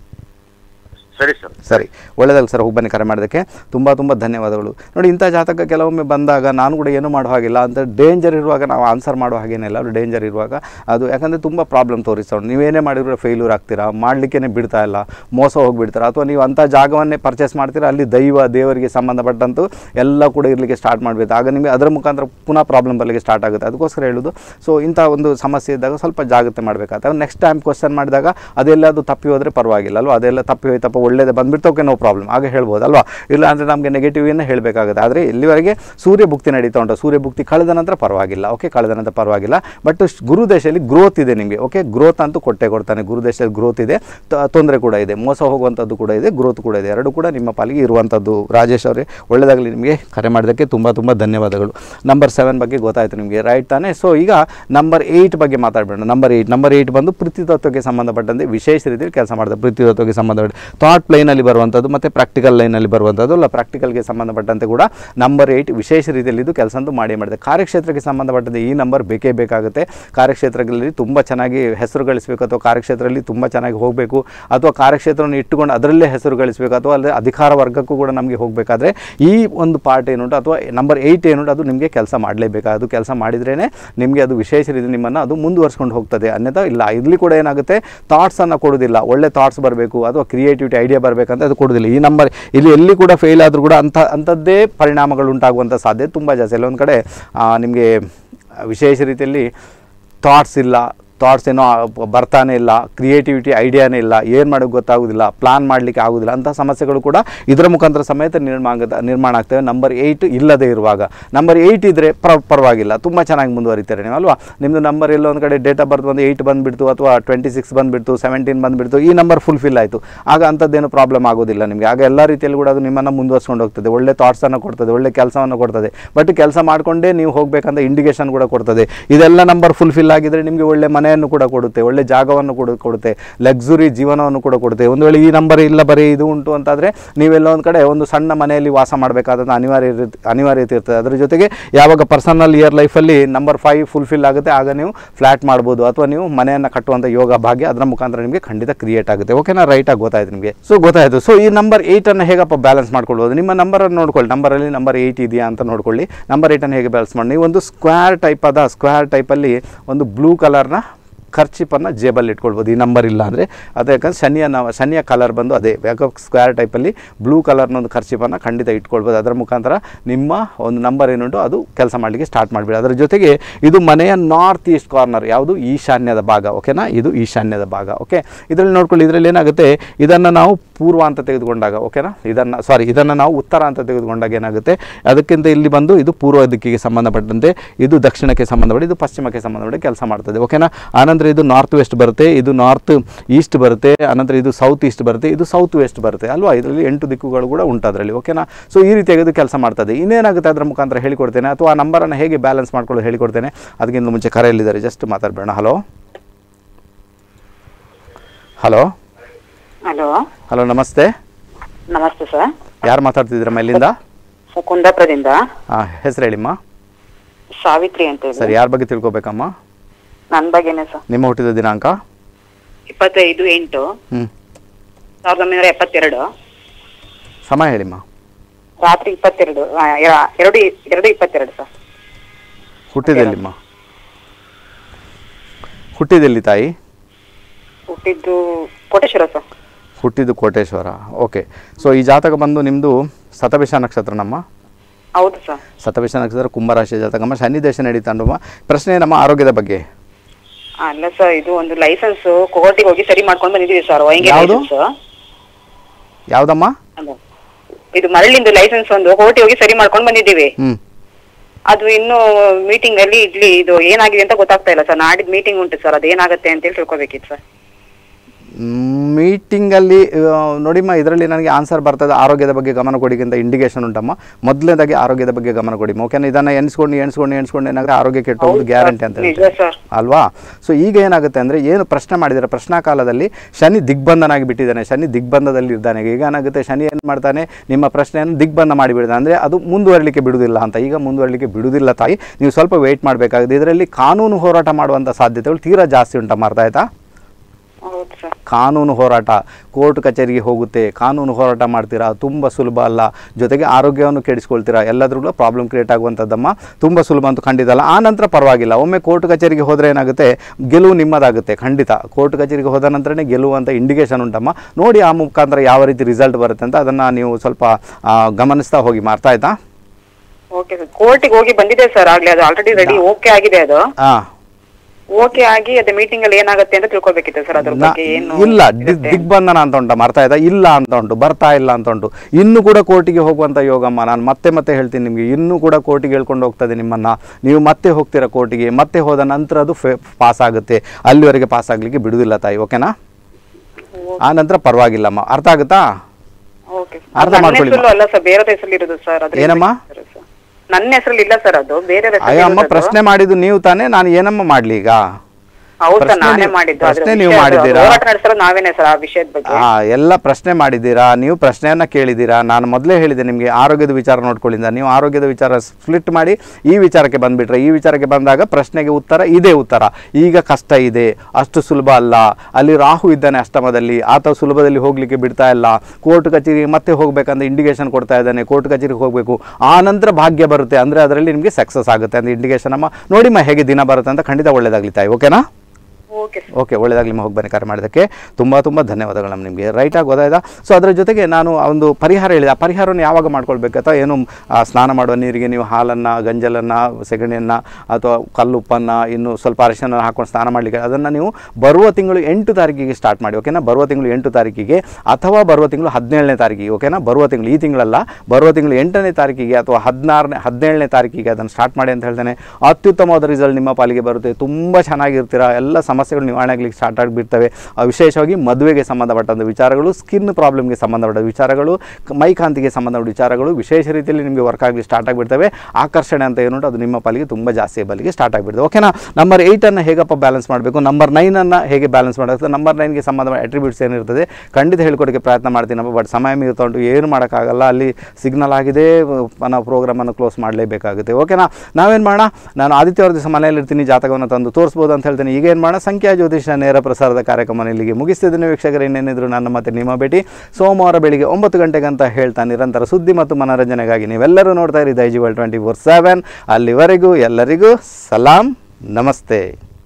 ಸರಿ ಸರ್ ಸರಿ ಒಳ್ಳೆಯದಾಗ ಸರ್ ಹೋಗಿ ಬನ್ನಿ ಕರೆ ಮಾಡೋದಕ್ಕೆ ತುಂಬ ತುಂಬ ಧನ್ಯವಾದಗಳು ನೋಡಿ ಇಂಥ ಜಾತಕ ಕೆಲವೊಮ್ಮೆ ಬಂದಾಗ ನಾನು ಕೂಡ ಏನು ಮಾಡೋ ಹಾಗಿಲ್ಲ ಅಂತ ಡೇಂಜರ್ ಇರುವಾಗ ನಾವು ಆನ್ಸರ್ ಮಾಡೋ ಹಾಗೇನಿಲ್ಲ ಅದು ಡೇಂಜರ್ ಇರುವಾಗ ಅದು ಯಾಕಂದರೆ ತುಂಬ ಪ್ರಾಬ್ಲಮ್ ತೋರಿಸ್ತಾ ಉಂಟು ನೀವೇನೇ ಮಾಡಿದ್ರು ಫೇಲ್ಯೂರ್ ಆಗ್ತೀರಾ ಮಾಡಲಿಕ್ಕೇ ಬಿಡ್ತಾ ಇಲ್ಲ ಮೋಸ ಹೋಗಿಬಿಡ್ತೀರಾ ಅಥವಾ ನೀವು ಅಂಥ ಜಾಗವನ್ನೇ ಪರ್ಚೇಸ್ ಮಾಡ್ತೀರಾ ಅಲ್ಲಿ ದೈವ ದೇವರಿಗೆ ಸಂಬಂಧಪಟ್ಟಂತೂ ಎಲ್ಲ ಕೂಡ ಇರಲಿಕ್ಕೆ ಸ್ಟಾರ್ಟ್ ಮಾಡಬೇಕು ಆಗ ನಿಮಗೆ ಅದರ ಮುಖಾಂತರ ಪುನಃ ಪ್ರಾಬ್ಲಮ್ ಬರಲಿಕ್ಕೆ ಸ್ಟಾರ್ಟ್ ಆಗುತ್ತೆ ಅದಕ್ಕೋಸ್ಕರ ಹೇಳೋದು ಸೊ ಇಂಥ ಒಂದು ಸಮಸ್ಯೆ ಇದ್ದಾಗ ಸ್ವಲ್ಪ ಜಾಗ್ರತೆ ಮಾಡಬೇಕಾಗ್ತದೆ ನೆಕ್ಸ್ಟ್ ಟೈಮ್ ಕ್ವಶನ್ ಮಾಡಿದಾಗ ಅದೆಲ್ಲದು ತಪ್ಪಿ ಹೋದರೆ ಪರವಾಗಿಲ್ಲ ಅಲ್ವಾ ಅದೆಲ್ಲ ತಪ್ಪಿ ಹೋಯ್ತಪ್ಪ ಒಳ್ಳೇದೇ ಬಂದ್ಬಿಡ್ತು ಓಕೆ ನೋ ಪ್ರಾಬ್ಲಮ್ ಆಗ ಹೇಳ್ಬೋದು ಅಲ್ವಾ ಇಲ್ಲ ಅಂದರೆ ನಮಗೆ ನೆಗೆಟಿವ್ ಏನು ಹೇಳಬೇಕಾಗುತ್ತೆ ಆದರೆ ಇಲ್ಲಿವರೆಗೆ ಸೂರ್ಯ ಭುಕ್ತಿ ನಡೀತಾ ಉಂಟು ಸೂರ್ಯ ಭುಕ್ತಿ ಕಳೆದ ನಂತರ ಪರವಾಗಿಲ್ಲ ಓಕೆ ಕಳೆದ ನಂತರ ಪರವಾಗಿಲ್ಲ ಬಟ್ ಗುರುದೇಶದಲ್ಲಿ ಗ್ರೋತ್ ಇದೆ ನಿಮಗೆ ಓಕೆ ಗ್ರೋತ್ ಅಂತೂ ಕೊಟ್ಟೆ ಕೊಡ್ತಾನೆ ಗುರುದೇಶದಲ್ಲಿ ಗ್ರೋತ್ ಇದೆ ತೊಂದರೆ ಕೂಡ ಇದೆ ಮೋಸ ಹೋಗುವಂಥದ್ದು ಕೂಡ ಇದೆ ಗ್ರೋತ್ ಕೂಡ ಇದೆ ಎರಡು ಕೂಡ ನಿಮ್ಮ ಪಾಲಿಗೆ ಇರುವಂಥದ್ದು ರಾಜೇಶ್ ಅವರೇ ಒಳ್ಳೆಯದಾಗಲಿ ನಿಮಗೆ ಕರೆ ಮಾಡೋದಕ್ಕೆ ತುಂಬ ತುಂಬ ಧನ್ಯವಾದಗಳು ನಂಬರ್ ಸೆವೆನ್ ಬಗ್ಗೆ ಗೊತ್ತಾಯಿತು ನಿಮಗೆ ರೈಟ್ ತಾನೇ ಸೊ ಈಗ ನಂಬರ್ ಏಯ್ಟ್ ಬಗ್ಗೆ ಮಾತಾಡಬೇಡ ನಂಬರ್ ಏಯ್ಟ್ ನಂಬರ್ ಏಯ್ಟ್ ಬಂದು ಪೃಥ್ವಿತತ್ವಕ್ಕೆ ಸಂಬಂಧಪಟ್ಟಂತೆ ವಿಶೇಷ ರೀತಿಯಲ್ಲಿ ಕೆಲಸ ಮಾಡ್ತಾರೆ ಪೃಥ್ವಿತತ್ವಕ್ಕೆ ಸಂಬಂಧಪಟ್ಟ ಥಾಟ್ ಪ್ಲೇನಲ್ಲಿ ಬರುವಂಥದ್ದು ಮತ್ತು ಪ್ರಾಕ್ಟಿಕಲ್ ಲೈನಲ್ಲಿ ಬರುವಂಥದ್ದು ಅಲ್ಲ ಪ್ರಾಕ್ಟಿಕಲ್ಗೆ ಸಂಬಂಧಪಟ್ಟಂತೆ ಕೂಡ ನಂಬರ್ ಏಯ್ಟ್ ವಿಶೇಷ ರೀತಿಯಲ್ಲಿ ಇದು ಕೆಲಸ ಅಂತೂ ಮಾಡಿ ಮಾಡಿದೆ ಕಾರ್ಯಕ್ಷೇತ್ರಕ್ಕೆ ಸಂಬಂಧಪಟ್ಟಂತೆ ಈ ನಂಬರ್ ಬೇಕೇ ಬೇಕಾಗುತ್ತೆ ಕಾರ್ಯಕ್ಷೇತ್ರಗಳಲ್ಲಿ ತುಂಬ ಚೆನ್ನಾಗಿ ಹೆಸರು ಗಳಿಸಬೇಕು ಅಥವಾ ಕಾರ್ಯಕ್ಷೇತ್ರದಲ್ಲಿ ತುಂಬ ಚೆನ್ನಾಗಿ ಹೋಗಬೇಕು ಅಥವಾ ಕಾರ್ಯಕ್ಷೇತ್ರವನ್ನು ಇಟ್ಟುಕೊಂಡು ಅದರಲ್ಲೇ ಹೆಸರು ಗಳಿಸಬೇಕು ಅಥವಾ ಅಲ್ಲದೆ ಅಧಿಕಾರ ವರ್ಗಕ್ಕೂ ಕೂಡ ನಮಗೆ ಹೋಗಬೇಕಾದ್ರೆ ಈ ಒಂದು ಪಾರ್ಟ್ ಏನುಂಟು ಅಥವಾ ನಂಬರ್ ಏಯ್ಟ್ ಏನುಂಟು ಅದು ನಿಮಗೆ ಕೆಲಸ ಮಾಡಲೇಬೇಕು ಅದು ಕೆಲಸ ಮಾಡಿದ್ರೇ ನಿಮಗೆ ಅದು ವಿಶೇಷ ರೀತಿ ನಿಮ್ಮನ್ನು ಅದು ಮುಂದುವರ್ಸ್ಕೊಂಡು ಹೋಗ್ತದೆ ಅನ್ಯथा ಇಲ್ಲ ಇಲ್ಲಿ ಕೂಡ ಏನಾಗುತ್ತೆ ಥಾಟ್ಸನ್ನು ಕೊಡೋದಿಲ್ಲ ಒಳ್ಳೆ ಥಾಟ್ಸ್ ಬರಬೇಕು ಅಥವಾ ಕ್ರಿಯೇಟಿವಿಟಿ ಐಡಿಯಾ ಬರಬೇಕಂತ ಅದು ಕೊಡೋದಿಲ್ಲ ಈ ನಂಬರ್ ಇಲ್ಲಿ ಎಲ್ಲಿ ಕೂಡ ಫೇಲ್ ಆದರೂ ಕೂಡ ಅಂಥ ಅಂಥದ್ದೇ ಪರಿಣಾಮಗಳು ಉಂಟಾಗುವಂಥ ಸಾಧ್ಯತೆ ತುಂಬ ಜಾಸ್ತಿ ಎಲ್ಲೊಂದು ಕಡೆ ನಿಮಗೆ ವಿಶೇಷ ರೀತಿಯಲ್ಲಿ ಥಾಟ್ಸ್ ಇಲ್ಲ ಥಾಟ್ಸ್ ಏನೋ ಆ- ಬರ್ತಾನೆ ಇಲ್ಲ ಕ್ರಿಯೇಟಿವಿಟಿ ಐಡಿಯಾನೇ ಇಲ್ಲ ಏನು ಮಾಡೋಕ್ಕೆ ಗೊತ್ತಾಗೋದಿಲ್ಲ ಪ್ಲಾನ್ ಮಾಡಲಿಕ್ಕೆ ಆಗೋದಿಲ್ಲ ಅಂಥ ಸಮಸ್ಯೆಗಳು ಕೂಡ ಇದರ ಮುಖಾಂತರ ಸಮೇತ ನಿರ್ಮಾಣ ಆಗ- ನಿರ್ಮಾಣ ಆಗ್ತವೆ ನಂಬರ್ ಏಯ್ಟ್ ಇಲ್ಲದೇ ಇರುವಾಗ ನಂಬರ್ ಏಯ್ಟ್ ಇದ್ದರೆ ಪರ ಪರವಾಗಿಲ್ಲ ತುಂಬ ಚೆನ್ನಾಗಿ ಮುಂದುವರಿತಾರೆ ನೀವು ಅಲ್ವಾ ನಿಮ್ಮದು ನಂಬರ್ ಎಲ್ಲೋ ಒಂದು ಕಡೆ ಡೇಟ್ ಆಫ್ ಬರ್ತ್ ಬಂದು ಏಯ್ಟ್ ಬಂದುಬಿಡ್ತು ಅಥವಾ ಟ್ವೆಂಟಿ ಸಿಕ್ಸ್ ಬಂದುಬಿಡ್ತು ಸೆವೆಂಟೀನ್ ಬಂದುಬಿಡ್ತು ಈ ನಂಬರ್ ಫುಲ್ಫಿಲ್ ಆಯಿತು ಆಗ ಅಂಥದ್ದೇನು ಪ್ರಾಬ್ಲಮ್ ಆಗೋದಿಲ್ಲ ನಿಮಗೆ ಆಗ ಎಲ್ಲ ರೀತಿಯಲ್ಲಿ ಕೂಡ ಅದು ನಿಮ್ಮನ್ನು ಮುಂದುವರ್ಸ್ಕೊಂಡು ಹೋಗ್ತದೆ ಒಳ್ಳೆ ಥಾಟ್ಸನ್ನು ಕೊಡ್ತದೆ ಒಳ್ಳೆ ಕೆಲಸವನ್ನು ಕೊಡ್ತದೆ ಬಟ್ ಕೆಲಸ ಮಾಡಿಕೊಂಡೇ ನೀವು ಹೋಗಬೇಕಂತ ಇಂಡಿಕೇಶನ್ ಕೂಡ ಕೊಡ್ತದೆ ಇದೆಲ್ಲ ನಂಬರ್ ಫುಲ್ಫಿಲ್ ಆಗಿದ್ರೆ ನಿಮಗೆ ಒಳ್ಳೆ ಮನೆಯನ್ನು ಕೂಡ ಕೊಡುತ್ತೆ ಒಳ್ಳೆ ಜಾಗವನ್ನು ಕೂಡ ಕೊಡುತ್ತೆ ಲಕ್ಸುರಿ ಜೀವನವನ್ನು ಕೂಡ ಕೊಡುತ್ತೆ ಒಂದು ವೇಳೆ ಈ ನಂಬರ್ ಇಲ್ಲ ಬರೀ ಇದು ಉಂಟು ಅಂತಾದರೆ ನೀವೆಲ್ಲ ಒಂದು ಕಡೆ ಒಂದು ಸಣ್ಣ ಮನೆಯಲ್ಲಿ ವಾಸ ಮಾಡಬೇಕಾದಂಥ ಅನಿವಾರ್ಯ ಇರುತ್ತೆ- ಅನಿವಾರ್ಯತೆ ಇರ್ತದೆ ಅದ್ರ ಜೊತೆಗೆ ಯಾವಾಗ ಪರ್ಸನಲ್ ಇಯರ್ ಲೈಫಲ್ಲಿ ನಂಬರ್ ಫೈವ್ ಫುಲ್ಫಿಲ್ ಆಗುತ್ತೆ ಆಗ ನೀವು ಫ್ಲ್ಯಾಟ್ ಮಾಡ್ಬೋದು ಅಥವಾ ನೀವು ಮನೆಯನ್ನು ಕಟ್ಟುವಂಥ ಯೋಗ ಭಾಗ್ಯ ಅದರ ಮುಖಾಂತರ ನಿಮಗೆ ಖಂಡಿತ ಕ್ರಿಯೇಟ್ ಆಗುತ್ತೆ ಓಕೆನಾ ರೈಟಾಗಿ ಗೊತ್ತಾಯ್ತು ನಿಮಗೆ ಸೊ ಗೊತ್ತಾಯಿತು ಸೊ ಈ ನಂಬರ್ ಏಯ್ಟನ್ನು ಹೇಗಪ್ಪ ಬ್ಯಾಲೆನ್ಸ್ ಮಾಡ್ಕೊಳ್ಬೋದು ನಿಮ್ಮ ನಂಬರನ್ನು ನೋಡ್ಕೊಳ್ಳಿ ನಂಬರಲ್ಲಿ ನಂಬರ್ ಏಯ್ಟ್ ಇದೆಯಾ ಅಂತ ನೋಡ್ಕೊಳ್ಳಿ ನಂಬರ್ ಏಯ್ಟನ್ನು ಹೇಗೆ ಬ್ಯಾಲೆನ್ಸ್ ಮಾಡಿ ನೀವು ಒಂದು ಸ್ಕ್ವೇರ್ ಟೈಪ್ ಅದ ಸ್ಕ್ವೇರ್ ಟೈಪಲ್ಲಿ ಒಂದು ಬ್ಲೂ ಕಲರ್ನ ಖರ್ಚಿಪನ್ನು ಜೇಬಲ್ಲಿ ಇಟ್ಕೊಳ್ಬೋದು ಈ ನಂಬರ್ ಇಲ್ಲ ಅಂದರೆ ಅದು ಯಾಕಂದ್ರೆ ಶನಿಯ ನಾವು ಶನಿಯ ಕಲರ್ ಬಂದು ಅದೇ ಯಾಕೋ ಸ್ಕ್ವೇರ್ ಟೈಪಲ್ಲಿ ಬ್ಲೂ ಕಲರ್ನ ಒಂದು ಖರ್ಚಿಪನ್ನು ಖಂಡಿತ ಇಟ್ಕೊಳ್ಬೋದು ಅದರ ಮುಖಾಂತರ ನಿಮ್ಮ ಒಂದು ನಂಬರ್ ಏನುಂಟು ಅದು ಕೆಲಸ ಮಾಡಲಿಕ್ಕೆ ಸ್ಟಾರ್ಟ್ ಮಾಡಿಬಿಡಿ ಅದರ ಜೊತೆಗೆ ಇದು ಮನೆಯ ನಾರ್ತ್ ಈಸ್ಟ್ ಕಾರ್ನರ್ ಯಾವುದು ಈಶಾನ್ಯದ ಭಾಗ ಓಕೆನಾ ಇದು ಈಶಾನ್ಯದ ಭಾಗ ಓಕೆ ಇದರಲ್ಲಿ ನೋಡ್ಕೊಳ್ಳಿ ಇದರಲ್ಲಿ ಏನಾಗುತ್ತೆ ಇದನ್ನು ನಾವು ಪೂರ್ವ ಅಂತ ತೆಗೆದುಕೊಂಡಾಗ ಓಕೆನಾ ಇದನ್ನು ಸಾರಿ ಇದನ್ನು ನಾವು ಉತ್ತರ ಅಂತ ತೆಗೆದುಕೊಂಡಾಗ ಏನಾಗುತ್ತೆ ಅದಕ್ಕಿಂತ ಇಲ್ಲಿ ಬಂದು ಇದು ಪೂರ್ವ ದಿಕ್ಕಿಗೆ ಸಂಬಂಧಪಟ್ಟಂತೆ ಇದು ದಕ್ಷಿಣಕ್ಕೆ ಸಂಬಂಧಪಟ್ಟ ಇದು ಪಶ್ಚಿಮಕ್ಕೆ ಸಂಬಂಧಪಟ್ಟ ಕೆಲಸ ಮಾಡ್ತದೆ ಓಕೆನಾ ಆನಂತರ ಇದು ನಾರ್ತ್ ವೆಸ್ಟ್ ಬರುತ್ತೆ ಇದು ನಾರ್ತ್ ಈಸ್ಟ್ ಬರುತ್ತೆ ಆನಂತರ ಇದು ಸೌತ್ ಈಸ್ಟ್ ಬರುತ್ತೆ ಇದು ಸೌತ್ ವೆಸ್ಟ್ ಬರುತ್ತೆ ಅಲ್ವಾ ಇದರಲ್ಲಿ ಎಂಟು ದಿಕ್ಕುಗಳು ಕೂಡ ಉಂಟು ಅದರಲ್ಲಿ ಓಕೆನಾ ಸೊ ಈ ರೀತಿಯಾಗಿ ಇದು ಕೆಲಸ ಮಾಡ್ತದೆ ಇನ್ನೇನಾಗುತ್ತೆ ಅದರ ಮುಖಾಂತರ ಹೇಳಿಕೊಡ್ತೇನೆ ಅಥವಾ ಆ ನಂಬರನ್ನು ಹೇಗೆ ಬ್ಯಾಲೆನ್ಸ್ ಮಾಡ್ಕೊಳ್ಳೋದು ಹೇಳಿಕೊಡ್ತೇನೆ ಅದಕ್ಕಿಂತ ಮುಂಚೆ ಕರೆಯಲ್ಲಿದ್ದಾರೆ ಜಸ್ಟ್ ಮಾತಾಡಬೇಡ ಹಲೋ ಹಲೋ ಹಲೋ ಹಲೋ ನಮಸ್ತೆ ನಮಸ್ತೆ ಸರ್ ಯಾರು ಮಾತಾಡ್ತಿದ್ದೀರಮ್ಮ ಇಲ್ಲಿಂದ ಸರ್ ಕುಂದಾಪುರದಿಂದ ಹಾಂ ಹೆಸರು ಹೇಳಿಮ್ಮ ಸಾವಿತ್ರಿ ಅಂತ ಹೇಳಿ ಸರ್ ಯಾರ ಬಗ್ಗೆ ತಿಳ್ಕೊಬೇಕಮ್ಮ ನನ್ನ ಬಗ್ಗೆನೇ ಸರ್ ನಿಮ್ಮ ಹುಟ್ಟಿದ ದಿನಾಂಕ ಇಪ್ಪತ್ತೈದು ಎಂಟು ಹ್ಞೂ ಸಾವಿರದ ಒಂಬೈನೂರ ಎಪ್ಪತ್ತೆರಡು ಸಮಯ ಹೇಳಿಮ್ಮ ರಾತ್ರಿ ಇಪ್ಪತ್ತೆರಡು ಆ, ಎರ- ಎರಡು ಎರಡು ಇಪ್ಪತ್ತೆರಡು ಸರ್ ಹುಟ್ಟಿದೆಲ್ಲಿಮ್ಮ ಹುಟ್ಟಿದೆಲ್ಲಿ ತಾಯಿ ಹುಟ್ಟಿದ್ದು ಕೋಟೇಶ್ವರ ಸರ್ ಹುಟ್ಟಿದ್ದು ಕೋಟೇಶ್ವರ ಓಕೆ ಸೊ ಈ ಜಾತಕ ಬಂದು ನಿಮ್ಮದು ಸತಭಿಷ ನಕ್ಷತ್ರ ನಮ್ಮ ಹೌದು ಸರ್ ಸತಭಿಷ ನಕ್ಷತ್ರ ಕುಂಭರಾಶಿಯ ಜಾತಕಮ್ಮ ಶನಿ ದೇಶ ನಡೀತಾಂಡಮ್ಮ ಪ್ರಶ್ನೆ ನಮ್ಮ ಆರೋಗ್ಯದ ಬಗ್ಗೆ ಅಲ್ಲ ಸರ್ ಇದು ಒಂದು ಲೈಸೆನ್ಸ್ ಕೋರ್ಟಿಗೆ ಹೋಗಿ ಸರಿ ಮಾಡ್ಕೊಂಡು ಬಂದಿದ್ದೀವಿ ಸರ್ ವೈಂಗೆ ಯಾವ್ದು? ಲೈಸೆನ್ಸ್ ಯಾವುದಮ್ಮ ಅಲ್ಲ ಇದು ಮರಳಿಂದು ಲೈಸೆನ್ಸ್ ಒಂದು ಕೋರ್ಟಿ ಹೋಗಿ ಸರಿ ಮಾಡ್ಕೊಂಡು ಬಂದಿದ್ದೀವಿ ಹ್ಮ್ ಅದು ಇನ್ನು ಮೀಟಿಂಗ್ ಅಲ್ಲಿ ಇಡ್ಲಿ ಇದು ಏನಾಗಿದೆ ಅಂತ ಗೊತ್ತಾಗ್ತಾ ಇಲ್ಲ ಸರ್ ನಾಡಿದ್ ಮೀಟಿಂಗ್ ಉಂಟು ಸರ್ ಅದು ಏನಾಗುತ್ತೆ ಅಂತ ಹೇಳಿ ತಿಳ್ಕೊಬೇಕಿತ್ತು ಸರ್ ಮೀಟಿಂಗಲ್ಲಿ ನೋಡಿಮ್ಮ ಇದರಲ್ಲಿ ನನಗೆ ಆನ್ಸರ್ ಬರ್ತದೆ ಆರೋಗ್ಯದ ಬಗ್ಗೆ ಗಮನ ಕೊಡಿಗಿಂತ ಇಂಡಿಕೇಶನ್ ಉಂಟಮ್ಮ ಮೊದಲನೇದಾಗಿ ಆರೋಗ್ಯದ ಬಗ್ಗೆ ಗಮನ ಕೊಡಿ ಓಕೆನಾ ಇದನ್ನು ಎಣಿಸ್ಕೊಂಡು ಎಣಿಸ್ಕೊಂಡು ಎಣಿಸ್ಕೊಂಡು ಏನಾದ್ರೆ ಆರೋಗ್ಯ ಕೆಟ್ಟೋಗೋದು ಹೌದು ಗ್ಯಾರಂಟಿ ಅಂತ ಸರ್, ನಿಜ ಹೇಳ್ತಾರೆ. ಸರ್. ಅಲ್ವಾ ಸೊ ಈಗ ಏನಾಗುತ್ತೆ ಅಂದರೆ ಏನು ಪ್ರಶ್ನೆ ಮಾಡಿದರೆ ಪ್ರಶ್ನಾ ಕಾಲದಲ್ಲಿ ಶನಿ ದಿಗ್ಬಂಧನಾಗಿ ಬಿಟ್ಟಿದ್ದಾನೆ ಶನಿ ದಿಗ್ಬಂಧದಲ್ಲಿ ಇದ್ದಾನೆ ಈಗ ಏನಾಗುತ್ತೆ ಶನಿ ಏನು ಮಾಡ್ತಾನೆ ನಿಮ್ಮ ಪ್ರಶ್ನೆಯನ್ನು ದಿಗ್ಬಂಧ ಮಾಡಿಬಿಡ್ತಾನೆ ಅಂದರೆ ಅದು ಮುಂದುವರಲಿಕ್ಕೆ ಬಿಡುವುದಿಲ್ಲ ಅಂತ ಈಗ ಮುಂದುವರಲಿಕ್ಕೆ ಬಿಡುವುದಿಲ್ಲ ತಾಯಿ ನೀವು ಸ್ವಲ್ಪ ವೆಯ್ಟ್ ಮಾಡಬೇಕಾಗಿದೆ ಇದರಲ್ಲಿ ಕಾನೂನು ಹೋರಾಟ ಮಾಡುವಂಥ ಸಾಧ್ಯತೆಗಳು ತೀರಾ ಜಾಸ್ತಿ ಉಂಟಮ್ಮ ಅರ್ಥ ಆಯ್ತಾ ಹೌದು ಸರ್ ಕಾನೂನು ಹೋರಾಟ ಕೋರ್ಟ್ ಕಚೇರಿಗೆ ಹೋಗುತ್ತೆ ಕಾನೂನು ಹೋರಾಟ ಮಾಡ್ತೀರಾ ತುಂಬ ಸುಲಭ ಅಲ್ಲ ಜೊತೆಗೆ ಆರೋಗ್ಯವನ್ನು ಕೆಡಿಸ್ಕೊಳ್ತೀರಾ ಎಲ್ಲದ್ರಲ್ಲೂ ಪ್ರಾಬ್ಲಮ್ ಕ್ರಿಯೇಟ್ ಆಗುವಂಥದ್ದಮ್ಮ ತುಂಬ ಸುಲಭ ಅಂತೂ ಖಂಡಿತ ಅಲ್ಲ ಆ ನಂತರ ಪರವಾಗಿಲ್ಲ ಒಮ್ಮೆ ಕೋರ್ಟ್ ಕಚೇರಿಗೆ ಹೋದರೆ ಏನಾಗುತ್ತೆ ಗೆಲುವು ನಿಮ್ಮದಾಗುತ್ತೆ ಖಂಡಿತ ಕೋರ್ಟ್ ಕಚೇರಿಗೆ ಹೋದ ನಂತರನೇ ಗೆಲುವು ಅಂತ ಇಂಡಿಕೇಶನ್ ಉಂಟಮ್ಮ ನೋಡಿ ಆ ಮುಖಾಂತರ ಯಾವ ರೀತಿ ರಿಸಲ್ಟ್ ಬರುತ್ತೆ ಅಂತ ಅದನ್ನು ನೀವು ಸ್ವಲ್ಪ ಆ, ಗಮನಿಸ್ತಾ ಹೋಗಿ ಮಾಡ್ತಾ ಆಯ್ತಾ ಓಕೆ ಸರ್ ಕೋರ್ಟಿಗೆ ಹೋಗಿ ಬಂದಿದೆ ಸರ್ ಆಗ್ಲೇ ಅದು ಆಲ್ರೆಡಿ ರೆಡಿ ಓಕೆ ಆಗಿದೆ ಅದು ಹಾಂ ಓಕೆ ಆಗಿ ಅದೇ ಮೀಟಿಂಗ್ ಅಲ್ಲಿ ಏನಾಗುತ್ತೆ ಅಂತ ತಿಳ್ಕೊಬೇಕಿತ್ತು ಸರ್ ಅದ್ರ ನಾ- ಬಗ್ಗೆ ಏನು ಇಲ್ಲ ದಿ- ಇರುತ್ತೆ. ದಿಗ್ಬಂಧನ ಅಂತ ಉಂಟ ಅರ್ಥ ಆಯ್ತಾ ಇಲ್ಲ ಅಂತ ಉಂಟು ಬರ್ತಾ ಇಲ್ಲ ಅಂತ ಉಂಟು ಇನ್ನೂ ಕೂಡ ಕೋರ್ಟಿಗೆ ಹೋಗುವಂಥ ಯೋಗಮ್ಮ ನಾನು ಮತ್ತೆ ಮತ್ತೆ ಹೇಳ್ತೀನಿ ನಿಮಗೆ ಇನ್ನೂ ಕೂಡ ಕೋರ್ಟಿಗೆ ಹೇಳ್ಕೊಂಡು ಹೋಗ್ತದೆ ನಿಮ್ಮನ್ನು ನೀವು ಮತ್ತೆ ಹೋಗ್ತೀರಾ ಕೋರ್ಟಿಗೆ ಮತ್ತೆ ಹೋದ ನಂತರ ಅದು ಫೆ ಪಾಸ್ ಆಗುತ್ತೆ ಅಲ್ಲಿವರೆಗೆ ಪಾಸ್ ಆಗಲಿಕ್ಕೆ ಬಿಡುವುದಿಲ್ಲ ತಾಯಿ ಓಕೆನಾ ಆ ನಂತರ ಪರವಾಗಿಲ್ಲಮ್ಮ ಅರ್ಥ ಆಗುತ್ತಾ ಓಕೆ ಸರ್. ಅರ್ಥ ನನ್ನ ಮಾಡ್ಕೊಳ್ಳಿ ಹೆಸರಲ್ಲೂ ಅಲ್ಲ ಸರ್ ಬೇರೆ ಹೆಸರಲ್ಲಿ ಇರೋದು ಸರ್ ಅದ್ರ ಏನಮ್ಮ? ನನ್ನ ಹೆಸರಲ್ಲಿ ಇಲ್ಲ ಸರ್ ಅದು ಬೇರೆ ಅಯ್ಯೋ ಅಮ್ಮ ಪ್ರಶ್ನೆ ಮಾಡಿದ್ದು ನೀವು ತಾನೇ ನಾನು ಏನಮ್ಮ ಮಾಡಲಿ ಈಗ ಹೌದು ಸರ್ ಪ್ರಶ್ನೆ ನಾನೇ ನೀವು- ಮಾಡಿದ್ದು ಅದ್ರ ಪ್ರಶ್ನೆ ನೀವು ವಿಷಯ ಅದು ಮಾಡಿದ್ದೀರಾ? ಹೋರಾಟ ನಡೆಸೋದು ನಾವೇನೆ ಸರ್ ಆ ವಿಷಯದ ಬಗ್ಗೆ ಆ, ಎಲ್ಲ ಪ್ರಶ್ನೆ ಮಾಡಿದ್ದೀರಾ ನೀವು ಪ್ರಶ್ನೆಯನ್ನು ಕೇಳಿದ್ದೀರಾ ನಾನು ಮೊದಲೇ ಹೇಳಿದೆ ನಿಮಗೆ ಆರೋಗ್ಯದ ವಿಚಾರ ನೋಡ್ಕೊಳ್ಳಿಂದ ನೀವು ಆರೋಗ್ಯದ ವಿಚಾರ ಸ್ಪ್ಲಿಟ್ ಮಾಡಿ ಈ ವಿಚಾರಕ್ಕೆ ಬಂದುಬಿಟ್ರೆ ಈ ವಿಚಾರಕ್ಕೆ ಬಂದಾಗ ಪ್ರಶ್ನೆಗೆ ಉತ್ತರ ಇದೇ ಉತ್ತರ ಈಗ ಕಷ್ಟ ಇದೆ ಅಷ್ಟು ಸುಲಭ ಅಲ್ಲ ಅಲ್ಲಿ ರಾಹು ಇದ್ದಾನೆ ಅಷ್ಟಮದಲ್ಲಿ ಆತ ಸುಲಭದಲ್ಲಿ ಹೋಗಲಿಕ್ಕೆ ಬಿಡ್ತಾ ಇಲ್ಲ ಕೋರ್ಟ್ ಕಚೇರಿಗೆ ಮತ್ತೆ ಹೋಗ್ಬೇಕಂತ ಇಂಡಿಕೇಶನ್ ಕೊಡ್ತಾ ಇದ್ದಾನೆ ಕೋರ್ಟ್ ಕಚೇರಿಗೆ ಹೋಗಬೇಕು ಆ ನಂತರ ಭಾಗ್ಯ ಬರುತ್ತೆ ಅಂದರೆ ಅದರಲ್ಲಿ ನಿಮಗೆ ಸಕ್ಸಸ್ ಆಗುತ್ತೆ ಅಂತ ಇಂಡಿಕೇಶನ್ ಅಮ್ಮ ನೋಡಿಮ್ಮ ಹೇಗೆ ದಿನ ಬರುತ್ತೆ ಅಂತ ಖಂಡಿತ ಒಳ್ಳೇದಾಗ್ಲಿ ತಾಯಿ ಓಕೆನಾ ಓಕೆ ಸರ್ ಓಕೆ ಒಳ್ಳೆಯದಾಗಲಿ ನಿಮ್ಮ ಹೋಗಿ ಬನ್ನಿ ಕರೆ ಮಾಡೋದಕ್ಕೆ ತುಂಬ ತುಂಬ ಧನ್ಯವಾದಗಳು ನಮ್ಮ ನಿಮಗೆ ರೈಟಾಗಿ ಗೊತ್ತಾಯ್ತಾ ಸೊ ಅದರ ಜೊತೆಗೆ ನಾನು ಆ ಒಂದು ಪರಿಹಾರ ಹೇಳಿದೆ ಆ ಪರಿಹಾರವನ್ನು ಯಾವಾಗ ಮಾಡ್ಕೊಳ್ಬೇಕು ಅಥವಾ ಏನು ಆ, ಸ್ನಾನ ಮಾಡುವ ನೀರಿಗೆ ನೀವು ಹಾಲನ್ನು ಗಂಜಲನ್ನು ಸೆಗಣಿಯನ್ನು ಅಥವಾ ಕಲ್ಲುಪ್ಪನ್ನು ಇನ್ನು ಸ್ವಲ್ಪ ಅರಿಶಿನ ಹಾಕೊಂಡು ಸ್ನಾನ ಮಾಡಲಿಕ್ಕೆ ಅದನ್ನು ನೀವು ಬರುವ ತಿಂಗಳು ಎಂಟು ತಾರೀಕಿಗೆ ಸ್ಟಾರ್ಟ್ ಮಾಡಿ ಓಕೆನಾ ಬರುವ ತಿಂಗಳು ಎಂಟು ತಾರೀಕಿಗೆ ಅಥವಾ ಬರುವ ತಿಂಗಳು ಹದಿನೇಳನೇ ತಾರೀಕಿಗೆ ಓಕೆನಾ ಬರುವ ತಿಂಗಳು ಈ ತಿಂಗಳಲ್ಲ ಬರುವ ತಿಂಗಳು ಎಂಟನೇ ತಾರೀಕಿಗೆ ಅಥವಾ ಹದಿನಾರನೇ ಹದಿನೇಳನೇ ತಾರೀಕಿಗೆ ಅದನ್ನು ಸ್ಟಾರ್ಟ್ ಮಾಡಿ ಅಂತ ಹೇಳ್ತೇನೆ ಅತ್ಯುತ್ತಮವಾದ ರಿಸಲ್ಟ್ ನಿಮ್ಮ ಪಾಲಿಗೆ ಬರುತ್ತೆ ತುಂಬ ಚೆನ್ನಾಗಿರ್ತೀರಾ ಎಲ್ಲ ಸಮಸ್ಯೆಗಳು ನಿವಾರಣೆ ಆಗಲಿಕ್ಕೆ ಸ್ಟಾರ್ಟ್ ಆಗಿಬಿಡ್ತವೆ ಆ, ವಿಶೇಷವಾಗಿ ಮದುವೆಗೆ ಸಂಬಂಧಪಟ್ಟಂಥ ವಿಚಾರಗಳು ಸ್ಕಿನ್ ಪ್ರಾಬ್ಲಮ್ಗೆ ಸಂಬಂಧಪಟ್ಟ ವಿಚಾರಗಳು ಕ- ಮೈಕಾಂತಿಗೆ ಸಂಬಂಧಪಟ್ಟ ವಿಚಾರಗಳು ವಿಶೇಷ ರೀತಿಯಲ್ಲಿ ನಿಮಗೆ ವರ್ಕ್ ಆಗಲಿ ಸ್ಟಾರ್ಟ್ ಆಗಿಬಿಡ್ತವೆ ಆಕರ್ಷಣೆ ಅಂತ ಏನುಂಟು ಅದು ನಿಮ್ಮ ಪಾಲಿಗೆ ತುಂಬ ಜಾಸ್ತಿ ಬಲಿಗೆ ಸ್ಟಾರ್ಟ್ ಆಗಿಬಿಡ್ತದೆ ಓಕೆನಾ ನಂಬರ್ ಏಯ್ಟನ್ನು ಹೇಗಪ್ಪ ಬ್ಯಾಲೆನ್ಸ್ ಮಾಡಬೇಕು ನಂಬರ್ ನೈನನ್ನು ಹೇಗೆ ಬ್ಯಾಲೆನ್ಸ್ ಮಾಡಬೇಕು ನಂಬರ್ ನೈನ್ಗೆ ಸಂಬಂಧ ಅಟ್ರಿಬ್ಯೂಟ್ಸ್ ಏನಿರ್ತದೆ ಖಂಡಿತ ಹೇಳ್ಕೊಡೋಕ್ಕೆ ಪ್ರಯತ್ನ ಮಾಡ್ತೀನಪ್ಪ ಬಟ್ ಸಮಯ ಮೀರ್ತಾ ಉಂಟು ಏನು ಮಾಡೋಕ್ಕಾಗಲ್ಲ ಅಲ್ಲಿ ಸಿಗ್ನಲ್ ಆಗಿದೆ ವ- ನಾವು ಪ್ರೋಗ್ರಾಮನ್ನು ಕ್ಲೋಸ್ ಮಾಡಲೇಬೇಕಾಗುತ್ತೆ ಓಕೆನಾ ನಾವೇನು ಮಾಡೋಣ ನಾನು ಆದಿತ್ಯವಾರ ದಿವಸ ಮನೆಯಲ್ಲಿರ್ತೀನಿ ಜಾತಕವನ್ನು ತಂದು ತೋರಿಸ್ಬೋದು ಅಂತ ಹೇಳ್ತೀನಿ ಈಗ ಏನು ಮಾಡೋಣ ಸಂಖ್ಯಾ ಜ್ಯೋತಿಷ ನೇರ ಪ್ರಸಾರದ ಕಾರ್ಯಕ್ರಮ ಇಲ್ಲಿಗೆ ಮುಗಿಸ್ತಿದ್ದೀನಿ ವೀಕ್ಷಕರು ಇನ್ನೇನಿದ್ರು ನನ್ನ ಮತ್ತೆ ನಿಮ್ಮ ಭೇಟಿ ಸೋಮವಾರ ಬೆಳಿಗ್ಗೆ ಒಂಬತ್ತು ಗಂಟೆಗೆ ಅಂತ ಹೇಳ್ತಾ ನಿರಂತರ ಸುದ್ದಿ ಮತ್ತು ಮನೋರಂಜನೆಗಾಗಿ ನೀವೆಲ್ಲರೂ ನೋಡ್ತಾ ಇರಿ ದೈಜಿವಲ್ ಟ್ವೆಂಟಿ ಫೋರ್ ಸೆವೆನ್ ಅಲ್ಲಿವರೆಗೂ ಎಲ್ಲರಿಗೂ ಸಲಾಂ ನಮಸ್ತೆ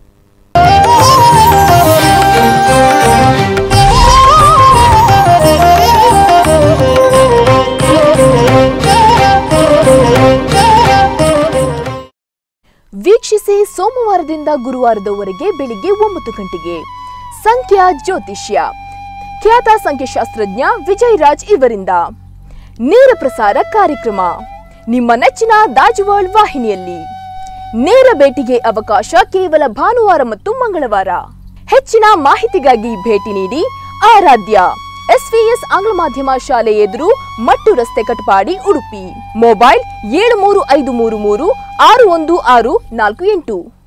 ವೀಕ್ಷಿಸಿ ಸೋಮವಾರದಿಂದ ಗುರುವಾರದವರೆಗೆ ಬೆಳಿಗ್ಗೆ ಒಂಬತ್ತು ಗಂಟೆಗೆ ಸಂಖ್ಯಾ ಜ್ಯೋತಿಷ್ಯ ಖ್ಯಾತ ಸಂಖ್ಯಾಶಾಸ್ತ್ರಜ್ಞ ವಿಜಯ್ ರಾಜ್ ಇವರಿಂದ ನೇರ ಪ್ರಸಾರ ಕಾರ್ಯಕ್ರಮ ನಿಮ್ಮ ನೆಚ್ಚಿನ ದಾಜುವಾಳ್ ವಾಹಿನಿಯಲ್ಲಿ ನೇರ ಭೇಟಿಗೆ ಅವಕಾಶ ಕೇವಲ ಭಾನುವಾರ ಮತ್ತು ಮಂಗಳವಾರ ಹೆಚ್ಚಿನ ಮಾಹಿತಿಗಾಗಿ ಭೇಟಿ ನೀಡಿ ಆರಾಧ್ಯ ಎಸ್ವಿಎಸ್ ಆಂಗ್ಲ ಮಾಧ್ಯಮ ಶಾಲೆ ಎದುರು ಮಟ್ಟು ರಸ್ತೆ ಕಟಪಾಡಿ ಉಡುಪಿ ಮೊಬೈಲ್ ಏಳು ಮೂರು ಐದು ಮೂರು ಮೂರು ಆರು ಒಂದು ಆರು ನಾಲ್ಕು ಎಂಟು